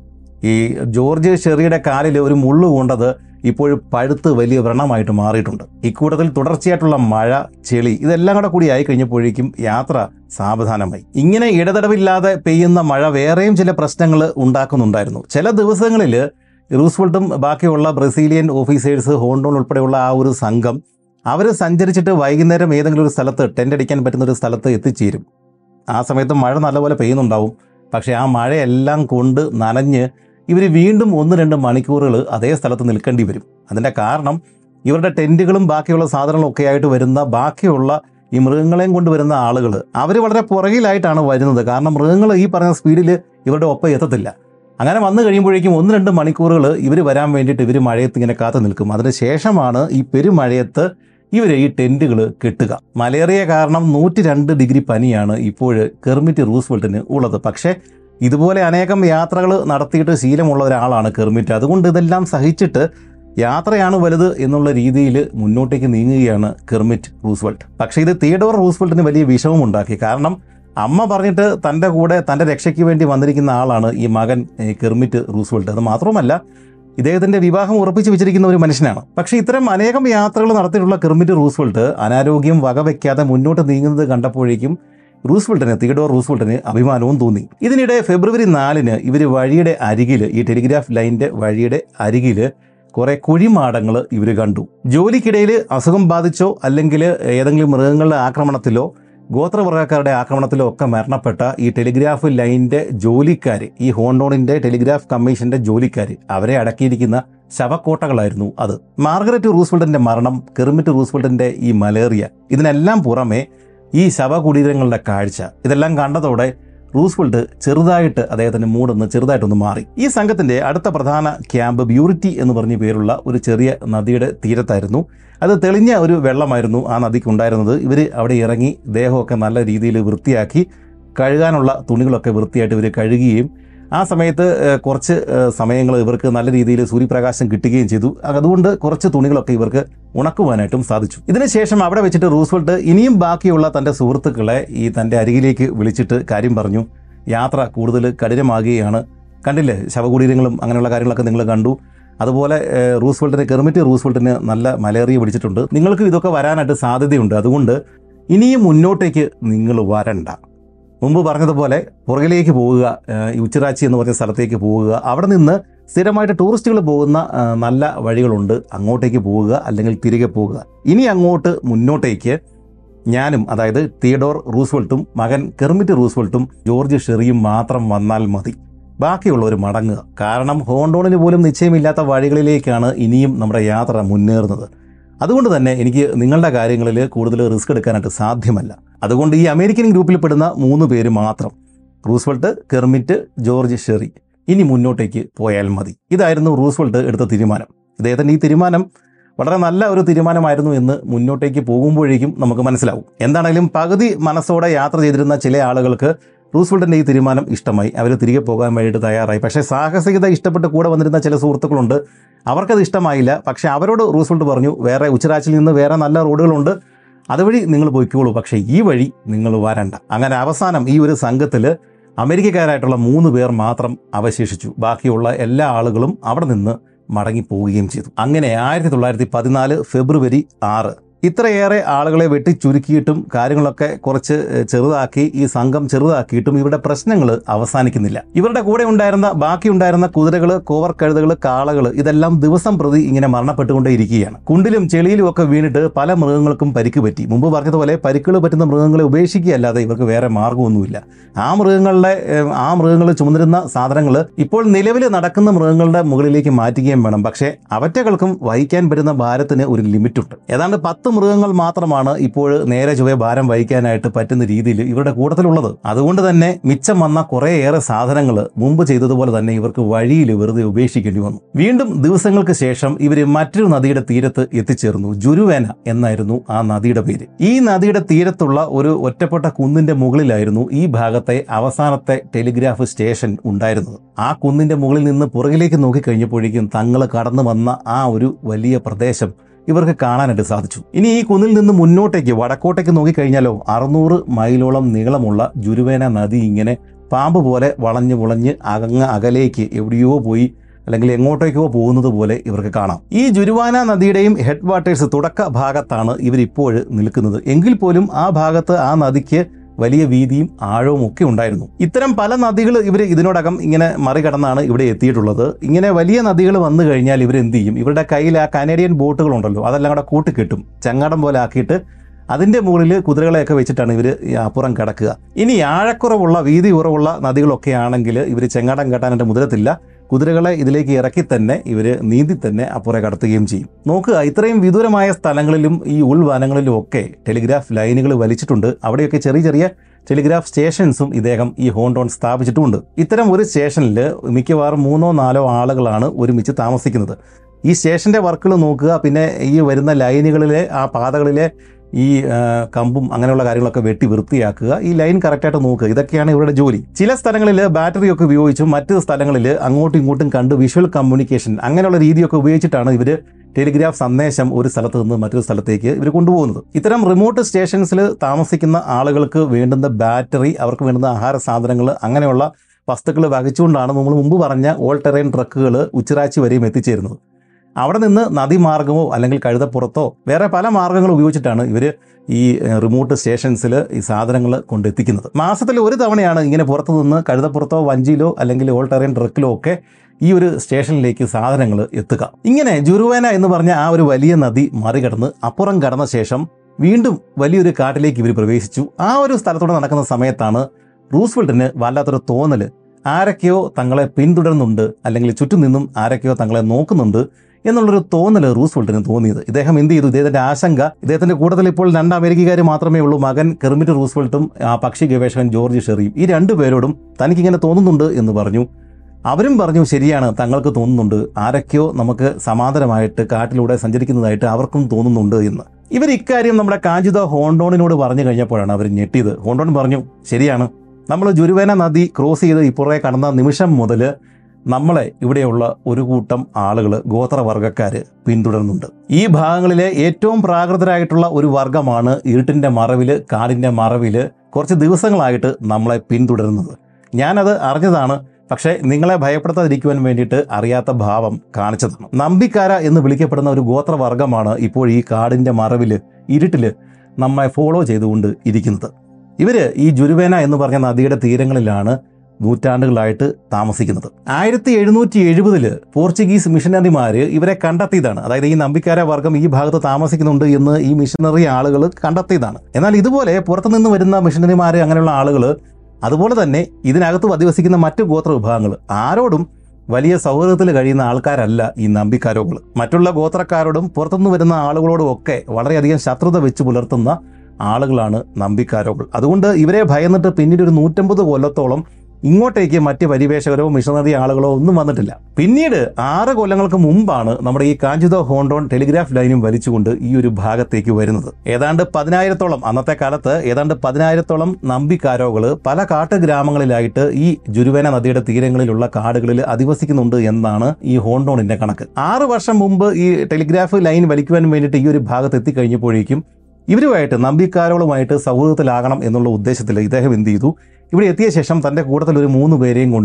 ഈ ജോർജ് ഷെറിയുടെ കാലിൽ ഒരു മുള്ളു കൊണ്ടത് ഇപ്പോഴും പഴുത്ത് വലിയ വ്രണമായിട്ട് മാറിയിട്ടുണ്ട് ഇക്കൂട്ടത്തിൽ തുടർച്ചയായിട്ടുള്ള മഴ ചെളി ഇതെല്ലാം കൂടെ കൂടി ആയി കഴിഞ്ഞപ്പോഴേക്കും യാത്ര സാവധാനമായി ഇങ്ങനെ ഇടതടവില്ലാതെ പെയ്യുന്ന മഴ വേറെയും ചില പ്രശ്നങ്ങൾ ഉണ്ടാക്കുന്നുണ്ടായിരുന്നു ചില ദിവസങ്ങളിൽ റൂസ്വെൽട്ടും ബാക്കിയുള്ള ബ്രസീലിയൻ ഓഫീസേഴ്സ് ഹോണ്ടോൺ ഉൾപ്പെടെയുള്ള ആ ഒരു സംഘം അവർ സഞ്ചരിച്ചിട്ട് വൈകുന്നേരം ഏതെങ്കിലും ഒരു സ്ഥലത്ത് ടെൻ്റ് അടിക്കാൻ പറ്റുന്ന ഒരു സ്ഥലത്ത് എത്തിച്ചേരും ആ സമയത്ത് മഴ നല്ലപോലെ പെയ്യുന്നുണ്ടാവും പക്ഷേ ആ മഴയെല്ലാം കൊണ്ട് നനഞ്ഞ് ഇവർ വീണ്ടും ഒന്ന് രണ്ട് മണിക്കൂറുകൾ അതേ സ്ഥലത്ത് നിൽക്കേണ്ടി വരും അതിൻ്റെ കാരണം ഇവരുടെ ടെൻറ്റുകളും ബാക്കിയുള്ള സാധനങ്ങളും ഒക്കെ ആയിട്ട് വരുന്ന ബാക്കിയുള്ള ഈ മൃഗങ്ങളെയും കൊണ്ട് വരുന്ന ആളുകൾ അവർ വളരെ പുറകിലായിട്ടാണ് വരുന്നത് കാരണം മൃഗങ്ങൾ ഈ പറഞ്ഞ സ്പീഡിൽ ഇവരുടെ ഒപ്പം എത്തത്തില്ല അങ്ങനെ വന്നു കഴിയുമ്പോഴേക്കും ഒന്ന് രണ്ട് മണിക്കൂറുകൾ ഇവർ വരാൻ വേണ്ടിയിട്ട് ഇവർ മഴയത്ത് ഇങ്ങനെ കാത്തു നിൽക്കും അതിന് ശേഷമാണ് ഈ പെരുമഴയത്ത് ഇവർ ഈ ടെൻറ്റുകൾ കെട്ടുക മലേറിയ കാരണം നൂറ്റി രണ്ട് ഡിഗ്രി പനിയാണ് ഇപ്പോൾ കെർമിറ്റ് റൂസ്വെൽട്ടിന് ഉള്ളത് പക്ഷേ ഇതുപോലെ അനേകം യാത്രകൾ നടത്തിയിട്ട് ശീലമുള്ള ഒരാളാണ് കെർമിറ്റ് അതുകൊണ്ട് ഇതെല്ലാം സഹിച്ചിട്ട് യാത്രയാണ് വലുത് എന്നുള്ള രീതിയിൽ മുന്നോട്ടേക്ക് നീങ്ങുകയാണ് കെർമിറ്റ് റൂസ്വെൽട്ട് പക്ഷേ ഇത് തിയഡോർ റൂസ്വെൽട്ടിന് വലിയ വിഷമം ഉണ്ടാക്കി കാരണം അമ്മ പറഞ്ഞിട്ട് തൻ്റെ കൂടെ തൻ്റെ രക്ഷയ്ക്ക് വേണ്ടി വന്നിരിക്കുന്ന ആളാണ് ഈ മകൻ ഏ, കെർമിറ്റ് റൂസ്വെൽട്ട് അത് മാത്രമല്ല ഇദ്ദേഹത്തിന്റെ വിവാഹം ഉറപ്പിച്ചു വെച്ചിരിക്കുന്ന ഒരു മനുഷ്യനാണ് പക്ഷേ ഇത്തരം അനേകം യാത്രകൾ നടത്തിയിട്ടുള്ള കെർമിറ്റ് റൂസ്വെൽട്ട് അനാരോഗ്യം വകവയ്ക്കാതെ മുന്നോട്ട് നീങ്ങുന്നത് കണ്ടപ്പോഴേക്കും റൂസ്വെൽട്ടിന് തിയഡോർ റൂസ്വെൽട്ടിന് അഭിമാനവും തോന്നി ഇതിനിടെ ഫെബ്രുവരി നാലിന് ഇവർ വഴിയുടെ അരികിൽ ഈ ടെലിഗ്രാഫ് ലൈനിന്റെ വഴിയുടെ അരികിൽ കുറെ കുഴിമാടങ്ങൾ ഇവർ കണ്ടു ജോലിക്കിടയിൽ അസുഖം ബാധിച്ചോ അല്ലെങ്കിൽ ഏതെങ്കിലും മൃഗങ്ങളുടെ ആക്രമണത്തിലോ ഗോത്രവർഗ്ഗക്കാരുടെ ആക്രമണത്തിലോ ഒക്കെ മരണപ്പെട്ട ഈ ടെലിഗ്രാഫ് ലൈനിന്റെ ജോലിക്കാർ ഈ ഹോണ്ടോണിന്റെ ടെലിഗ്രാഫ് കമ്മീഷന്റെ ജോലിക്കാർ അവരെ അടക്കിയിരിക്കുന്ന ശവക്കോട്ടകളായിരുന്നു അത് മാർഗരറ്റ് റൂസ്വെൽട്ടിന്റെ മരണം കെർമിറ്റ് റൂസ്വെൽട്ടിന്റെ ഈ മലേറിയ ഇതിനെല്ലാം പുറമെ ഈ ശവകുടീരങ്ങളുടെ കാഴ്ച ഇതെല്ലാം കണ്ടതോടെ റൂസ്വെൽട്ട് ചെറുതായിട്ട് അദ്ദേഹത്തിന്റെ മൂടൊന്ന് ചെറുതായിട്ടൊന്ന് മാറി ഈ സംഘത്തിന്റെ അടുത്ത പ്രധാന ക്യാമ്പ് ബ്യൂരിറ്റി എന്ന് പറഞ്ഞ പേരുള്ള ഒരു ചെറിയ നദിയുടെ തീരത്തായിരുന്നു അത് തെളിഞ്ഞ ഒരു വെള്ളമായിരുന്നു ആ നദിക്ക് ഉണ്ടായിരുന്നത് ഇവർ അവിടെ ഇറങ്ങി ദേഹമൊക്കെ നല്ല രീതിയിൽ വൃത്തിയാക്കി കഴുകാനുള്ള തുണികളൊക്കെ വൃത്തിയായിട്ട് ഇവർ കഴുകുകയും ആ സമയത്ത് ഏഹ്, കുറച്ച് സമയങ്ങൾ ഇവർക്ക് നല്ല രീതിയിൽ സൂര്യപ്രകാശം കിട്ടുകയും ചെയ്തു അതുകൊണ്ട് കുറച്ച് തുണികളൊക്കെ ഇവർക്ക് ഉണക്കുവാനായിട്ടും സാധിച്ചു ഇതിനുശേഷം അവിടെ വെച്ചിട്ട് റൂസ്വെൽട്ട് ഇനിയും ബാക്കിയുള്ള തൻ്റെ സുഹൃത്തുക്കളെ ഈ തൻ്റെ അരികിലേക്ക് വിളിച്ചിട്ട് കാര്യം പറഞ്ഞു യാത്ര കൂടുതൽ കഠിനമാകുകയാണ് കണ്ടില്ലേ ശവകുടീരങ്ങളും അങ്ങനെയുള്ള കാര്യങ്ങളൊക്കെ നിങ്ങൾ കണ്ടു അതുപോലെ ഏഹ്, റൂസ്വെൽട്ടിന് കെർമിറ്റ് റൂസ്വെൽട്ടിന് നല്ല മലേറിയ പിടിച്ചിട്ടുണ്ട് നിങ്ങൾക്ക് ഇതൊക്കെ വരാനായിട്ട് സാധ്യതയുണ്ട് അതുകൊണ്ട് ഇനിയും മുന്നോട്ടേക്ക് നിങ്ങൾ വരണ്ട മുമ്പ് പറഞ്ഞതുപോലെ പുറകിലേക്ക് പോവുക ഏഹ്, ഈ ഉച്ചിറാച്ചി എന്ന് പറഞ്ഞ സ്ഥലത്തേക്ക് പോവുക അവിടെ നിന്ന് സ്ഥിരമായിട്ട് ടൂറിസ്റ്റുകൾ പോകുന്ന ആ, നല്ല വഴികളുണ്ട് അങ്ങോട്ടേക്ക് പോവുക അല്ലെങ്കിൽ തിരികെ പോകുക ഇനി അങ്ങോട്ട് മുന്നോട്ടേക്ക് ഞാനും അതായത് തിയഡോർ റൂസ്വെൽട്ടും മകൻ കെർമിറ്റ് റൂസ്വെൽട്ടും ജോർജ് ഷെറിയും മാത്രം വന്നാൽ മതി ബാക്കിയുള്ളവർ മടങ്ങുക കാരണം ഹോണ്ടോണിന് പോലും നിശ്ചയമില്ലാത്ത വഴികളിലേക്കാണ് ഇനിയും നമ്മുടെ യാത്ര മുന്നേറുന്നത് അതുകൊണ്ട് തന്നെ എനിക്ക് നിങ്ങളുടെ കാര്യങ്ങളിൽ കൂടുതൽ റിസ്ക് എടുക്കാനായിട്ട് സാധ്യമല്ല അതുകൊണ്ട് ഈ അമേരിക്കൻ ഗ്രൂപ്പിൽ പെടുന്ന മൂന്ന് പേര് മാത്രം റൂസ്വെൽട്ട് കെർമിറ്റ് ജോർജ് ഷെറി ഇനി മുന്നോട്ടേക്ക് പോയാൽ മതി ഇതായിരുന്നു റൂസ്വെൽട്ട് എടുത്ത തീരുമാനം ഇദ്ദേഹത്തിൻ്റെ ഈ തീരുമാനം വളരെ നല്ല ഒരു തീരുമാനമായിരുന്നു എന്ന് മുന്നോട്ടേക്ക് പോകുമ്പോഴേക്കും നമുക്ക് മനസ്സിലാവും എന്താണെങ്കിലും പകുതി മനസ്സോടെ യാത്ര ചെയ്തിരുന്ന ചില ആളുകൾക്ക് റൂസ്വെൽട്ടിൻ്റെ ഈ തീരുമാനം ഇഷ്ടമായി അവർ തിരികെ പോകാൻ വേണ്ടിയിട്ട് തയ്യാറായി പക്ഷേ സാഹസികത ഇഷ്ടപ്പെട്ട് കൂടെ വന്നിരുന്ന ചില സുഹൃത്തുക്കളുണ്ട് അവർക്കത് ഇഷ്ടമായില്ല പക്ഷേ അവരോട് റൂസ്വെൽട്ട് പറഞ്ഞു വേറെ ഉച്ചരാച്ചിൽ നിന്ന് വേറെ നല്ല റോഡുകളുണ്ട് അതുവഴി നിങ്ങൾ പോയിക്കോളൂ പക്ഷേ ഈ വഴി നിങ്ങൾ വരണ്ട അങ്ങനെ അവസാനം ഈ ഒരു സംഘത്തിൽ അമേരിക്കക്കാരായിട്ടുള്ള മൂന്ന് പേർ മാത്രം അവശേഷിച്ചു ബാക്കിയുള്ള എല്ലാ ആളുകളും അവിടെ നിന്ന് മടങ്ങിപ്പോവുകയും ചെയ്തു അങ്ങനെ ആയിരത്തി തൊള്ളായിരത്തി പതിനാല് ഫെബ്രുവരി ആറ് ഇത്രയേറെ ആളുകളെ വെട്ടി ചുരുക്കിയിട്ടും കാര്യങ്ങളൊക്കെ കുറച്ച് ഏഹ്, ചെറുതാക്കി ഈ സംഘം ചെറുതാക്കിയിട്ടും ഇവരുടെ പ്രശ്നങ്ങൾ അവസാനിക്കുന്നില്ല ഇവരുടെ കൂടെ ഉണ്ടായിരുന്ന ബാക്കി ഉണ്ടായിരുന്ന കുതിരകൾ കോവർ കഴുതകൾ കാളകൾ ഇതെല്ലാം ദിവസം പ്രതി ഇങ്ങനെ മരണപ്പെട്ടുകൊണ്ടേയിരിക്കുകയാണ് കുണ്ടിലും ചെളിയിലും ഒക്കെ വീണിട്ട് പല മൃഗങ്ങൾക്കും പരിക്ക് പറ്റി മുമ്പ് പറഞ്ഞതുപോലെ പരിക്കുകൾ പറ്റുന്ന മൃഗങ്ങളെ ഉപേക്ഷിക്കുകയല്ലാതെ ഇവർക്ക് വേറെ മാർഗമൊന്നുമില്ല ആ മൃഗങ്ങളുടെ ഏഹ്, ആ മൃഗങ്ങൾ ചുമന്നിരുന്ന സാധനങ്ങൾ ഇപ്പോൾ നിലവിൽ നടക്കുന്ന മൃഗങ്ങളുടെ മുകളിലേക്ക് മാറ്റുകയും വേണം പക്ഷേ അവറ്റകൾക്കും വഹിക്കാൻ പറ്റുന്ന ഭാരത്തിന് ഒരു ലിമിറ്റുണ്ട് ഏതാണ്ട് പത്ത് മൃഗങ്ങൾ മാത്രമാണ് ഇപ്പോൾ നേരെ ചൊവ്വേ ഭാരം വഹിക്കാനായിട്ട് പറ്റുന്ന രീതിയിൽ ഇവരുടെ കൂട്ടത്തിലുള്ളത് അതുകൊണ്ട് തന്നെ മിച്ചം വന്ന കുറേയേറെ സാധനങ്ങൾ മുമ്പ് ചെയ്തതുപോലെ തന്നെ ഇവർക്ക് വഴിയിൽ വെറുതെ ഉപേക്ഷിക്കേണ്ടി വന്നു വീണ്ടും ദിവസങ്ങൾക്ക് ശേഷം ഇവർ മറ്റൊരു നദിയുടെ തീരത്ത് എത്തിച്ചേർന്നു ജുരുവേന എന്നായിരുന്നു ആ നദിയുടെ പേര് ഈ നദിയുടെ തീരത്തുള്ള ഒരു ഒറ്റപ്പെട്ട കുന്നിന്റെ മുകളിലായിരുന്നു ഈ ഭാഗത്തെ അവസാനത്തെ ടെലിഗ്രാഫ് സ്റ്റേഷൻ ഉണ്ടായിരുന്നത് ആ കുന്നിന്റെ മുകളിൽ നിന്ന് പുറകിലേക്ക് നോക്കിക്കഴിഞ്ഞപ്പോഴേക്കും തങ്ങൾ കടന്നു വന്ന ആ ഒരു വലിയ പ്രദേശം ഇവർക്ക് കാണാനായിട്ട് സാധിച്ചു ഇനി ഈ കുന്നിൽ നിന്ന് മുന്നോട്ടേക്ക് വടക്കോട്ടേക്ക് നോക്കിക്കഴിഞ്ഞാലോ അറുന്നൂറ് മൈലോളം നീളമുള്ള ജുരുവേന നദി ഇങ്ങനെ പാമ്പ് പോലെ വളഞ്ഞു പുളഞ്ഞ് അകങ്ങ് അകലേക്ക് എവിടെയോ പോയി അല്ലെങ്കിൽ എങ്ങോട്ടേക്കോ പോകുന്നത് പോലെ ഇവർക്ക് കാണാം ഈ ജുരുവാന നദിയുടെയും ഹെഡ് വാട്ടേഴ്സ് തുടക്ക ഭാഗത്താണ് ഇവരിപ്പോൾ നിൽക്കുന്നത് എങ്കിൽ പോലും ആ ഭാഗത്ത് ആ നദിക്ക് വലിയ വീതിയും ആഴവും ഒക്കെ ഉണ്ടായിരുന്നു ഇത്തരം പല നദികൾ ഇവർ ഇതിനോടകം ഇങ്ങനെ മറികടന്നാണ് ഇവിടെ എത്തിയിട്ടുള്ളത് ഇങ്ങനെ വലിയ നദികൾ വന്നു കഴിഞ്ഞാൽ ഇവർ എന്ത് ചെയ്യും ഇവരുടെ കയ്യിൽ ആ കനേഡിയൻ ബോട്ടുകളുണ്ടല്ലോ അതെല്ലാം കൂടെ കൂട്ടിക്കെട്ടും ചങ്ങാടം പോലെ ആക്കിയിട്ട് അതിന്റെ മുകളിൽ കുതിരകളെയൊക്കെ വെച്ചിട്ടാണ് ഇവർ അപ്പുറം കിടക്കുക ഇനി ആഴക്കുറവുള്ള വീതി കുറവുള്ള നദികളൊക്കെ ആണെങ്കിൽ ഇവർ ചെങ്ങാടം കെട്ടാനായിട്ട് മുതിരത്തില്ല കുതിരകളെ ഇതിലേക്ക് ഇറക്കി തന്നെ ഇവർ നീന്തി തന്നെ അപ്പുറം കടത്തുകയും ചെയ്യും നോക്കുക ഇത്രയും വിദൂരമായ സ്ഥലങ്ങളിലും ഈ ഉൾവനങ്ങളിലും ഒക്കെ ടെലിഗ്രാഫ് ലൈനുകൾ വലിച്ചിട്ടുണ്ട് അവിടെയൊക്കെ ചെറിയ ചെറിയ ടെലിഗ്രാഫ് സ്റ്റേഷൻസും ഇദ്ദേഹം ഈ ഹോണ്ടോൺ സ്ഥാപിച്ചിട്ടുമുണ്ട് ഇത്തരം ഒരു സ്റ്റേഷനിൽ മിക്കവാറും മൂന്നോ നാലോ ആളുകളാണ് ഒരുമിച്ച് താമസിക്കുന്നത് ഈ സ്റ്റേഷന്റെ വർക്കുകൾ നോക്കുക പിന്നെ ഈ വരുന്ന ലൈനുകളിലെ ആ പാതകളിലെ ഈ ആ, കമ്പും അങ്ങനെയുള്ള കാര്യങ്ങളൊക്കെ വെട്ടി വൃത്തിയാക്കുക ഈ ലൈൻ കറക്റ്റായിട്ട് നോക്കുക ഇതൊക്കെയാണ് ഇവരുടെ ജോലി ചില സ്ഥലങ്ങളിൽ ബാറ്ററി ഒക്കെ ഉപയോഗിച്ചും മറ്റ് സ്ഥലങ്ങളിൽ അങ്ങോട്ടും ഇങ്ങോട്ടും കണ്ട് വിഷ്വൽ കമ്മ്യൂണിക്കേഷൻ അങ്ങനെയുള്ള രീതിയൊക്കെ ഉപയോഗിച്ചിട്ടാണ് ഇവർ ടെലിഗ്രാഫ് സന്ദേശം ഒരു സ്ഥലത്ത് നിന്ന് മറ്റൊരു സ്ഥലത്തേക്ക് ഇവർ കൊണ്ടുപോകുന്നത് ഇത്തരം റിമോട്ട് സ്റ്റേഷൻസിൽ താമസിക്കുന്ന ആളുകൾക്ക് വേണ്ടുന്ന ബാറ്ററി അവർക്ക് വേണ്ടുന്ന ആഹാര സാധനങ്ങൾ അങ്ങനെയുള്ള വസ്തുക്കൾ വഹിച്ചുകൊണ്ടാണ് നമ്മൾ മുമ്പ് പറഞ്ഞ ഓൾ ടെറൈൻ ട്രക്കുകൾ ഉച്ചിറാച്ചി വരെയും എത്തിച്ചേരുന്നത് അവിടെ നിന്ന് നദീമാർഗമോ അല്ലെങ്കിൽ കഴുതപ്പുറത്തോ വേറെ പല മാർഗ്ഗങ്ങൾ ഉപയോഗിച്ചിട്ടാണ് ഇവർ ഈ ഏഹ്, റിമോട്ട് സ്റ്റേഷൻസിൽ ഈ സാധനങ്ങൾ കൊണ്ടെത്തിക്കുന്നത് മാസത്തിൽ ഒരു തവണയാണ് ഇങ്ങനെ പുറത്തു നിന്ന് കഴുതപ്പുറത്തോ വഞ്ചിയിലോ അല്ലെങ്കിൽ ഓൾ ടെറൈൻ ട്രക്കിലോ ഒക്കെ ഈ ഒരു സ്റ്റേഷനിലേക്ക് സാധനങ്ങൾ എത്തുക ഇങ്ങനെ ജുരുവേന എന്ന് പറഞ്ഞ ആ ഒരു വലിയ നദി മറികടന്ന് അപ്പുറം കടന്ന ശേഷം വീണ്ടും വലിയൊരു കാട്ടിലേക്ക് ഇവർ പ്രവേശിച്ചു ആ ഒരു സ്ഥലത്തൂടെ നടക്കുന്ന സമയത്താണ് റൂസ്വെൽട്ടിന് വല്ലാത്തൊരു തോന്നല് ആരൊക്കെയോ തങ്ങളെ പിന്തുടരുന്നുണ്ട് അല്ലെങ്കിൽ ചുറ്റും നിന്നും ആരൊക്കെയോ തങ്ങളെ നോക്കുന്നുണ്ട് എന്നുള്ളൊരു തോന്നൽ റൂസ്വെൽട്ടിന് തോന്നിയത് ഇദ്ദേഹം എന്ത് ചെയ്തു ഇദ്ദേഹത്തിന്റെ ആശങ്ക ഇദ്ദേഹത്തിന്റെ കൂട്ടത്തിൽ ഇപ്പോൾ രണ്ട് അമേരിക്കക്കാർ മാത്രമേ ഉള്ളൂ മകൻ കെർമിറ്റ് റൂസ്വെൽട്ടും ആ പക്ഷി ഗവേഷകൻ ജോർജ് ഷെറിയും ഈ രണ്ടുപേരോടും തനിക്കിങ്ങനെ തോന്നുന്നുണ്ട് എന്ന് പറഞ്ഞു അവരും പറഞ്ഞു ശരിയാണ് തങ്ങൾക്ക് തോന്നുന്നുണ്ട് ആരൊക്കെയോ നമുക്ക് സമാന്തരമായിട്ട് കാട്ടിലൂടെ സഞ്ചരിക്കുന്നതായിട്ട് അവർക്കും തോന്നുന്നുണ്ട് എന്ന് ഇവർ ഇക്കാര്യം നമ്മുടെ കാഞ്ചിത ഹോണ്ടോണിനോട് പറഞ്ഞു കഴിഞ്ഞപ്പോഴാണ് അവർ ഞെട്ടിയത് ഹോണ്ടോൺ പറഞ്ഞു ശരിയാണ് നമ്മൾ ജുരുവേന നദി ക്രോസ് ചെയ്ത് ഇപ്പുറേ കടന്ന നിമിഷം മുതൽ നമ്മളെ ഇവിടെയുള്ള ഒരു കൂട്ടം ആളുകൾ ഗോത്രവർഗക്കാർ പിന്തുടരുന്നുണ്ട് ഈ ഭാഗങ്ങളിലെ ഏറ്റവും പ്രാകൃതരായിട്ടുള്ള ഒരു വർഗമാണ് ഇരുട്ടിന്റെ മറവില് കാടിന്റെ മറവില് കുറച്ച് ദിവസങ്ങളായിട്ട് നമ്മളെ പിന്തുടരുന്നത് ഞാനത് അറിഞ്ഞതാണ് പക്ഷേ നിങ്ങളെ ഭയപ്പെടുത്താതിരിക്കുവാൻ വേണ്ടിയിട്ട് അറിയാത്ത ഭാവം കാണിച്ചതാണ് നമ്പിക്കാര എന്ന് വിളിക്കപ്പെടുന്ന ഒരു ഗോത്രവർഗമാണ് ഇപ്പോൾ ഈ കാടിന്റെ മറവില് ഇരുട്ടില് നമ്മെ ഫോളോ ചെയ്തുകൊണ്ട് ഇരിക്കുന്നത് ഇവര് ഈ ജുരുവേന എന്ന് പറഞ്ഞ നദിയുടെ തീരങ്ങളിലാണ് നൂറ്റാണ്ടുകളായിട്ട് താമസിക്കുന്നത് ആയിരത്തി എഴുന്നൂറ്റി എഴുപതില് പോർച്ചുഗീസ് മിഷനറിമാര് ഇവരെ കണ്ടെത്തിയതാണ് അതായത് ഈ നമ്പിക്കാര വർഗം ഈ ഭാഗത്ത് താമസിക്കുന്നുണ്ട് എന്ന് ഈ മിഷനറി ആളുകൾ കണ്ടെത്തിയതാണ് എന്നാൽ ഇതുപോലെ പുറത്തുനിന്ന് വരുന്ന മിഷനറിമാര് അങ്ങനെയുള്ള ആളുകൾ അതുപോലെ തന്നെ ഇതിനകത്ത് അധിവസിക്കുന്ന മറ്റു ഗോത്ര വിഭാഗങ്ങൾ ആരോടും വലിയ സൗഹൃദത്തിൽ കഴിയുന്ന ആൾക്കാരല്ല ഈ നമ്പിക്കാരോകൾ മറ്റുള്ള ഗോത്രക്കാരോടും പുറത്തുനിന്ന് വരുന്ന ആളുകളോടും ഒക്കെ വളരെയധികം ശത്രുത വെച്ച് പുലർത്തുന്ന ആളുകളാണ് നമ്പിക്കാരോകൾ അതുകൊണ്ട് ഇവരെ ഭയന്നിട്ട് പിന്നീട് ഒരു നൂറ്റമ്പത് കൊല്ലത്തോളം ഇങ്ങോട്ടേക്ക് മറ്റ് പരിവേഷകരോ മിഷണറി ആളുകളോ ഒന്നും വന്നിട്ടില്ല പിന്നീട് ആറ് കൊല്ലങ്ങൾക്ക് മുമ്പാണ് നമ്മുടെ ഈ കാഞ്ചിതോ ഹോണ്ടോൺ ടെലിഗ്രാഫ് ലൈനും വലിച്ചുകൊണ്ട് ഈ ഒരു ഭാഗത്തേക്ക് വരുന്നത് ഏതാണ്ട് പതിനായിരത്തോളം അന്നത്തെ കാലത്ത് ഏതാണ്ട് പതിനായിരത്തോളം നമ്പിക്കാരോകൾ പല കാട്ടുഗ്രാമങ്ങളിലായിട്ട് ഈ ജുരുവേന നദിയുടെ തീരങ്ങളിലുള്ള കാടുകളിൽ അധിവസിക്കുന്നുണ്ട് എന്നാണ് ഈ ഹോണ്ടോണിന്റെ കണക്ക് ആറ് വർഷം മുമ്പ് ഈ ടെലിഗ്രാഫ് ലൈൻ വലിക്കുവാൻ വേണ്ടിയിട്ട് ഈ ഒരു ഭാഗത്ത് എത്തിക്കഴിഞ്ഞപ്പോഴേക്കും ഇവരുമായിട്ട് നമ്പിക്കാരോളുമായിട്ട് സൗഹൃദത്തിലാകണം എന്നുള്ള ഉദ്ദേശത്തിൽ ഇദ്ദേഹം എന്ത് ചെയ്തു ഇവിടെ എത്തിയ ശേഷം തന്റെ കൂട്ടത്തിൽ ഒരു മൂന്ന് പേരെയും കൊണ്ട്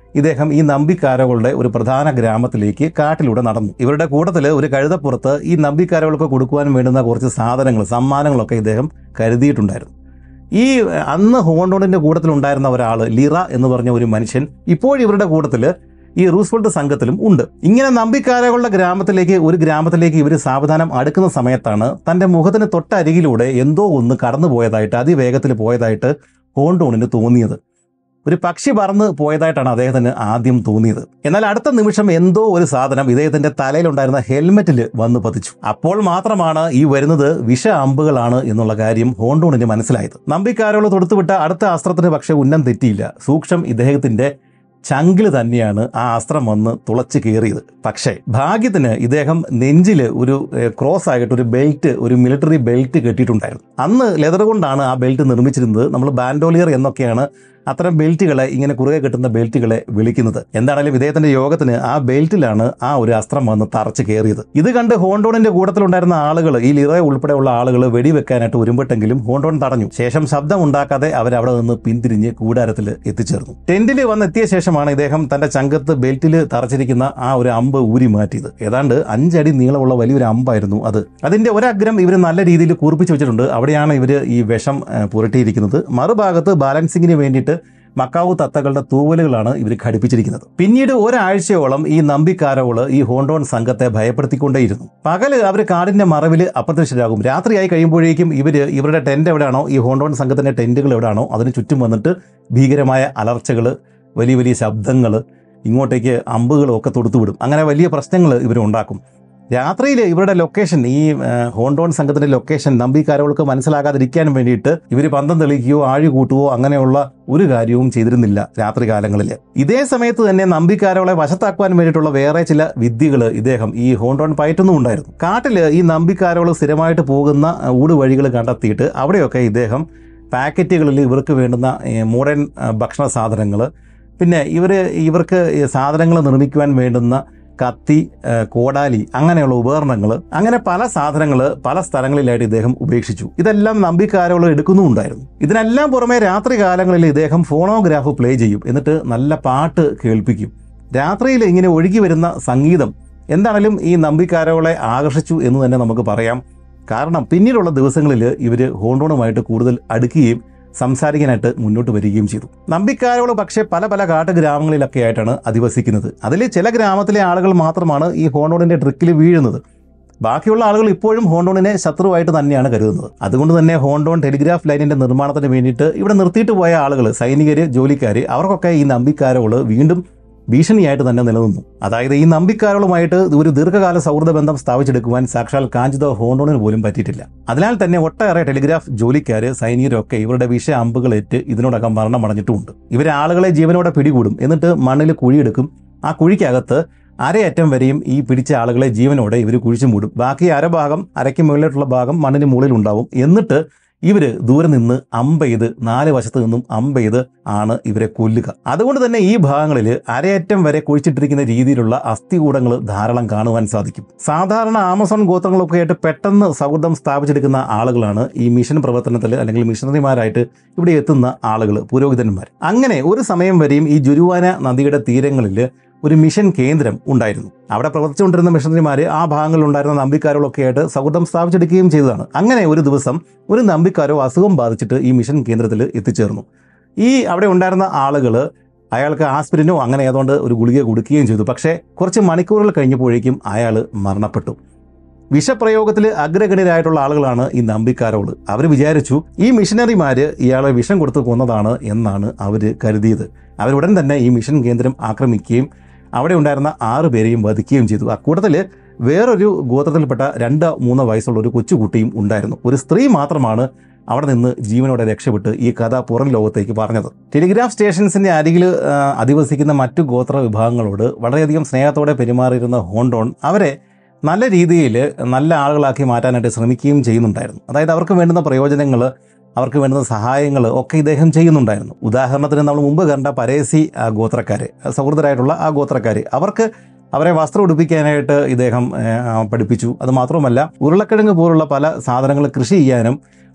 ഇദ്ദേഹം ഈ നമ്പിക്കാരകളുടെ ഒരു പ്രധാന ഗ്രാമത്തിലേക്ക് കാട്ടിലൂടെ നടന്നു ഇവരുടെ കൂട്ടത്തിൽ ഒരു കഴുതപ്പുറത്ത് ഈ നമ്പിക്കാരകൾക്ക് കൊടുക്കുവാൻ വേണ്ടുന്ന കുറച്ച് സാധനങ്ങൾ സമ്മാനങ്ങളൊക്കെ ഇദ്ദേഹം കരുതിയിട്ടുണ്ടായിരുന്നു ഈ അന്ന് ഹോണ്ടോണിന്റെ കൂട്ടത്തിലുണ്ടായിരുന്ന ഒരാൾ ലിറ എന്ന് പറഞ്ഞ ഒരു മനുഷ്യൻ ഇപ്പോൾ ഇവരുടെ കൂട്ടത്തിൽ ഈ റൂസ്വെൽട്ട് സംഘത്തിലും ഉണ്ട് ഇങ്ങനെ നമ്പിക്കാരകളുടെ ഗ്രാമത്തിലേക്ക് ഒരു ഗ്രാമത്തിലേക്ക് ഇവർ സാവധാനം അടുക്കുന്ന സമയത്താണ് തന്റെ മുഖത്തിന് തൊട്ടരികിലൂടെ എന്തോ ഒന്ന് കടന്നു പോയതായിട്ട് അതിവേഗത്തിൽ പോയതായിട്ട് ഹോണ്ടോണിന് തോന്നിയത് ഒരു പക്ഷി പറന്ന് പോയതായിട്ടാണ് അദ്ദേഹത്തിന് ആദ്യം തോന്നിയത് എന്നാൽ അടുത്ത നിമിഷം എന്തോ ഒരു സാധനം ഇദ്ദേഹത്തിന്റെ തലയിലുണ്ടായിരുന്ന ഹെൽമെറ്റിൽ വന്ന് പതിച്ചു അപ്പോൾ മാത്രമാണ് ഈ വരുന്നത് വിഷ അമ്പുകളാണ് എന്നുള്ള കാര്യം ഹോണ്ടോണിന് മനസ്സിലായത് നമ്പിക്കാരോട് തൊടുത്തുവിട്ട അടുത്ത അസ്ത്രത്തിന് പക്ഷേ ഉന്നം തെറ്റിയില്ല സൂക്ഷം ഇദ്ദേഹത്തിന്റെ ചങ്കിൽ തന്നെയാണ് ആ അസ്ത്രം വന്ന് തുളച്ച് കയറിയത് പക്ഷേ ഭാഗ്യത്തിന് ഇദ്ദേഹം നെഞ്ചിൽ ഒരു ഏഹ്, ക്രോസ് ആയിട്ട് ഒരു ബെൽറ്റ് ഒരു മിലിറ്ററി ബെൽറ്റ് കെട്ടിയിട്ടുണ്ടായിരുന്നു അന്ന് ലെതർ കൊണ്ടാണ് ആ ബെൽറ്റ് നിർമ്മിച്ചിരുന്നത് നമ്മൾ ബാൻഡോളിയർ എന്നൊക്കെയാണ് അത്തരം ബെൽറ്റുകളെ ഇങ്ങനെ കുറുകെ കെട്ടുന്ന ബെൽറ്റുകളെ വിളിക്കുന്നത് എന്താണെങ്കിലും ഇദ്ദേഹത്തിന്റെ യോഗത്തിന് ആ ബെൽറ്റിലാണ് ആ ഒരു അസ്ത്രം വന്ന് തറച്ച് കയറിയത് ഇത് കണ്ട് ഹോണ്ടോണിന്റെ കൂട്ടത്തിലുണ്ടായിരുന്ന ആളുകൾ ഈ ലിറ ഉൾപ്പെടെയുള്ള ആളുകൾ വെടിവെക്കാനായിട്ട് ഒരുമ്പെട്ടെങ്കിലും ഹോണ്ടോൺ തടഞ്ഞു ശേഷം ശബ്ദം ഉണ്ടാക്കാതെ അവർ അവിടെ നിന്ന് പിന്തിരിഞ്ഞ് കൂടാരത്തിൽ എത്തിച്ചേർന്നു ടെന്റിൽ വന്ന് എത്തിയ ശേഷമാണ് ഇദ്ദേഹം തന്റെ ചങ്കത്ത് ബെൽറ്റിൽ തറച്ചിരിക്കുന്ന ആ ഒരു അമ്പ് ഊരി മാറ്റിയത് ഏതാണ്ട് അഞ്ചടി നീളമുള്ള വലിയൊരു അമ്പായിരുന്നു അത് അതിന്റെ ഒരഗ്രം ഇവർ നല്ല രീതിയിൽ കൂർപ്പിച്ച് വെച്ചിട്ടുണ്ട് അവിടെയാണ് ഇവർ ഈ വിഷം ഏഹ്, പുരട്ടിയിരിക്കുന്നത് മറുഭാഗത്ത് ബാലൻസിങ്ങിന് വേണ്ടിയിട്ട് മക്കാവു തത്തകളുടെ തൂവലുകളാണ് ഇവർ ഘടിപ്പിച്ചിരിക്കുന്നത് പിന്നീട് ഒരാഴ്ചയോളം ഈ നമ്പിക്കാരോള് ഈ ഹോണ്ടോൺ സംഘത്തെ ഭയപ്പെടുത്തിക്കൊണ്ടേയിരുന്നു പകല് അവർ കാടിന്റെ മറവിൽ അപ്രത്യക്ഷരാകും രാത്രിയായി കഴിയുമ്പോഴേക്കും ഇവര് ഇവരുടെ ടെന്റ് എവിടെയാണോ ഈ ഹോണ്ടോൺ സംഘത്തിന്റെ ടെന്റുകൾ എവിടെയാണോ അതിന് ചുറ്റും വന്നിട്ട് ഭീകരമായ അലർച്ചകൾ വലിയ വലിയ ശബ്ദങ്ങൾ ഇങ്ങോട്ടേക്ക് അമ്പുകളും ഒക്കെ തൊടുത്തുവിടും അങ്ങനെ വലിയ പ്രശ്നങ്ങൾ ഇവർ ഉണ്ടാക്കും രാത്രിയിൽ ഇവരുടെ ലൊക്കേഷൻ ഈ ആ, ഹോണ്ടോൺ സംഘത്തിന്റെ ലൊക്കേഷൻ നമ്പിക്കാരോൾക്ക് മനസ്സിലാകാതിരിക്കാൻ വേണ്ടിയിട്ട് ഇവർ പന്തം തെളിക്കുകയോ ആഴി കൂട്ടുകയോ അങ്ങനെയുള്ള ഒരു കാര്യവും ചെയ്തിരുന്നില്ല രാത്രി കാലങ്ങളിൽ ഇതേ സമയത്ത് തന്നെ നമ്പിക്കാരോളെ വശത്താക്കുവാൻ വേണ്ടിയിട്ടുള്ള വേറെ ചില വിദ്യകൾ ഇദ്ദേഹം ഈ ഹോണ്ടോൺ പയറ്റുന്നും ഉണ്ടായിരുന്നു കാട്ടിൽ ഈ നമ്പിക്കാരോൾ സ്ഥിരമായിട്ട് പോകുന്ന ആ, ഊടുവഴികൾ കണ്ടെത്തിയിട്ട് അവിടെയൊക്കെ ഇദ്ദേഹം പാക്കറ്റുകളിൽ ഇവർക്ക് വേണ്ടുന്ന മോഡേൺ ഭക്ഷണ സാധനങ്ങൾ പിന്നെ ഇവർ ഇവർക്ക് ഈ സാധനങ്ങൾ നിർമ്മിക്കുവാൻ വേണ്ടുന്ന കത്തി ആ, കോടാലി അങ്ങനെയുള്ള ഉപകരണങ്ങൾ അങ്ങനെ പല സാധനങ്ങൾ പല സ്ഥലങ്ങളിലായിട്ട് ഇദ്ദേഹം ഉപേക്ഷിച്ചു ഇതെല്ലാം നമ്പിക്കാരോളം എടുക്കുന്നുമുണ്ടായിരുന്നു ഇതിനെല്ലാം പുറമെ രാത്രി കാലങ്ങളിൽ ഇദ്ദേഹം ഫോണോഗ്രാഫ് പ്ലേ ചെയ്യും എന്നിട്ട് നല്ല പാട്ട് കേൾപ്പിക്കും രാത്രിയിൽ ഇങ്ങനെ ഒഴുകി വരുന്ന സംഗീതം എന്താണെങ്കിലും ഈ നമ്പിക്കാരോളെ ആകർഷിച്ചു എന്ന് തന്നെ നമുക്ക് പറയാം കാരണം പിന്നീടുള്ള ദിവസങ്ങളിൽ ഇവർ ഹോണ്ടോണുമായിട്ട് കൂടുതൽ അടുക്കുകയും സംസാരിക്കാനായിട്ട് മുന്നോട്ട് വരികയും ചെയ്തു നമ്പിക്കാരോട് പക്ഷേ പല പല കാട്ടുഗ്രാമങ്ങളിലൊക്കെ ആയിട്ടാണ് അധിവസിക്കുന്നത് അതിൽ ചില ഗ്രാമത്തിലെ ആളുകൾ മാത്രമാണ് ഈ ഹോണ്ടോണിന്റെ ട്രിക്കിൽ വീഴുന്നത് ബാക്കിയുള്ള ആളുകൾ ഇപ്പോഴും ഹോണ്ടോണിനെ ശത്രുവായിട്ട് തന്നെയാണ് കരുതുന്നത് അതുകൊണ്ട് തന്നെ ഹോണ്ടോൺ ടെലിഗ്രാഫ് ലൈനിന്റെ നിർമ്മാണത്തിന് വേണ്ടിയിട്ട് ഇവിടെ നിർത്തിയിട്ട് പോയ ആളുകൾ സൈനികര് ജോലിക്കാർ അവർക്കൊക്കെ ഈ നമ്പിക്കാരോള് വീണ്ടും ഭീഷണിയായിട്ട് തന്നെ നിലനിന്നു അതായത് ഈ നമ്പിക്കാരോളുമായിട്ട് ഒരു ദീർഘകാല സൗഹൃദ ബന്ധം സ്ഥാപിച്ചെടുക്കുവാൻ സാക്ഷാൽ കാഞ്ചിത ഹോണ്ടോണിന് പോലും പറ്റിയിട്ടില്ല അതിനാൽ തന്നെ ഒട്ടേറെ ടെലിഗ്രാഫ് ജോലിക്കാര് സൈനികരൊക്കെ ഇവരുടെ വിഷ അമ്പുകളേറ്റ് ഇതിനോടകം മരണമടഞ്ഞിട്ടുമുണ്ട് ഇവരെ ആളുകളെ ജീവനോടെ പിടികൂടും എന്നിട്ട് മണ്ണിൽ കുഴിയെടുക്കും ആ കുഴിക്കകത്ത് അരയറ്റം വരെയും ഈ പിടിച്ച ആളുകളെ ജീവനോടെ ഇവർ കുഴിച്ചു മൂടും ബാക്കി അരഭാഗം അരയ്ക്ക് മുകളിലോട്ടുള്ള ഭാഗം മണ്ണിന് മുകളിൽ ഉണ്ടാവും എന്നിട്ട് ഇവര് ദൂരെ നിന്ന് അമ്പെയ്ത് നാല് വശത്ത് നിന്നും അമ്പെയ്ത് ആണ് ഇവരെ കൊല്ലുക അതുകൊണ്ട് തന്നെ ഈ ഭാഗങ്ങളിൽ അരയറ്റം വരെ കുഴിച്ചിട്ടിരിക്കുന്ന രീതിയിലുള്ള അസ്ഥികൂടങ്ങൾ ധാരാളം കാണുവാൻ സാധിക്കും സാധാരണ ആമസോൺ ഗോത്രങ്ങളൊക്കെ ആയിട്ട് പെട്ടെന്ന് സൗഹൃദം സ്ഥാപിച്ചെടുക്കുന്ന ആളുകളാണ് ഈ മിഷൻ പ്രവർത്തനത്തിൽ അല്ലെങ്കിൽ മിഷണറിമാരായിട്ട് ഇവിടെ എത്തുന്ന ആളുകൾ പുരോഹിതന്മാർ അങ്ങനെ ഒരു സമയം വരെയും ഈ ജുരുവാന നദിയുടെ തീരങ്ങളിൽ ഒരു മിഷൻ കേന്ദ്രം ഉണ്ടായിരുന്നു അവിടെ പ്രവർത്തിച്ചുകൊണ്ടിരുന്ന മിഷണറിമാർ ആ ഭാഗങ്ങളിൽ ഉണ്ടായിരുന്ന നമ്പിക്കാരോളൊക്കെ ആയിട്ട് സൗഹൃദം സ്ഥാപിച്ചെടുക്കുകയും ചെയ്തതാണ് അങ്ങനെ ഒരു ദിവസം ഒരു നമ്പിക്കാരോ അസുഖം ബാധിച്ചിട്ട് ഈ മിഷൻ കേന്ദ്രത്തിൽ എത്തിച്ചേർന്നു ഈ അവിടെ ഉണ്ടായിരുന്ന ആളുകൾ അയാൾക്ക് ആസ്പിരിനോ അങ്ങനെ ഏതുകൊണ്ട് ഒരു ഗുളിക കൊടുക്കുകയും ചെയ്തു പക്ഷേ കുറച്ച് മണിക്കൂറുകൾ കഴിഞ്ഞപ്പോഴേക്കും അയാൾ മരണപ്പെട്ടു വിഷപ്രയോഗത്തിൽ അഗ്രഗണ്യരായിട്ടുള്ള ആളുകളാണ് ഈ നമ്പിക്കാരോള് അവർ വിചാരിച്ചു ഈ മിഷനറിമാര് ഇയാളെ വിഷം കൊടുത്ത് കൊന്നതാണ് എന്നാണ് അവർ കരുതിയത് അവരുടൻ തന്നെ ഈ മിഷൻ കേന്ദ്രം ആക്രമിക്കുകയും അവിടെ ഉണ്ടായിരുന്ന ആറ് പേരെയും വധിക്കുകയും ചെയ്തു അക്കൂട്ടത്തിൽ വേറൊരു ഗോത്രത്തിൽപ്പെട്ട രണ്ട് മൂന്ന് വയസ്സുള്ള ഒരു കൊച്ചുകുട്ടിയും ഉണ്ടായിരുന്നു ഒരു സ്ത്രീ മാത്രമാണ് അവിടെ നിന്ന് ജീവനോടെ രക്ഷപ്പെട്ട് ഈ കഥ പുറം ലോകത്തേക്ക് പറഞ്ഞത് ടെലിഗ്രാഫ് സ്റ്റേഷൻസിന്റെ അരികിൽ ആ, അധിവസിക്കുന്ന മറ്റു ഗോത്ര വിഭാഗങ്ങളോട് വളരെയധികം സ്നേഹത്തോടെ പെരുമാറിയിരുന്ന ഹോണ്ടോൺ അവരെ നല്ല രീതിയിൽ നല്ല ആളുകളാക്കി മാറ്റാനായിട്ട് ശ്രമിക്കുകയും ചെയ്യുന്നുണ്ടായിരുന്നു അതായത് അവർക്ക് വേണ്ടുന്ന പ്രയോജനങ്ങൾ അവർക്ക് വേണ്ടുന്ന സഹായങ്ങൾ ഒക്കെ ഇദ്ദേഹം ചെയ്യുന്നുണ്ടായിരുന്നു ഉദാഹരണത്തിന് നമ്മൾ മുമ്പ് കണ്ട പരേസി ആ, ഗോത്രക്കാര് സൗഹൃദരായിട്ടുള്ള ആ ഗോത്രക്കാര് അവർക്ക് അവരെ വസ്ത്രം ഉടുപ്പിക്കാനായിട്ട് ഇദ്ദേഹം ഏ, ആ, പഠിപ്പിച്ചു അത് മാത്രമല്ല ഉരുളക്കിഴങ്ങ് പോലുള്ള പല സാധനങ്ങൾ കൃഷി ചെയ്യാനും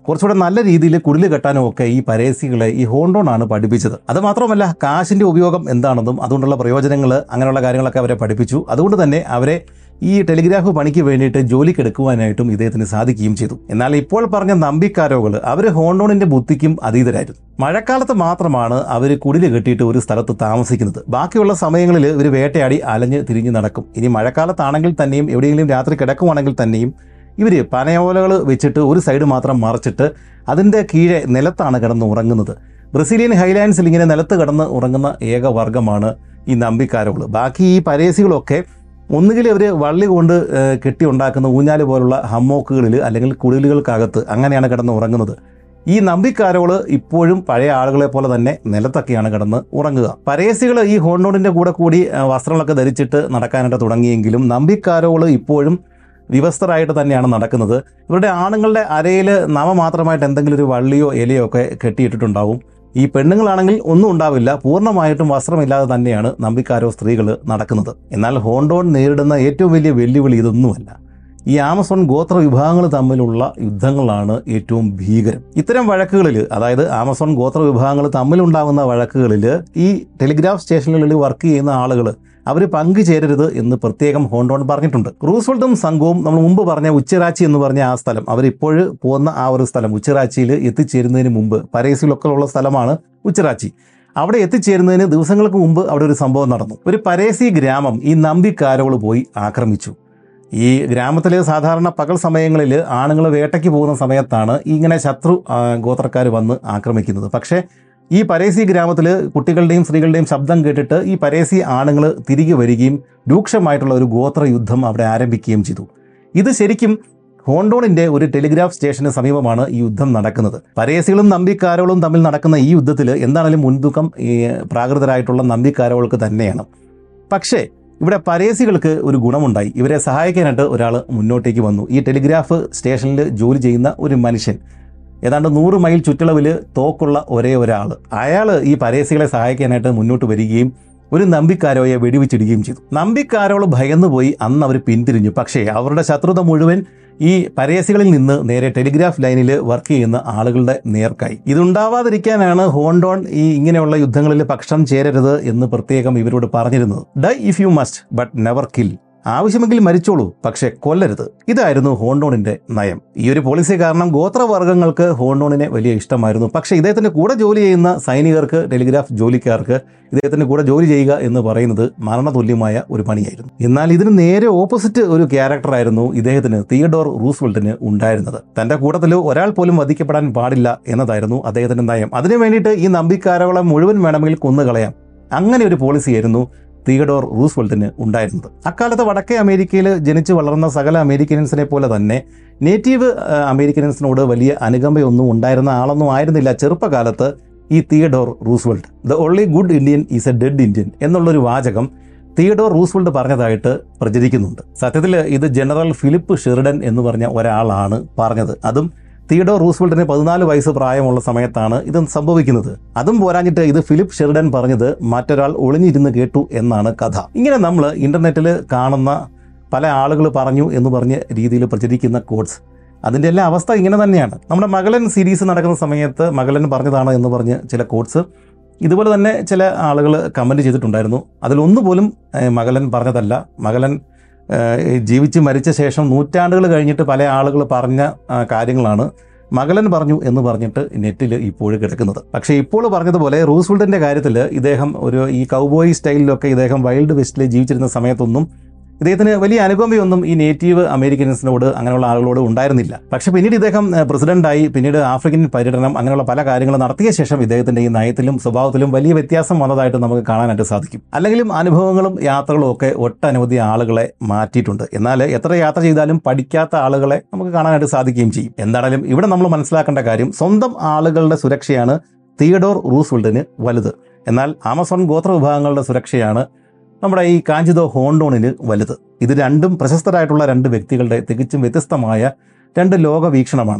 കുറച്ചുകൂടെ നല്ല രീതിയിൽ കുടില് കെട്ടാനും ഒക്കെ ഈ പരേസികളെ ഈ ഹോണ്ടോൺ ആണ് പഠിപ്പിച്ചത് അത് മാത്രമല്ല കാശിന്റെ ഉപയോഗം എന്താണെന്നും അതുകൊണ്ടുള്ള പ്രയോജനങ്ങൾ അങ്ങനെയുള്ള കാര്യങ്ങളൊക്കെ അവരെ പഠിപ്പിച്ചു അതുകൊണ്ട് തന്നെ അവരെ ഈ ടെലിഗ്രാഫ് പണിക്ക് വേണ്ടിയിട്ട് ജോലിക്കെടുക്കുവാനായിട്ടും ഇദ്ദേഹത്തിന് സാധിക്കുകയും ചെയ്തു എന്നാൽ ഇപ്പോൾ പറഞ്ഞ നമ്പിക്കാരോകൾ അവർ ഹോണ്ടോണിന്റെ ബുദ്ധിക്കും അതീതരായിരുന്നു മഴക്കാലത്ത് മാത്രമാണ് അവർ കുടില് കെട്ടിയിട്ട് ഒരു സ്ഥലത്ത് താമസിക്കുന്നത് ബാക്കിയുള്ള സമയങ്ങളിൽ ഇവർ വേട്ടയാടി അലഞ്ഞ് തിരിഞ്ഞ് നടക്കും ഇനി മഴക്കാലത്താണെങ്കിൽ തന്നെയും എവിടെയെങ്കിലും രാത്രി കിടക്കുവാണെങ്കിൽ തന്നെയും ഇവർ പനയോലകൾ വെച്ചിട്ട് ഒരു സൈഡ് മാത്രം മറച്ചിട്ട് അതിൻ്റെ കീഴെ നിലത്താണ് കിടന്ന് ഉറങ്ങുന്നത് ബ്രസീലിയൻ ഹൈലാൻഡ്സിൽ ഇങ്ങനെ നിലത്ത് കിടന്ന് ഉറങ്ങുന്ന ഏക വർഗ്ഗമാണ് ഈ നമ്പിക്കാരോകൾ ബാക്കി ഈ പരേസികളൊക്കെ ഒന്നുകിൽ അവർ വള്ളി കൊണ്ട് ഏഹ്, കെട്ടി ഉണ്ടാക്കുന്ന ഊഞ്ഞാല് പോലുള്ള ഹമ്മോക്കുകളിൽ അല്ലെങ്കിൽ കുടിലുകൾക്കകത്ത് അങ്ങനെയാണ് കിടന്ന് ഉറങ്ങുന്നത് ഈ നമ്പിക്കാരോള് ഇപ്പോഴും പഴയ ആളുകളെ പോലെ തന്നെ നിലത്തൊക്കെയാണ് കിടന്ന് ഉറങ്ങുക പരേസികൾ ഈ ഹോണ്ടോണിന്റെ കൂടെ കൂടി ആ, വസ്ത്രങ്ങളൊക്കെ ധരിച്ചിട്ട് നടക്കാനായിട്ട് തുടങ്ങിയെങ്കിലും നമ്പിക്കാരോള് ഇപ്പോഴും വിവസ്തരായിട്ട് തന്നെയാണ് നടക്കുന്നത് ഇവരുടെ ആണുങ്ങളുടെ അരയിൽ നാമമാത്രമായിട്ട് എന്തെങ്കിലും ഒരു വള്ളിയോ ഇലയോ ഒക്കെ കെട്ടിയിട്ടിട്ടുണ്ടാവും ഈ പെണ്ണുങ്ങളാണെങ്കിൽ ഒന്നും ഉണ്ടാവില്ല പൂർണ്ണമായിട്ടും വസ്ത്രമില്ലാതെ തന്നെയാണ് നമ്പിക്കാരോ സ്ത്രീകൾ നടക്കുന്നത് എന്നാൽ ഹോണ്ടോൺ നേരിടുന്ന ഏറ്റവും വലിയ വെല്ലുവിളി ഇതൊന്നുമല്ല ഈ ആമസോൺ ഗോത്ര വിഭാഗങ്ങൾ തമ്മിലുള്ള യുദ്ധങ്ങളാണ് ഏറ്റവും ഭീകരം ഇത്തരം വഴക്കുകളിൽ അതായത് ആമസോൺ ഗോത്ര വിഭാഗങ്ങൾ തമ്മിലുണ്ടാകുന്ന വഴക്കുകളിൽ ഈ ടെലിഗ്രാഫ് സ്റ്റേഷനുകളിൽ വർക്ക് ചെയ്യുന്ന ആളുകൾ അവർ പങ്കുചേരരുത് എന്ന് പ്രത്യേകം ഹോണ്ടോൺ പറഞ്ഞിട്ടുണ്ട് റൂസ്വെൽട്ടും സംഘവും നമ്മൾ മുമ്പ് പറഞ്ഞ ഉച്ചറാച്ചി എന്ന് പറഞ്ഞ ആ സ്ഥലം അവരിപ്പോൾ പോകുന്ന ആ ഒരു സ്ഥലം ഉച്ചറാച്ചിയിൽ എത്തിച്ചേരുന്നതിന് മുമ്പ് പരേസിലൊക്കെ ഉള്ള സ്ഥലമാണ് ഉച്ചറാച്ചി അവിടെ എത്തിച്ചേരുന്നതിന് ദിവസങ്ങൾക്ക് മുമ്പ് അവിടെ ഒരു സംഭവം നടന്നു ഒരു പരേസി ഗ്രാമം ഈ നമ്പിക്കാരോൾ പോയി ആക്രമിച്ചു ഈ ഗ്രാമത്തിൽ സാധാരണ പകൽ സമയങ്ങളിൽ ആണുങ്ങൾ വേട്ടയ്ക്ക് പോകുന്ന സമയത്താണ് ഇങ്ങനെ ശത്രു ഗോത്രക്കാർ വന്ന് ആക്രമിക്കുന്നത് പക്ഷേ ഈ പരേസി ഗ്രാമത്തിൽ കുട്ടികളുടെയും സ്ത്രീകളുടെയും ശബ്ദം കേട്ടിട്ട് ഈ പരേസി ആണുങ്ങൾ തിരികെ വരികയും രൂക്ഷമായിട്ടുള്ള ഒരു ഗോത്ര യുദ്ധം അവിടെ ആരംഭിക്കുകയും ചെയ്തു ഇത് ശരിക്കും ഹോണ്ടോണിന്റെ ഒരു ടെലിഗ്രാഫ് സ്റ്റേഷന് സമീപമാണ് ഈ യുദ്ധം നടക്കുന്നത് പരേസികളും നമ്പിക്കാരോളും തമ്മിൽ നടക്കുന്ന ഈ യുദ്ധത്തിൽ എന്താണെങ്കിലും മുൻതൂക്കം ഈ പ്രാകൃതരായിട്ടുള്ള നമ്പിക്കാരോൾക്ക് തന്നെയാണ് പക്ഷേ ഇവിടെ പരേസികൾക്ക് ഒരു ഗുണമുണ്ടായി ഇവരെ സഹായിക്കാനായിട്ട് ഒരാൾ മുന്നോട്ടേക്ക് വന്നു ഈ ടെലിഗ്രാഫ് സ്റ്റേഷനിൽ ജോലി ചെയ്യുന്ന ഒരു മനുഷ്യൻ ഏതാണ്ട് നൂറ് മൈൽ ചുറ്റളവിൽ തോക്കുള്ള ഒരേ ഒരാൾ അയാൾ ഈ പരേസികളെ സഹായിക്കാനായിട്ട് മുന്നോട്ട് വരികയും ഒരു നമ്പിക്കാരോയെ വെടിവെച്ചിടുകയും ചെയ്തു നമ്പിക്കാരോൾ ഭയന്നുപോയി അന്ന് അവർ പിന്തിരിഞ്ഞു പക്ഷേ അവരുടെ ശത്രുത മുഴുവൻ ഈ പരേസികളിൽ നിന്ന് നേരെ ടെലിഗ്രാഫ് ലൈനിൽ വർക്ക് ചെയ്യുന്ന ആളുകളുടെ നേർക്കായി ഇതുണ്ടാവാതിരിക്കാനാണ് ഹോണ്ടോൺ ഈ ഇങ്ങനെയുള്ള യുദ്ധങ്ങളിൽ പക്ഷം ചേരരുത് എന്ന് പ്രത്യേകം ഇവരോട് പറഞ്ഞിരുന്നത് die if you must but never kill ആവശ്യമെങ്കിൽ മരിച്ചോളൂ പക്ഷെ കൊല്ലരുത് ഇതായിരുന്നു ഹോണ്ടോണിന്റെ നയം ഈ ഒരു പോളിസി കാരണം ഗോത്രവർഗ്ഗങ്ങൾക്ക് ഹോണ്ടോണിനെ വലിയ ഇഷ്ടമായിരുന്നു പക്ഷേ ഇദ്ദേഹത്തിന്റെ കൂടെ ജോലി ചെയ്യുന്ന സൈനികർക്ക് ടെലിഗ്രാഫ് ജോലിക്കാർക്ക് ഇദ്ദേഹത്തിന്റെ കൂടെ ജോലി ചെയ്യുക എന്ന് പറയുന്നത് മരണതുല്യമായ ഒരു പണിയായിരുന്നു എന്നാൽ ഇതിന് നേരെ ഓപ്പോസിറ്റ് ഒരു ക്യാരക്ടറായിരുന്നു ഇദ്ദേഹത്തിന് തിയഡോർ റൂസ്വെൽറ്റിന് ഉണ്ടായിരുന്നത് തന്റെ കൂട്ടത്തിൽ ഒരാൾ പോലും വധിക്കപ്പെടാൻ പാടില്ല എന്നതായിരുന്നു അദ്ദേഹത്തിന്റെ നയം അതിനു വേണ്ടിയിട്ട് ഈ നമ്പിക്കാരകളെ മുഴുവൻ വേണമെങ്കിൽ കൊന്നുകളയാം അങ്ങനെ ഒരു പോളിസിയായിരുന്നു തിയഡോർ റൂസ്വെൽറ്റിന് ഉണ്ടായിരുന്നത് അക്കാലത്ത് വടക്കേ അമേരിക്കയിൽ ജനിച്ചു വളർന്ന സകല അമേരിക്കൻസിനെ പോലെ തന്നെ നേറ്റീവ് ആ, അമേരിക്കൻസിനോട് വലിയ അനുകമ്പയൊന്നും ഉണ്ടായിരുന്ന ആളൊന്നും ആയിരുന്നില്ല ചെറുപ്പകാലത്ത് ഈ Theodore Roosevelt the only good Indian is a dead Indian എന്നുള്ളൊരു വാചകം തിയഡോർ റൂസ്വെൽറ്റ് പറഞ്ഞതായിട്ട് പ്രചരിക്കുന്നുണ്ട് സത്യത്തിൽ ഇത് ജനറൽ ഫിലിപ്പ് ഷെറിഡൻ എന്ന് പറഞ്ഞ ഒരാളാണ് പറഞ്ഞത് അതും തിയഡോർ റൂസ്വെൽറ്റിന് പതിനാല് വയസ്സ് പ്രായമുള്ള സമയത്താണ് ഇത് സംഭവിക്കുന്നത് അതും പോരാഞ്ഞിട്ട് ഇത് ഫിലിപ്പ് ഷെറിഡൻ പറഞ്ഞത് മറ്റൊരാൾ ഒളിഞ്ഞിരുന്ന് കേട്ടു എന്നാണ് കഥ ഇങ്ങനെ നമ്മൾ ഇന്റർനെറ്റിൽ കാണുന്ന പല ആളുകൾ പറഞ്ഞു എന്ന് പറഞ്ഞ രീതിയിൽ പ്രചരിക്കുന്ന കോഡ്സ് അതിൻ്റെ എല്ലാ അവസ്ഥ ഇങ്ങനെ തന്നെയാണ് നമ്മുടെ മകളൻ സീരീസ് നടക്കുന്ന സമയത്ത് മകളൻ പറഞ്ഞതാണ് എന്ന് പറഞ്ഞ് ചില കോഡ്സ് ഇതുപോലെ തന്നെ ചില ആളുകൾ കമൻറ്റ് ചെയ്തിട്ടുണ്ടായിരുന്നു അതിലൊന്നുപോലും ഏഹ്, മകളൻ പറഞ്ഞതല്ല മകളൻ ഏഹ്, ജീവിച്ച് മരിച്ച ശേഷം നൂറ്റാണ്ടുകൾ കഴിഞ്ഞിട്ട് പല ആളുകൾ പറഞ്ഞ ആ, കാര്യങ്ങളാണ് മകളൻ പറഞ്ഞു എന്ന് പറഞ്ഞിട്ട് നെറ്റിൽ ഇപ്പോഴും കിടക്കുന്നത് പക്ഷേ ഇപ്പോൾ പറഞ്ഞതുപോലെ റൂസ്വെൽറ്റിൻ്റെ കാര്യത്തിൽ ഇദ്ദേഹം ഒരു ഈ കൗബോയ് സ്റ്റൈലിലൊക്കെ ഇദ്ദേഹം വൈൽഡ് വെസ്റ്റിൽ ജീവിച്ചിരുന്ന സമയത്തൊന്നും ഇദ്ദേഹത്തിന് വലിയ അനുകമ്പയൊന്നും ഈ നേറ്റീവ് അമേരിക്കൻസിനോട് അങ്ങനെയുള്ള ആളുകളോട് ഉണ്ടായിരുന്നില്ല പക്ഷെ പിന്നീട് ഇദ്ദേഹം ഏഹ്, പ്രസിഡന്റായി പിന്നീട് ആഫ്രിക്കൻ പര്യടനം അങ്ങനെയുള്ള പല കാര്യങ്ങളും നടത്തിയ ശേഷം ഇദ്ദേഹത്തിന്റെ ഈ നയത്തിലും സ്വഭാവത്തിലും വലിയ വ്യത്യാസം വന്നതായിട്ട് നമുക്ക് കാണാനായിട്ട് സാധിക്കും അല്ലെങ്കിലും അനുഭവങ്ങളും യാത്രകളും ഒക്കെ ഒട്ടനവധി ആളുകളെ മാറ്റിയിട്ടുണ്ട് എന്നാൽ എത്ര യാത്ര ചെയ്താലും പഠിക്കാത്ത ആളുകളെ നമുക്ക് കാണാനായിട്ട് സാധിക്കുകയും ചെയ്യും എന്താണെങ്കിലും ഇവിടെ നമ്മൾ മനസ്സിലാക്കേണ്ട കാര്യം സ്വന്തം ആളുകളുടെ സുരക്ഷയാണ് തിയഡോർ റൂസ്വെൽറ്റിന് വലുത് എന്നാൽ ആമസോൺ ഗോത്ര വിഭാഗങ്ങളുടെ സുരക്ഷയാണ് നമ്മുടെ ഈ കാഞ്ചിതോ ഹോണ്ടോണിന് വലുത് ഇത് രണ്ടും പ്രശസ്തരായിട്ടുള്ള രണ്ട് വ്യക്തികളുടെ തികച്ചും വ്യത്യസ്തമായ രണ്ട് ലോകവീക്ഷണമാണ്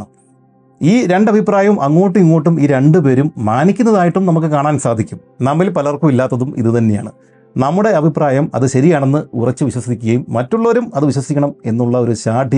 ഈ രണ്ട് അഭിപ്രായവും അങ്ങോട്ടും ഇങ്ങോട്ടും ഈ രണ്ടു പേരും മാനിക്കുന്നതായിട്ടും നമുക്ക് കാണാൻ സാധിക്കും നമ്മിൽ പലർക്കും ഇല്ലാത്തതും ഇതുതന്നെയാണ് നമ്മുടെ അഭിപ്രായം അത് ശരിയാണെന്ന് ഉറച്ചു വിശ്വസിക്കുകയും മറ്റുള്ളവരും അത് വിശ്വസിക്കണം എന്നുള്ള ഒരു ശാഠ്യം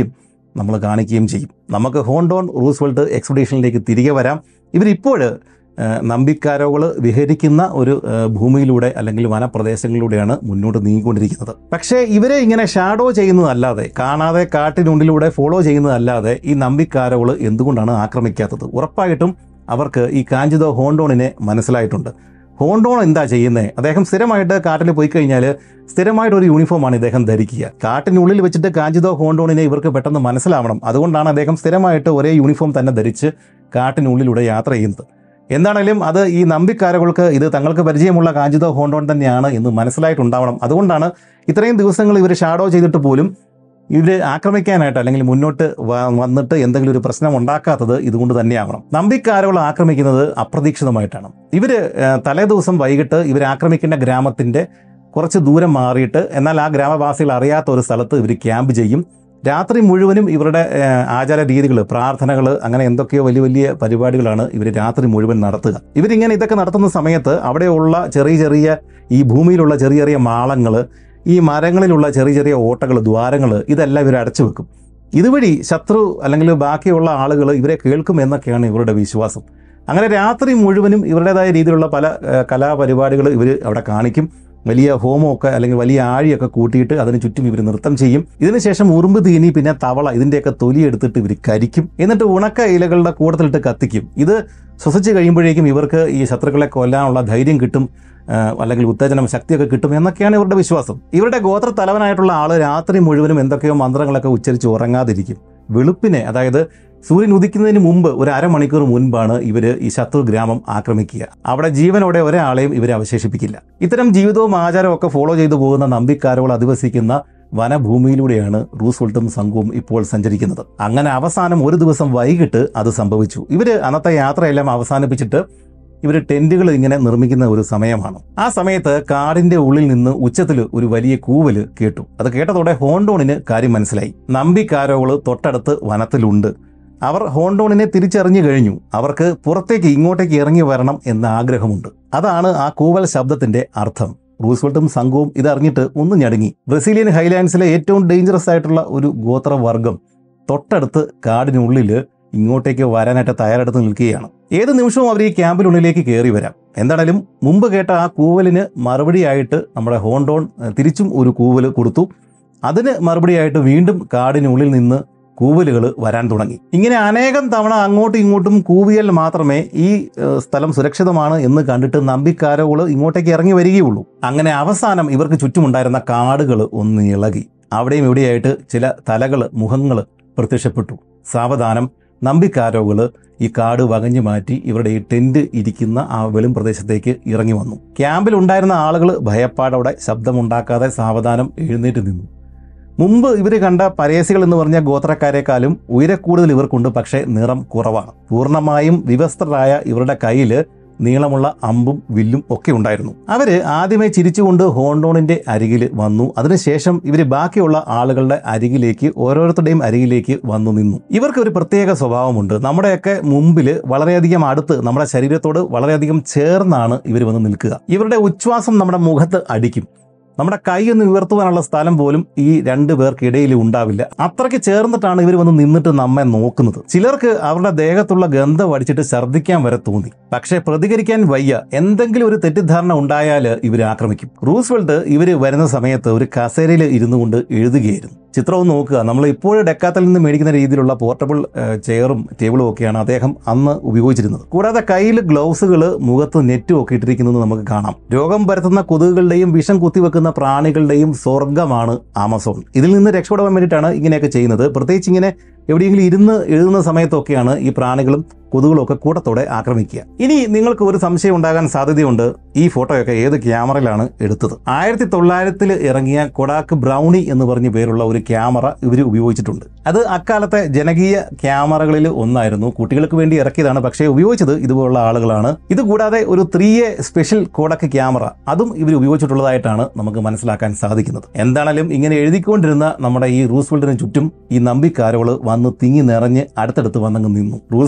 നമ്മൾ കാണിക്കുകയും ചെയ്യും നമുക്ക് ഹോണ്ടോൺ റൂസ്വെൽട്ട് എക്സ്പെഡീഷനിലേക്ക് തിരികെ വരാം ഇവരിപ്പോൾ നമ്പിക്കാരോകൾ വിഹരിക്കുന്ന ഒരു ഏഹ്, ഭൂമിയിലൂടെ അല്ലെങ്കിൽ വനപ്രദേശങ്ങളിലൂടെയാണ് മുന്നോട്ട് നീങ്ങിക്കൊണ്ടിരിക്കുന്നത് പക്ഷേ ഇവരെ ഇങ്ങനെ ഷാഡോ ചെയ്യുന്നതല്ലാതെ കാണാതെ കാട്ടിനുള്ളിലൂടെ ഫോളോ ചെയ്യുന്നതല്ലാതെ ഈ നമ്പിക്കാരോകൾ എന്തുകൊണ്ടാണ് ആക്രമിക്കാത്തത് ഉറപ്പായിട്ടും അവർക്ക് ഈ കാഞ്ചിതോ ഹോണ്ടോണിനെ മനസ്സിലായിട്ടുണ്ട് ഹോണ്ടോൺ എന്താ ചെയ്യുന്നത് അദ്ദേഹം സ്ഥിരമായിട്ട് കാട്ടിൽ പോയി കഴിഞ്ഞാൽ സ്ഥിരമായിട്ട് ഒരു യൂണിഫോമാണ് ഇദ്ദേഹം ധരിക്കുക കാട്ടിനുള്ളിൽ വെച്ചിട്ട് കാഞ്ചിതോ ഹോണ്ടോണിനെ ഇവർക്ക് പെട്ടെന്ന് മനസ്സിലാവണം അതുകൊണ്ടാണ് അദ്ദേഹം സ്ഥിരമായിട്ട് ഒരേ യൂണിഫോം തന്നെ ധരിച്ച് കാട്ടിനുള്ളിലൂടെ യാത്ര ചെയ്യുന്നത് എന്താണേലും അത് ഈ നമ്പിക്കാരകൾക്ക് ഇത് തങ്ങൾക്ക് പരിചയമുള്ള കാഞ്ചിതോ ഹോണ്ടോൺ തന്നെയാണ് എന്ന് മനസ്സിലായിട്ടുണ്ടാവണം അതുകൊണ്ടാണ് ഇത്രയും ദിവസങ്ങൾ ഇവർ ഷാഡോ ചെയ്തിട്ട് പോലും ഇവർ ആക്രമിക്കാനായിട്ട് അല്ലെങ്കിൽ മുന്നോട്ട് വ- വന്നിട്ട് എന്തെങ്കിലും ഒരു പ്രശ്നം ഉണ്ടാക്കാത്തത് ഇതുകൊണ്ട് തന്നെയാവണം നമ്പിക്കാരകൾ ആക്രമിക്കുന്നത് അപ്രതീക്ഷിതമായിട്ടാണ് ഇവർ തലേ ദിവസം വൈകിട്ട് ഇവർ ആക്രമിക്കേണ്ട ഗ്രാമത്തിൻ്റെ കുറച്ച് ദൂരം മാറിയിട്ട് എന്നാൽ ആ ഗ്രാമവാസികൾ അറിയാത്ത ഒരു സ്ഥലത്ത് ഇവർ ക്യാമ്പ് ചെയ്യും രാത്രി മുഴുവനും ഇവരുടെ ഏഹ്, ആചാര രീതികൾ പ്രാർത്ഥനകൾ അങ്ങനെ എന്തൊക്കെയോ വലിയ വലിയ പരിപാടികളാണ് ഇവർ രാത്രി മുഴുവൻ നടത്തുക ഇവരിങ്ങനെ ഇതൊക്കെ നടത്തുന്ന സമയത്ത് അവിടെയുള്ള ചെറിയ ചെറിയ ഈ ഭൂമിയിലുള്ള ചെറിയ ചെറിയ മാളങ്ങൾ ഈ മരങ്ങളിലുള്ള ചെറിയ ചെറിയ ഓട്ടകൾ ദ്വാരങ്ങൾ ഇതെല്ലാം ഇവർ അടച്ചു വെക്കും ഇതുവഴി ശത്രു അല്ലെങ്കിൽ ബാക്കിയുള്ള ആളുകൾ ഇവരെ കേൾക്കും എന്നൊക്കെയാണ് ഇവരുടെ വിശ്വാസം അങ്ങനെ രാത്രി മുഴുവനും ഇവരുടേതായ രീതിയിലുള്ള പല ഏഹ്, കലാപരിപാടികൾ ഇവർ അവിടെ കാണിക്കും വലിയ ഹോമമൊക്കെ അല്ലെങ്കിൽ വലിയ ആഴിയൊക്കെ കൂട്ടിയിട്ട് അതിന് ചുറ്റും ഇവർ നൃത്തം ചെയ്യും ഇതിനുശേഷം ഉറുമ്പ് തീനി പിന്നെ തവള ഇതിൻ്റെയൊക്കെ തൊലി എടുത്തിട്ട് ഇവർ കരിക്കും എന്നിട്ട് ഉണക്ക ഇലകളുടെ കൂടത്തിലിട്ട് കത്തിക്കും ഇത് ശ്വസിച്ച് കഴിയുമ്പോഴേക്കും ഇവർക്ക് ഈ ശത്രുക്കളെ കൊല്ലാനുള്ള ധൈര്യം കിട്ടും ആ, അല്ലെങ്കിൽ ഉത്തേജനം ശക്തിയൊക്കെ കിട്ടും എന്നൊക്കെയാണ് ഇവരുടെ വിശ്വാസം ഇവരുടെ ഗോത്ര തലവനായിട്ടുള്ള ആള് രാത്രി മുഴുവനും എന്തൊക്കെയോ മന്ത്രങ്ങളൊക്കെ ഉച്ചരിച്ച് ഉറങ്ങാതിരിക്കും വെളുപ്പിനെ അതായത് സൂര്യൻ ഉദിക്കുന്നതിന് മുമ്പ് ഒരു അരമണിക്കൂർ മുൻപാണ് ഇവർ ഈ ശത്രു ഗ്രാമം ആക്രമിക്കുക അവിടെ ജീവനോടെ ഒരാളെയും ഇവരെ അവശേഷിപ്പിക്കില്ല ഇത്തരം ജീവിതവും ആചാരവും ഒക്കെ ഫോളോ ചെയ്തു പോകുന്ന നമ്പിക്കാരോൾ അധിവസിക്കുന്ന വനഭൂമിയിലൂടെയാണ് റൂസ്വെൽട്ടും സംഘവും ഇപ്പോൾ സഞ്ചരിക്കുന്നത് അങ്ങനെ അവസാനം ഒരു ദിവസം വൈകിട്ട് അത് സംഭവിച്ചു ഇവർ അന്നത്തെ യാത്രയെല്ലാം അവസാനിപ്പിച്ചിട്ട് ഇവർ ടെന്റുകൾ ഇങ്ങനെ നിർമ്മിക്കുന്ന ഒരു സമയമാണ് ആ സമയത്ത് കാടിന്റെ ഉള്ളിൽ നിന്ന് ഉച്ചത്തിൽ ഒരു വലിയ കൂവല് കേട്ടു അത് കേട്ടതോടെ ഹോണ്ടോണിന് കാര്യം മനസ്സിലായി നമ്പിക്കാരോകള് തൊട്ടടുത്ത് വനത്തിലുണ്ട് അവർ ഹോണ്ടോണിനെ തിരിച്ചറിഞ്ഞു കഴിഞ്ഞു അവർക്ക് പുറത്തേക്ക് ഇങ്ങോട്ടേക്ക് ഇറങ്ങി വരണം എന്ന ആഗ്രഹമുണ്ട് അതാണ് ആ കൂവൽ ശബ്ദത്തിന്റെ അർത്ഥം റൂസ്വെൽട്ടും സംഘവും ഇതറിഞ്ഞിട്ട് ഒന്ന് ഞടുങ്ങി ബ്രസീലിയൻ ഹൈലാൻഡ്സിലെ ഏറ്റവും ഡേഞ്ചറസ് ആയിട്ടുള്ള ഒരു ഗോത്രവർഗം തൊട്ടടുത്ത് കാടിനുള്ളിൽ ഇങ്ങോട്ടേക്ക് വരാനായിട്ട് തയ്യാറെടുത്ത് നിൽക്കുകയാണ് ഏത് നിമിഷവും അവർ ഈ ക്യാമ്പിനുള്ളിലേക്ക് കയറി വരാം എന്താണേലും മുമ്പ് കേട്ട ആ കൂവലിന് മറുപടിയായിട്ട് നമ്മുടെ ഹോണ്ടോൺ ഏഹ്, തിരിച്ചും ഒരു കൂവൽ കൊടുത്തു അതിന് മറുപടിയായിട്ട് വീണ്ടും കാടിനുള്ളിൽ നിന്ന് കൂവലുകൾ വരാൻ തുടങ്ങി ഇങ്ങനെ അനേകം തവണ അങ്ങോട്ടും ഇങ്ങോട്ടും കൂവിയാൽ മാത്രമേ ഈ ഏഹ്, സ്ഥലം സുരക്ഷിതമാണ് എന്ന് കണ്ടിട്ട് നമ്പിക്കാരോകൾ ഇങ്ങോട്ടേക്ക് ഇറങ്ങി വരികയുള്ളൂ അങ്ങനെ അവസാനം ഇവർക്ക് ചുറ്റുമുണ്ടായിരുന്ന കാടുകൾ ഒന്ന് ഇളകി അവിടെയും ഇവിടെയായിട്ട് ചില തലകൾ മുഖങ്ങൾ പ്രത്യക്ഷപ്പെട്ടു സാവധാനം നമ്പിക്കാരോകൾ ഈ കാട് വകഞ്ഞു മാറ്റി ഇവരുടെ ഈ ടെന്റ് ഇരിക്കുന്ന ആ വെളും പ്രദേശത്തേക്ക് ഇറങ്ങി വന്നു ക്യാമ്പിൽ ഉണ്ടായിരുന്ന ആളുകൾ ഭയപ്പാടോടെ ശബ്ദമുണ്ടാക്കാതെ സാവധാനം എഴുന്നേറ്റ് നിന്നു മുമ്പ് ഇവർ കണ്ട പരേസികൾ എന്ന് പറഞ്ഞ ഗോത്രക്കാരെക്കാളും ഉയരക്കൂടുതൽ ഇവർക്കുണ്ട് പക്ഷേ നിറം കുറവാണ് പൂർണ്ണമായും വിവസ്ത്രരായ ഇവരുടെ കയ്യിൽ നീളമുള്ള അമ്പും വില്ലും ഒക്കെ ഉണ്ടായിരുന്നു അവര് ആദ്യമേ ചിരിച്ചുകൊണ്ട് ഹോണ്ടോണിന്റെ അരികിൽ വന്നു അതിനുശേഷം ഇവർ ബാക്കിയുള്ള ആളുകളുടെ അരികിലേക്ക് ഓരോരുത്തരുടെയും അരികിലേക്ക് വന്നു നിന്നു ഇവർക്ക് ഒരു പ്രത്യേക സ്വഭാവമുണ്ട് നമ്മുടെയൊക്കെ മുമ്പിൽ വളരെയധികം അടുത്ത് നമ്മുടെ ശരീരത്തോട് വളരെയധികം ചേർന്നാണ് ഇവർ വന്ന് നിൽക്കുക ഇവരുടെ ഉച്ഛ്വാസം നമ്മുടെ മുഖത്ത് അടിക്കും നമ്മുടെ കൈ ഒന്ന് ഉയർത്തുവാനുള്ള സ്ഥലം പോലും ഈ രണ്ടു പേർക്കിടയിൽ ഉണ്ടാവില്ല അത്രയ്ക്ക് ചേർന്നിട്ടാണ് ഇവർ വന്ന് നിന്നിട്ട് നമ്മെ നോക്കുന്നത് ചിലർക്ക് അവരുടെ ദേഹത്തുള്ള ഗന്ധം അടിച്ചിട്ട് ഛർദ്ദിക്കാൻ വരെ തോന്നി പക്ഷേ പ്രതികരിക്കാൻ വയ്യ എന്തെങ്കിലും ഒരു തെറ്റിദ്ധാരണ ഉണ്ടായാൽ ഇവർ ആക്രമിക്കും റൂസ്വെൽട്ട് ഇവർ വരുന്ന സമയത്ത് ഒരു കസേരയിൽ ഇരുന്നു കൊണ്ട് എഴുതുകയായിരുന്നു ചിത്രം ഒന്ന് നോക്കുക നമ്മൾ ഇപ്പോഴും ഡെക്കാത്തിൽ നിന്ന് മേടിക്കുന്ന രീതിയിലുള്ള പോർട്ടബിൾ ചെയറും ടേബിളും ഒക്കെയാണ് അദ്ദേഹം അന്ന് ഉപയോഗിച്ചിരുന്നത് കൂടാതെ കയ്യിൽ ഗ്ലൗസുകൾ മുഖത്ത് നെറ്റും ഒക്കെ ഇട്ടിരിക്കുന്നത് നമുക്ക് കാണാം രോഗം പരത്തുന്ന കൊതുകുകളുടെയും വിഷം കുത്തിവെക്കുന്ന പ്രാണികളുടെയും സ്വർഗമാണ് ആമസോൺ ഇതിൽ നിന്ന് രക്ഷപ്പെടാൻ വേണ്ടിയിട്ടാണ് ഇങ്ങനെയൊക്കെ ചെയ്യുന്നത് പ്രത്യേകിച്ച് ഇങ്ങനെ എവിടെയെങ്കിലും ഇരുന്ന് എഴുതുന്ന സമയത്തൊക്കെയാണ് ഈ പ്രാണികളും കൊതുകുകളും ഒക്കെ കൂട്ടത്തോടെ ആക്രമിക്കുക ഇനി നിങ്ങൾക്ക് ഒരു സംശയം ഉണ്ടാകാൻ സാധ്യതയുണ്ട് ഈ ഫോട്ടോയൊക്കെ ഏത് ക്യാമറയിലാണ് എടുത്തത് ആയിരത്തി തൊള്ളായിരത്തിൽ ഇറങ്ങിയ കൊടാക്ക് ബ്രൗണി എന്ന് പറഞ്ഞ പേരുള്ള ഒരു ക്യാമറ ഇവർ ഉപയോഗിച്ചിട്ടുണ്ട് അത് അക്കാലത്തെ ജനകീയ ക്യാമറകളിൽ ഒന്നായിരുന്നു കുട്ടികൾക്ക് വേണ്ടി ഇറക്കിയതാണ് പക്ഷേ ഉപയോഗിച്ചത് ഇതുപോലുള്ള ആളുകളാണ് ഇത് കൂടാതെ ഒരു three A special Kodak camera അതും ഇവർ ഉപയോഗിച്ചിട്ടുള്ളതായിട്ടാണ് നമുക്ക് മനസ്സിലാക്കാൻ സാധിക്കുന്നത് എന്താണെങ്കിലും ഇങ്ങനെ എഴുതിക്കൊണ്ടിരുന്ന നമ്മുടെ ഈ റൂസ്വെൽറ്റിന് ചുറ്റും ഈ നമ്പിക്കാരോള് വന്ന് തിങ്ങി നിറഞ്ഞ് അടുത്തടുത്ത് വന്നങ്ങ് നിന്നു റൂസ്വെൽറ്റിന് ഒന്ന്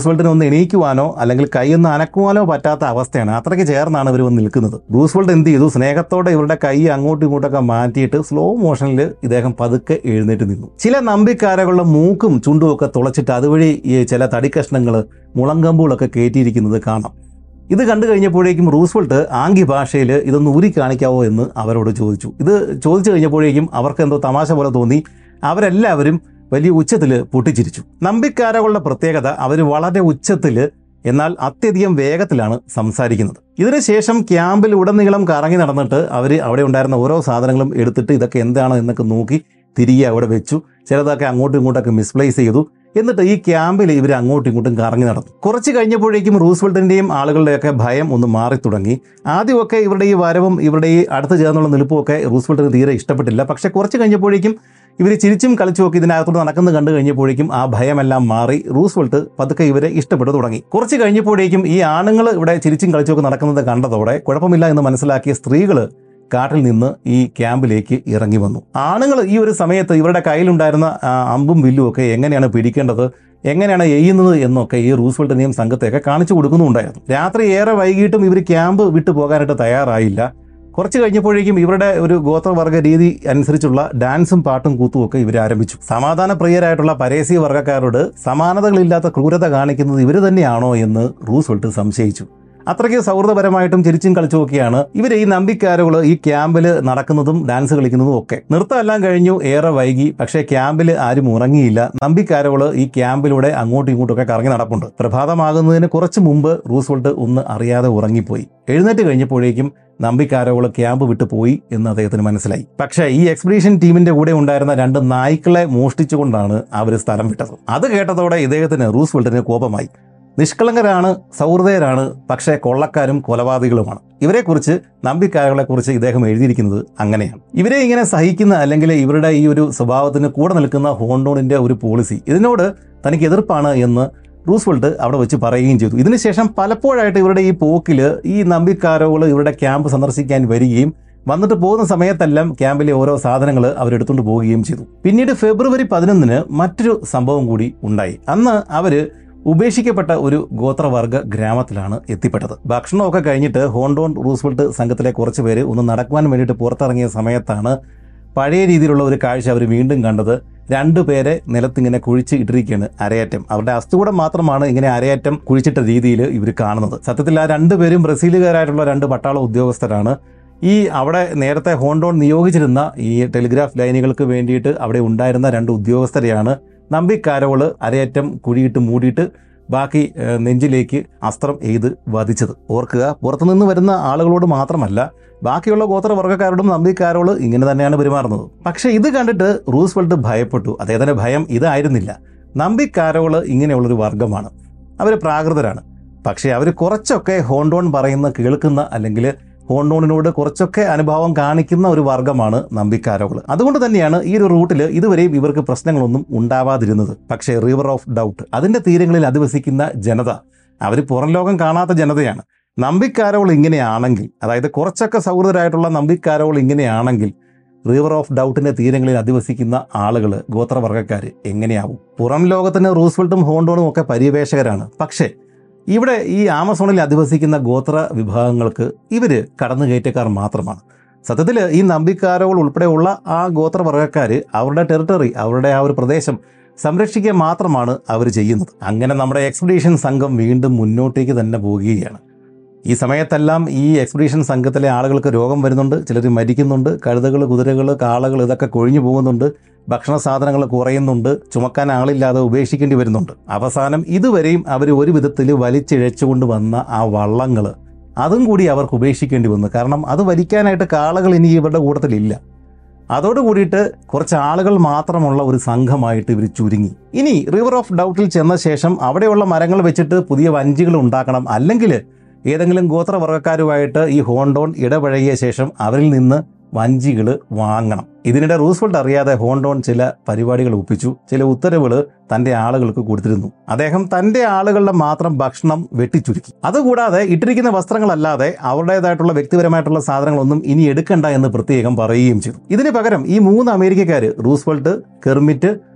എണീക്കുവാനോ അല്ലെങ്കിൽ കൈയൊന്ന് അനക്കുവാനോ പറ്റാത്ത അവസ്ഥയാണ് അത്രയ്ക്ക് ചേർന്നാണ് ഇവർ വന്ന് നിൽക്കുന്നത് റൂസ്വെൽട്ട് എന്ത് ചെയ്തു സ്നേഹത്തോടെ ഇവരുടെ കൈ അങ്ങോട്ടും ഇങ്ങോട്ടൊക്കെ മാറ്റിയിട്ട് സ്ലോ മോഷനിൽ ഇദ്ദേഹം പതുക്കെ എഴുന്നേറ്റ് നിന്നു ചില നമ്പിക്കാരകളുടെ മൂക്കും ചുണ്ടും ഒക്കെ തുളച്ചിട്ട് അതുവഴി ഈ ചില തടിക്കഷ്ണങ്ങൾ മുളങ്കമ്പുകളൊക്കെ കയറ്റിയിരിക്കുന്നത് കാണാം ഇത് കണ്ടു കഴിഞ്ഞപ്പോഴേക്കും റൂസ്വെൽട്ട് ആംഗ്യ ഭാഷയിൽ ഇതൊന്ന് ഊരി കാണിക്കാവോ എന്ന് അവരോട് ചോദിച്ചു ഇത് ചോദിച്ചു കഴിഞ്ഞപ്പോഴേക്കും അവർക്ക് എന്തോ തമാശ പോലെ തോന്നി അവരെല്ലാവരും വലിയ ഉച്ചത്തിൽ പൊട്ടിച്ചിരിച്ചു നമ്പിക്കാരകളുടെ പ്രത്യേകത അവർ വളരെ ഉച്ചത്തിൽ എന്നാൽ അത്യധികം വേഗത്തിലാണ് സംസാരിക്കുന്നത് ഇതിനുശേഷം ക്യാമ്പിൽ ഉടനീളം കറങ്ങി നടന്നിട്ട് അവർ അവിടെ ഉണ്ടായിരുന്ന ഓരോ സാധനങ്ങളും എടുത്തിട്ട് ഇതൊക്കെ എന്താണ് എന്നൊക്കെ നോക്കി തിരികെ അവിടെ വെച്ചു ചിലതൊക്കെ അങ്ങോട്ടും ഇങ്ങോട്ടൊക്കെ മിസ്പ്ലേസ് ചെയ്തു എന്നിട്ട് ഈ ക്യാമ്പിൽ ഇവർ അങ്ങോട്ടും ഇങ്ങോട്ടും കറങ്ങി നടന്നു കുറച്ച് കഴിഞ്ഞപ്പോഴേക്കും റൂസ്വെൽട്ടിൻ്റെയും ആളുകളുടെയൊക്കെ ഭയം ഒന്ന് മാറി തുടങ്ങി ആദ്യമൊക്കെ ഇവരുടെ ഈ വരവും ഇവരുടെ ഈ അടുത്ത് ചേർന്നുള്ള നിൽപ്പുമൊക്കെ റൂസ്വെൽട്ടിന് തീരെ ഇഷ്ടപ്പെട്ടില്ല പക്ഷേ കുറച്ച് കഴിഞ്ഞപ്പോഴേക്കും ഇവർ ചിരിച്ചും കളിച്ചുമൊക്കെ ഇതിനകത്തോട് നടക്കുന്നത് കണ്ടു കഴിഞ്ഞപ്പോഴേക്കും ആ ഭയമെല്ലാം മാറി റൂസ്വെൽട്ട് പതുക്കെ ഇവരെ ഇഷ്ടപ്പെട്ടു തുടങ്ങി കുറച്ച് കഴിഞ്ഞപ്പോഴേക്കും ഈ ആണുങ്ങൾ ഇവിടെ ചിരിച്ചും കളിച്ചുമൊക്കെ നടക്കുന്നത് കണ്ടതോടെ കുഴപ്പമില്ല എന്ന് മനസ്സിലാക്കിയ സ്ത്രീകൾ കാട്ടിൽ നിന്ന് ഈ ക്യാമ്പിലേക്ക് ഇറങ്ങി വന്നു ആണുങ്ങൾ ഈ ഒരു സമയത്ത് ഇവരുടെ കയ്യിലുണ്ടായിരുന്ന ആ, അമ്പും വില്ലും ഒക്കെ എങ്ങനെയാണ് പിടിക്കേണ്ടത് എങ്ങനെയാണ് എയ്യുന്നത് എന്നൊക്കെ ഈ റൂസ്വെൽട്ടിനെയും സംഘത്തെയൊക്കെ കാണിച്ചു കൊടുക്കുന്നുണ്ടായിരുന്നു രാത്രി ഏറെ വൈകിട്ടും ഇവർ ക്യാമ്പ് വിട്ടു പോകാനായിട്ട് തയ്യാറായില്ല കുറച്ച് കഴിഞ്ഞപ്പോഴേക്കും ഇവരുടെ ഒരു ഗോത്രവർഗ രീതി അനുസരിച്ചുള്ള ഡാൻസും പാട്ടും കൂത്തും ഒക്കെ ഇവർ ആരംഭിച്ചു സമാധാന പ്രിയരായിട്ടുള്ള പരേസി വർഗ്ഗക്കാരോട് സമാനതകളില്ലാത്ത ക്രൂരത കാണിക്കുന്നത് ഇവർ തന്നെയാണോ എന്ന് റൂസ്വെൽട്ട് സംശയിച്ചു അത്രയ്ക്ക് സൗഹൃദപരമായിട്ടും ചിരിച്ചും കളിച്ചുമൊക്കെയാണ് ഇവർ ഈ നമ്പിക്കാരുകൾ ഈ ക്യാമ്പിൽ നടക്കുന്നതും ഡാൻസ് കളിക്കുന്നതും ഒക്കെ നൃത്തമെല്ലാം കഴിഞ്ഞു ഏറെ വൈകി പക്ഷേ ക്യാമ്പിൽ ആരും ഉറങ്ങിയില്ല നമ്പിക്കാരുകൾ ഈ ക്യാമ്പിലൂടെ അങ്ങോട്ടും ഇങ്ങോട്ടും ഒക്കെ കറങ്ങി നടപ്പുണ്ട് പ്രഭാതമാകുന്നതിന് കുറച്ച് മുമ്പ് റൂസ്വെൽട്ട് ഒന്ന് അറിയാതെ ഉറങ്ങിപ്പോയി എഴുന്നേറ്റ് കഴിഞ്ഞപ്പോഴേക്കും നമ്പിക്കാരോകൾ ക്യാമ്പ് വിട്ടു പോയി എന്ന് അദ്ദേഹത്തിന് മനസ്സിലായി പക്ഷേ ഈ എക്സ്പെഡീഷൻ ടീമിന്റെ കൂടെ ഉണ്ടായിരുന്ന രണ്ട് നായ്ക്കളെ മോഷ്ടിച്ചുകൊണ്ടാണ് അവർ സ്ഥലം വിട്ടത് അത് കേട്ടതോടെ ഇദ്ദേഹത്തിന് റൂസ്വെൽട്ടിന് കോപമായി നിഷ്കളങ്കരാണ് സൗഹൃദയരാണ് പക്ഷേ കൊള്ളക്കാരും കൊലപാതകികളുമാണ് ഇവരെക്കുറിച്ച് നമ്പിക്കാരുകളെക്കുറിച്ച് ഇദ്ദേഹം എഴുതിയിരിക്കുന്നത് അങ്ങനെയാണ് ഇവരെ ഇങ്ങനെ സഹിക്കുന്ന അല്ലെങ്കിൽ ഇവരുടെ ഈ ഒരു സ്വഭാവത്തിന് കൂടെ നിൽക്കുന്ന ഹോണ്ടോണിന്റെ ഒരു പോളിസി ഇതിനോട് തനിക്ക് എതിർപ്പാണ് എന്ന് റൂസ്വെൽട്ട് അവിടെ വെച്ച് പറയുകയും ചെയ്തു ഇതിനുശേഷം പലപ്പോഴായിട്ട് ഇവരുടെ ഈ പോക്കിൽ ഈ നമ്പിക്കാരോകൾ ഇവരുടെ ക്യാമ്പ് സന്ദർശിക്കാൻ വരികയും വന്നിട്ട് പോകുന്ന സമയത്തെല്ലാം ക്യാമ്പിലെ ഓരോ സാധനങ്ങൾ അവരെടുത്തുകൊണ്ട് പോവുകയും ചെയ്തു പിന്നീട് ഫെബ്രുവരി പതിനൊന്നിന് മറ്റൊരു സംഭവം കൂടി ഉണ്ടായി അന്ന് അവര് ഉപേക്ഷിക്കപ്പെട്ട ഒരു ഗോത്രവർഗ ഗ്രാമത്തിലാണ് എത്തിപ്പെട്ടത് ഭക്ഷണമൊക്കെ കഴിഞ്ഞിട്ട് ഹോണ്ടോൺ റൂസ്വെൽട്ട് സംഘത്തിലെ കുറച്ച് പേര് ഒന്ന് നടക്കുവാൻ വേണ്ടിയിട്ട് പുറത്തിറങ്ങിയ സമയത്താണ് പഴയ രീതിയിലുള്ള ഒരു കാഴ്ച അവർ വീണ്ടും കണ്ടത് രണ്ടുപേരെ നിലത്തിങ്ങനെ കുഴിച്ച് ഇട്ടിരിക്കുകയാണ് അരയറ്റം അവരുടെ അസ്ഥികൂടം മാത്രമാണ് ഇങ്ങനെ അരയറ്റം കുഴിച്ചിട്ട രീതിയിൽ ഇവർ കാണുന്നത് സത്യത്തിൽ ആ രണ്ടുപേരും ബ്രസീലുകാരായിട്ടുള്ള രണ്ട് പട്ടാള ഉദ്യോഗസ്ഥരാണ് ഈ അവിടെ നേരത്തെ ഹോണ്ടോൺ നിയോഗിച്ചിരുന്ന ഈ ടെലിഗ്രാഫ് ലൈനുകൾക്ക് വേണ്ടിയിട്ട് അവിടെ ഉണ്ടായിരുന്ന രണ്ട് ഉദ്യോഗസ്ഥരെയാണ് നമ്പിക്കാരോള് അരയറ്റം കുഴിയിട്ട് മൂടിയിട്ട് ബാക്കി ഏഹ്, നെഞ്ചിലേക്ക് അസ്ത്രം എയ്ത് വധിച്ചത് ഓർക്കുക പുറത്തുനിന്ന് വരുന്ന ആളുകളോട് മാത്രമല്ല ബാക്കിയുള്ള ഗോത്രവർഗ്ഗക്കാരോടും നമ്പിക്കാരോട് ഇങ്ങനെ തന്നെയാണ് പെരുമാറുന്നത് പക്ഷേ ഇത് കണ്ടിട്ട് റൂസ്വെൽട്ട് ഭയപ്പെട്ടു അദ്ദേഹത്തിന്റെ ഭയം ഇതായിരുന്നില്ല നമ്പിക്കാരോള് ഇങ്ങനെയുള്ളൊരു വർഗമാണ് അവർ പ്രാകൃതരാണ് പക്ഷേ അവർ കുറച്ചൊക്കെ ഹോണ്ടോൺ പറയുന്ന കേൾക്കുന്ന അല്ലെങ്കിൽ ഹോണ്ടോണിനോട് കുറച്ചൊക്കെ അനുഭാവം കാണിക്കുന്ന ഒരു വർഗ്ഗമാണ് നമ്പിക്കാരോകൾ അതുകൊണ്ട് തന്നെയാണ് ഈ ഒരു റൂട്ടിൽ ഇതുവരെയും ഇവർക്ക് പ്രശ്നങ്ങളൊന്നും ഉണ്ടാവാതിരുന്നത് പക്ഷേ റിവർ ഓഫ് ഡൗട്ട് അതിന്റെ തീരങ്ങളിൽ അധിവസിക്കുന്ന ജനത അവർ പുറം ലോകം കാണാത്ത ജനതയാണ് നമ്പിക്കാരോൾ ഇങ്ങനെയാണെങ്കിൽ അതായത് കുറച്ചൊക്കെ സൗഹൃദരായിട്ടുള്ള നമ്പിക്കാരോൾ ഇങ്ങനെയാണെങ്കിൽ റിവർ ഓഫ് ഡൗട്ടിന്റെ തീരങ്ങളിൽ അധിവസിക്കുന്ന ആളുകൾ ഗോത്രവർഗ്ഗക്കാർ എങ്ങനെയാവും പുറം ലോകത്തിന് റൂസ്വെൽട്ടും ഹോണ്ടോണും ഒക്കെ പര്യവേഷകരാണ് പക്ഷേ ഇവിടെ ഈ ആമസോണിൽ അധിവസിക്കുന്ന ഗോത്ര വിഭാഗങ്ങൾക്ക് ഇവര് കടന്നുകയറ്റക്കാർ മാത്രമാണ് സത്യത്തിൽ ഈ നമ്പിക്കാരോൾ ഉൾപ്പെടെയുള്ള ആ ഗോത്രവർഗ്ഗക്കാർ അവരുടെ ടെറിട്ടറി അവരുടെ ആ ഒരു പ്രദേശം സംരക്ഷിക്കുക മാത്രമാണ് അവർ ചെയ്യുന്നത് അങ്ങനെ നമ്മുടെ എക്സ്പെഡീഷൻ സംഘം വീണ്ടും മുന്നോട്ടേക്ക് തന്നെ പോവുകയാണ് ഈ സമയത്തെല്ലാം ഈ എക്സ്പെഡീഷൻ സംഘത്തിലെ ആളുകൾക്ക് രോഗം വരുന്നുണ്ട് ചിലർ മരിക്കുന്നുണ്ട് കഴുതകൾ കുതിരകൾ കാളകൾ ഇതൊക്കെ കൊഴിഞ്ഞു പോകുന്നുണ്ട് ഭക്ഷണ സാധനങ്ങൾ കുറയുന്നുണ്ട് ചുമക്കാൻ ആളില്ലാതെ ഉപേക്ഷിക്കേണ്ടി വരുന്നുണ്ട് അവസാനം ഇതുവരെയും അവർ ഒരു വിധത്തിൽ വലിച്ചിഴച്ചുകൊണ്ട് വന്ന ആ വള്ളങ്ങൾ അതും കൂടി അവർക്ക് ഉപേക്ഷിക്കേണ്ടി വന്നു കാരണം അത് വലിക്കാനായിട്ട് കാളകൾ ഇനി ഇവരുടെ കൂട്ടത്തിലില്ല അതോട് കൂടിയിട്ട് കുറച്ച് ആളുകൾ മാത്രമുള്ള ഒരു സംഘമായിട്ട് ഇവർ ചുരുങ്ങി ഇനി റിവർ ഓഫ് ഡൗട്ടിൽ ചെന്ന ശേഷം അവിടെയുള്ള മരങ്ങൾ വെച്ചിട്ട് പുതിയ വഞ്ചികൾ ഉണ്ടാക്കണം അല്ലെങ്കിൽ ഏതെങ്കിലും ഗോത്രവർഗ്ഗക്കാരുമായിട്ട് ഈ ഹോണ്ടോൺ ഇടപഴകിയ ശേഷം അവരിൽ നിന്ന് വഞ്ചികൾ വാങ്ങണം ഇതിനിടെ റൂസ്വെൽട്ട് അറിയാതെ ഹോണ്ടോൺ ചില പരിപാടികൾ ഒപ്പിച്ചു ചില ഉത്തരവുകൾ തന്റെ ആളുകൾക്ക് കൊടുത്തിരുന്നു അദ്ദേഹം തന്റെ ആളുകളുടെ മാത്രം ഭക്ഷണം വെട്ടിച്ചുരുക്കി അതുകൂടാതെ ഇട്ടിരിക്കുന്ന വസ്ത്രങ്ങളല്ലാതെ അവരുടേതായിട്ടുള്ള വ്യക്തിപരമായിട്ടുള്ള സാധനങ്ങളൊന്നും ഇനി എടുക്കണ്ട എന്ന് പ്രത്യേകം പറയുകയും ചെയ്തു ഇതിന് പകരം ഈ മൂന്ന് അമേരിക്കക്കാർ റൂസ്വെൽട്ട് കെർമിറ്റ്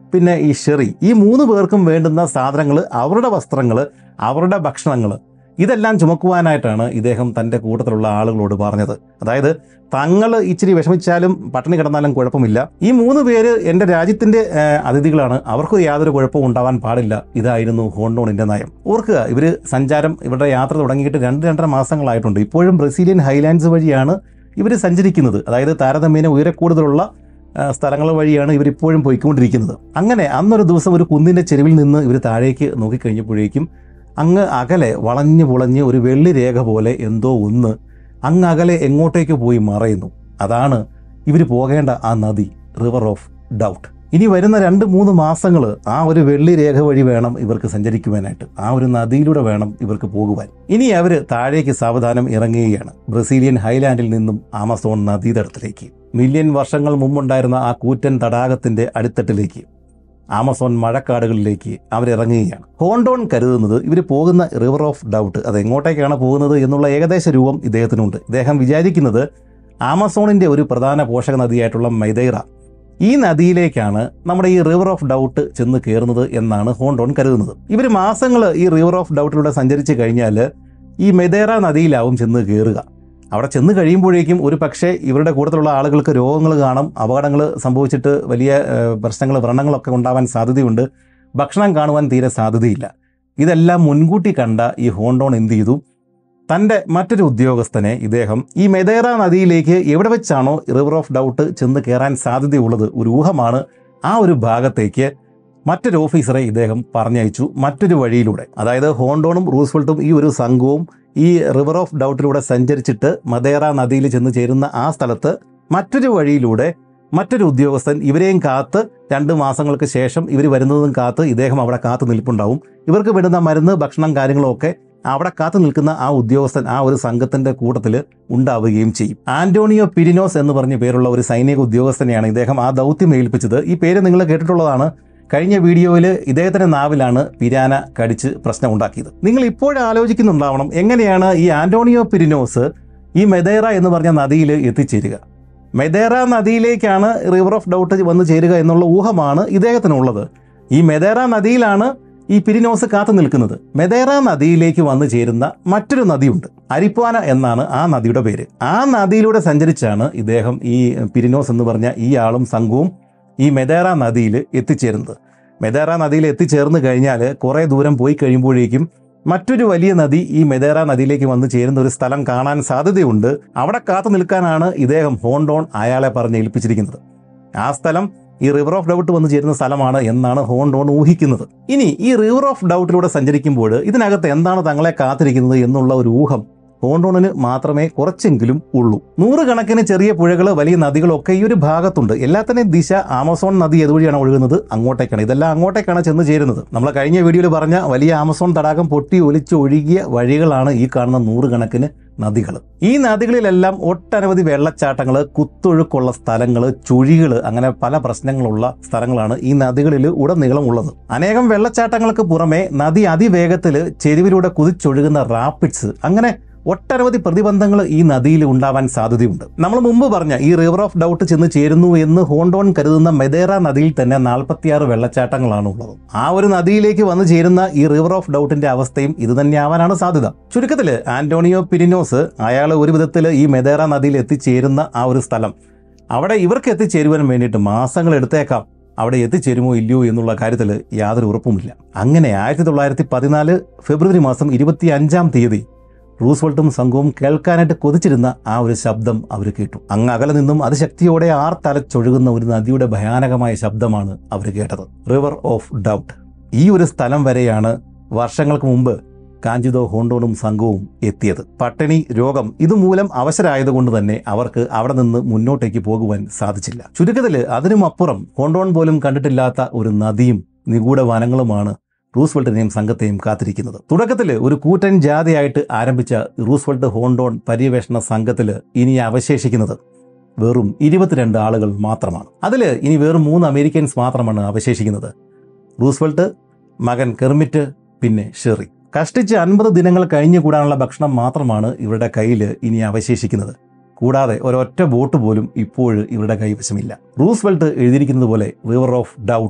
പിന്നെ ഈ ഷെറി ഈ മൂന്ന് പേർക്കും വേണ്ടുന്ന സാധനങ്ങൾ അവരുടെ വസ്ത്രങ്ങൾ അവരുടെ ഭക്ഷണങ്ങൾ ഇതെല്ലാം ചുമക്കുവാനായിട്ടാണ് ഇദ്ദേഹം തൻ്റെ കൂട്ടത്തിലുള്ള ആളുകളോട് പറഞ്ഞത് അതായത് തങ്ങൾ ഇച്ചിരി വിഷമിച്ചാലും പട്ടിണി കിടന്നാലും കുഴപ്പമില്ല ഈ മൂന്ന് പേര് എൻ്റെ രാജ്യത്തിൻ്റെ ഏഹ്, അതിഥികളാണ് അവർക്ക് യാതൊരു കുഴപ്പവും ഉണ്ടാവാൻ പാടില്ല ഇതായിരുന്നു ഹോണ്ടോണിൻ്റെ നയം ഓർക്കുക ഇവർ സഞ്ചാരം ഇവരുടെ യാത്ര തുടങ്ങിയിട്ട് രണ്ട് രണ്ടര മാസങ്ങളായിട്ടുണ്ട് ഇപ്പോഴും ബ്രസീലിയൻ ഹൈലാൻഡ്സ് വഴിയാണ് ഇവർ സഞ്ചരിക്കുന്നത് അതായത് താരതമ്യേന ഉയരക്കൂടുതലുള്ള ആ, സ്ഥലങ്ങൾ വഴിയാണ് ഇവരിപ്പോഴും പോയിക്കൊണ്ടിരിക്കുന്നത് അങ്ങനെ അന്നൊരു ദിവസം ഒരു കുന്നിൻ്റെ ചെരുവിൽ നിന്ന് ഇവർ താഴേക്ക് നോക്കിക്കഴിഞ്ഞപ്പോഴേക്കും അങ്ങ് അകലെ വളഞ്ഞു പുളഞ്ഞ് ഒരു വെള്ളി രേഖ പോലെ എന്തോ ഒന്ന് അങ്ങ് അകലെ എങ്ങോട്ടേക്ക് പോയി മറയുന്നു അതാണ് ഇവർ പോകേണ്ട ആ നദി റിവർ ഓഫ് ഡൗട്ട് ഇനി വരുന്ന രണ്ട് മൂന്ന് മാസങ്ങൾ ആ ഒരു വെള്ളി രേഖ വഴി വേണം ഇവർക്ക് സഞ്ചരിക്കുവാനായിട്ട് ആ ഒരു നദിയിലൂടെ വേണം ഇവർക്ക് പോകുവാൻ ഇനി അവർ താഴേക്ക് സാവധാനം ഇറങ്ങുകയാണ് ബ്രസീലിയൻ ഹൈലാൻഡിൽ നിന്നും ആമസോൺ നദീതടത്തിലേക്ക് മില്യൺ വർഷങ്ങൾ മുമ്പുണ്ടായിരുന്ന ആ കൂറ്റൻ തടാകത്തിന്റെ അടിത്തട്ടിലേക്ക് ആമസോൺ മഴക്കാടുകളിലേക്ക് അവരിറങ്ങുകയാണ് ഹോണ്ടോൺ കരുതുന്നത് ഇവർ പോകുന്ന റിവർ ഓഫ് ഡൗട്ട് അത് എങ്ങോട്ടേക്കാണ് പോകുന്നത് എന്നുള്ള ഏകദേശ രൂപം ഇദ്ദേഹത്തിനുണ്ട് ഇദ്ദേഹം വിചാരിക്കുന്നത് ആമസോണിന്റെ ഒരു പ്രധാന പോഷക നദിയായിട്ടുള്ള മൈദൈറ ഈ നദിയിലേക്കാണ് നമ്മുടെ ഈ റിവർ ഓഫ് ഡൗട്ട് ചെന്ന് കയറുന്നത് എന്നാണ് ഹോണ്ടോൺ കരുതുന്നത് ഇവർ മാസങ്ങൾ ഈ റിവർ ഓഫ് ഡൗട്ടിലൂടെ സഞ്ചരിച്ച് കഴിഞ്ഞാൽ ഈ മെദേറ നദിയിലാവും ചെന്ന് കയറുക അവിടെ ചെന്ന് കഴിയുമ്പോഴേക്കും ഒരു പക്ഷേ ഇവരുടെ കൂട്ടത്തിലുള്ള ആളുകൾക്ക് രോഗങ്ങൾ കാണും അപകടങ്ങൾ സംഭവിച്ചിട്ട് വലിയ ഏഹ്, പ്രശ്നങ്ങൾ വ്രണങ്ങളൊക്കെ ഉണ്ടാവാൻ സാധ്യതയുണ്ട് ഭക്ഷണം കാണുവാൻ തീരെ സാധ്യതയില്ല ഇതെല്ലാം മുൻകൂട്ടി കണ്ട ഈ ഹോണ്ടോൺ എന്ത് ചെയ്തു തൻ്റെ മറ്റൊരു ഉദ്യോഗസ്ഥനെ ഇദ്ദേഹം ഈ മെദേറ നദിയിലേക്ക് എവിടെ വെച്ചാണോ റിവർ ഓഫ് ഡൗട്ട് ചെന്ന് കയറാൻ സാധ്യതയുള്ളത് ഒരു ഊഹമാണ് ആ ഒരു ഭാഗത്തേക്ക് മറ്റൊരു ഓഫീസറെ ഇദ്ദേഹം പറഞ്ഞയച്ചു മറ്റൊരു വഴിയിലൂടെ അതായത് ഹോണ്ടോണും റൂസ്വെൽട്ടും ഈ ഒരു സംഘവും ഈ റിവർ ഓഫ് ഡൗട്ടിലൂടെ സഞ്ചരിച്ചിട്ട് മദേറ നദിയിൽ ചെന്ന് ചേരുന്ന ആ സ്ഥലത്ത് മറ്റൊരു വഴിയിലൂടെ മറ്റൊരു ഉദ്യോഗസ്ഥൻ ഇവരെയും കാത്ത് രണ്ട് മാസങ്ങൾക്ക് ശേഷം ഇവർ വരുന്നതും കാത്ത് ഇദ്ദേഹം അവിടെ കാത്തു നിൽപ്പുണ്ടാവും ഇവർക്ക് വേണ്ടുന്ന മരുന്ന് ഭക്ഷണം കാര്യങ്ങളൊക്കെ അവിടെ കാത്തു നിൽക്കുന്ന ആ ഉദ്യോഗസ്ഥൻ ആ ഒരു സംഘത്തിന്റെ കൂട്ടത്തിൽ ഉണ്ടാവുകയും ചെയ്യും ആന്റോണിയോ പിരിനോസ് എന്ന് പറഞ്ഞ പേരുള്ള ഒരു സൈനിക ഉദ്യോഗസ്ഥനെയാണ് ഇദ്ദേഹം ആ ദൗത്യം ഏൽപ്പിച്ചത് ഈ പേര് നിങ്ങൾ കേട്ടിട്ടുള്ളതാണ് കഴിഞ്ഞ വീഡിയോയിൽ ഇദ്ദേഹത്തിന്റെ നാവിലാണ് പിരാന കടിച്ച് പ്രശ്നം ഉണ്ടാക്കിയത് നിങ്ങൾ ഇപ്പോഴും ആലോചിക്കുന്നുണ്ടാവണം എങ്ങനെയാണ് ഈ ആന്റോണിയോ പിരിനോസ് ഈ മെദേറ എന്ന് പറഞ്ഞ നദിയിൽ എത്തിച്ചേരുക മെദേറ നദിയിലേക്കാണ് റിവർ ഓഫ് ഡൗട്ട് വന്ന് ചേരുക എന്നുള്ള ഊഹമാണ് ഇദ്ദേഹത്തിനുള്ളത് ഈ മെദേറ നദിയിലാണ് ഈ പിരിനോസ് കാത്തു നിൽക്കുന്നത് മെദേറ നദിയിലേക്ക് വന്നു ചേരുന്ന മറ്റൊരു നദിയുണ്ട് അരിപ്പാന എന്നാണ് ആ നദിയുടെ പേര് ആ നദിയിലൂടെ സഞ്ചരിച്ചാണ് ഇദ്ദേഹം ഈ പിരിനോസ് എന്ന് പറഞ്ഞ ഈ ആളും സംഘവും ഈ മെദേറ നദിയിൽ എത്തിച്ചേരുന്നത് മെദേറ നദിയിൽ എത്തിച്ചേർന്ന് കഴിഞ്ഞാൽ കുറേ ദൂരം പോയി കഴിയുമ്പോഴേക്കും മറ്റൊരു വലിയ നദി ഈ മെദേറ നദിയിലേക്ക് വന്ന് ചേരുന്ന ഒരു സ്ഥലം കാണാൻ സാധ്യതയുണ്ട് അവിടെ കാത്തു നിൽക്കാനാണ് ഇദ്ദേഹം ഹോണ്ടോൺ അയാളെ പറഞ്ഞ് ഏൽപ്പിച്ചിരിക്കുന്നത് ആ സ്ഥലം ഈ റിവർ ഓഫ് ഡൗട്ട് വന്ന് ചേരുന്ന സ്ഥലമാണ് എന്നാണ് ഹോണ്ടോൺ ഊഹിക്കുന്നത് ഇനി ഈ റിവർ ഓഫ് ഡൗട്ടിലൂടെ സഞ്ചരിക്കുമ്പോൾ ഇതിനകത്ത് എന്താണ് തങ്ങളെ കാത്തിരിക്കുന്നത് എന്നുള്ള ഒരു ഊഹം ഹോണ്ടോണിന് മാത്രമേ കുറച്ചെങ്കിലും ഉള്ളൂ നൂറുകണക്കിന് ചെറിയ പുഴകൾ വലിയ നദികളൊക്കെ ഈ ഒരു ഭാഗത്തുണ്ട് എല്ലാത്തിനെയും ദിശ ആമസോൺ നദി ഏതുവഴിയാണ് ഒഴുകുന്നത് അങ്ങോട്ടേക്കാണ് ഇതെല്ലാം അങ്ങോട്ടേക്കാണ് ചെന്ന് ചേരുന്നത് നമ്മൾ കഴിഞ്ഞ വീഡിയോയിൽ പറഞ്ഞ വലിയ ആമസോൺ തടാകം പൊട്ടി ഒലിച്ച് ഒഴുകിയ വഴികളാണ് ഈ കാണുന്ന നൂറുകണക്കിന് നദികൾ ഈ നദികളിലെല്ലാം ഒട്ടനവധി വെള്ളച്ചാട്ടങ്ങൾ കുത്തൊഴുക്കുള്ള സ്ഥലങ്ങൾ ചുഴികൾ അങ്ങനെ പല പ്രശ്നങ്ങളുള്ള സ്ഥലങ്ങളാണ് ഈ നദികളിൽ ഉടനീളം ഉള്ളത് അനേകം വെള്ളച്ചാട്ടങ്ങൾക്ക് പുറമെ നദി അതിവേഗത്തിൽ ചെരുവിലൂടെ കുതിച്ചൊഴുകുന്ന റാപ്പിഡ്സ് അങ്ങനെ ഒട്ടനവധി പ്രതിബന്ധങ്ങൾ ഈ നദിയിൽ ഉണ്ടാവാൻ സാധ്യതയുണ്ട് നമ്മൾ മുമ്പ് പറഞ്ഞ ഈ റിവർ ഓഫ് ഡൗട്ട് ചെന്ന് ചേരുന്നു എന്ന് ഹോണ്ടോൺ കരുതുന്ന മെദേറ നദിയിൽ തന്നെ നാൽപ്പത്തിയാറ് വെള്ളച്ചാട്ടങ്ങളാണ് ഉള്ളത് ആ ഒരു നദിയിലേക്ക് വന്നു ചേരുന്ന ഈ റിവർ ഓഫ് ഡൗട്ടിന്റെ അവസ്ഥയും ഇത് തന്നെയാവാനാണ് സാധ്യത ചുരുക്കത്തിൽ ആന്റോണിയോ പിരിനോസ് അയാൾ ഒരു വിധത്തിൽ ഈ മെദേറ നദിയിൽ എത്തിച്ചേരുന്ന ആ ഒരു സ്ഥലം അവിടെ ഇവർക്ക് എത്തിച്ചേരുവാൻ വേണ്ടിയിട്ട് മാസങ്ങൾ എടുത്തേക്കാം അവിടെ എത്തിച്ചേരുമോ ഇല്ലയോ എന്നുള്ള കാര്യത്തിൽ യാതൊരു ഉറപ്പുമില്ല അങ്ങനെ ആയിരത്തി തൊള്ളായിരത്തി പതിനാല് ഫെബ്രുവരി മാസം ഇരുപത്തി അഞ്ചാം തീയതി റൂസ്വെൽട്ടും സംഘവും കേൾക്കാനായിട്ട് കൊതിച്ചിരുന്ന ആ ഒരു ശബ്ദം അവർ കേട്ടു അങ്ങ് അകലെ നിന്നും അതിശക്തിയോടെ ആർത്തലച്ചൊഴുകുന്ന ഒരു നദിയുടെ ഭയാനകമായ ശബ്ദമാണ് അവർ കേട്ടത് റിവർ ഓഫ് ഡൗട്ട് ഈ ഒരു സ്ഥലം വരെയാണ് വർഷങ്ങൾക്ക് മുമ്പ് കാഞ്ചിതോ ഹോണ്ടോണും സംഘവും എത്തിയത് പട്ടിണി രോഗം ഇതുമൂലം അവശരായതുകൊണ്ട് തന്നെ അവർക്ക് അവിടെ നിന്ന് മുന്നോട്ടേക്ക് പോകുവാൻ സാധിച്ചില്ല ചുരുക്കത്തിൽ അതിനുമപ്പുറം ഹോണ്ടോൺ പോലും കണ്ടിട്ടില്ലാത്ത ഒരു നദിയും നിഗൂഢ വനങ്ങളുമാണ് റൂസ്വെൽട്ടിനെയും സംഘത്തെയും കാത്തിരിക്കുന്നത് തുടക്കത്തിൽ ഒരു കൂറ്റൻ ജാഥയായിട്ട് ആരംഭിച്ച റൂസ്വെൽട്ട് ഹോണ്ടോൺ പര്യവേഷണ സംഘത്തിൽ ഇനി അവശേഷിക്കുന്നത് വെറും ഇരുപത്തിരണ്ട് ആളുകൾ മാത്രമാണ് അതിൽ ഇനി വെറും മൂന്ന് അമേരിക്കൻസ് മാത്രമാണ് അവശേഷിക്കുന്നത് റൂസ്വെൽട്ട് മകൻ കെർമിറ്റ് പിന്നെ ഷെറി കഷ്ടിച്ച് അൻപത് ദിനങ്ങൾ കഴിഞ്ഞുകൂടാനുള്ള ഭക്ഷണം മാത്രമാണ് ഇവരുടെ കയ്യിൽ ഇനി അവശേഷിക്കുന്നത് കൂടാതെ ഒരൊറ്റ ബോട്ട് പോലും ഇപ്പോൾ ഇവരുടെ കൈവശമില്ല റൂസ്വെൽട്ട് എഴുതിയിരിക്കുന്നത് പോലെ റിവർ ഓഫ് ഡൗട്ട്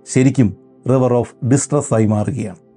ശരിക്കും റിവർ ഓഫ് ഡിസ്ട്രസ് ആയി മാറുകയാണ്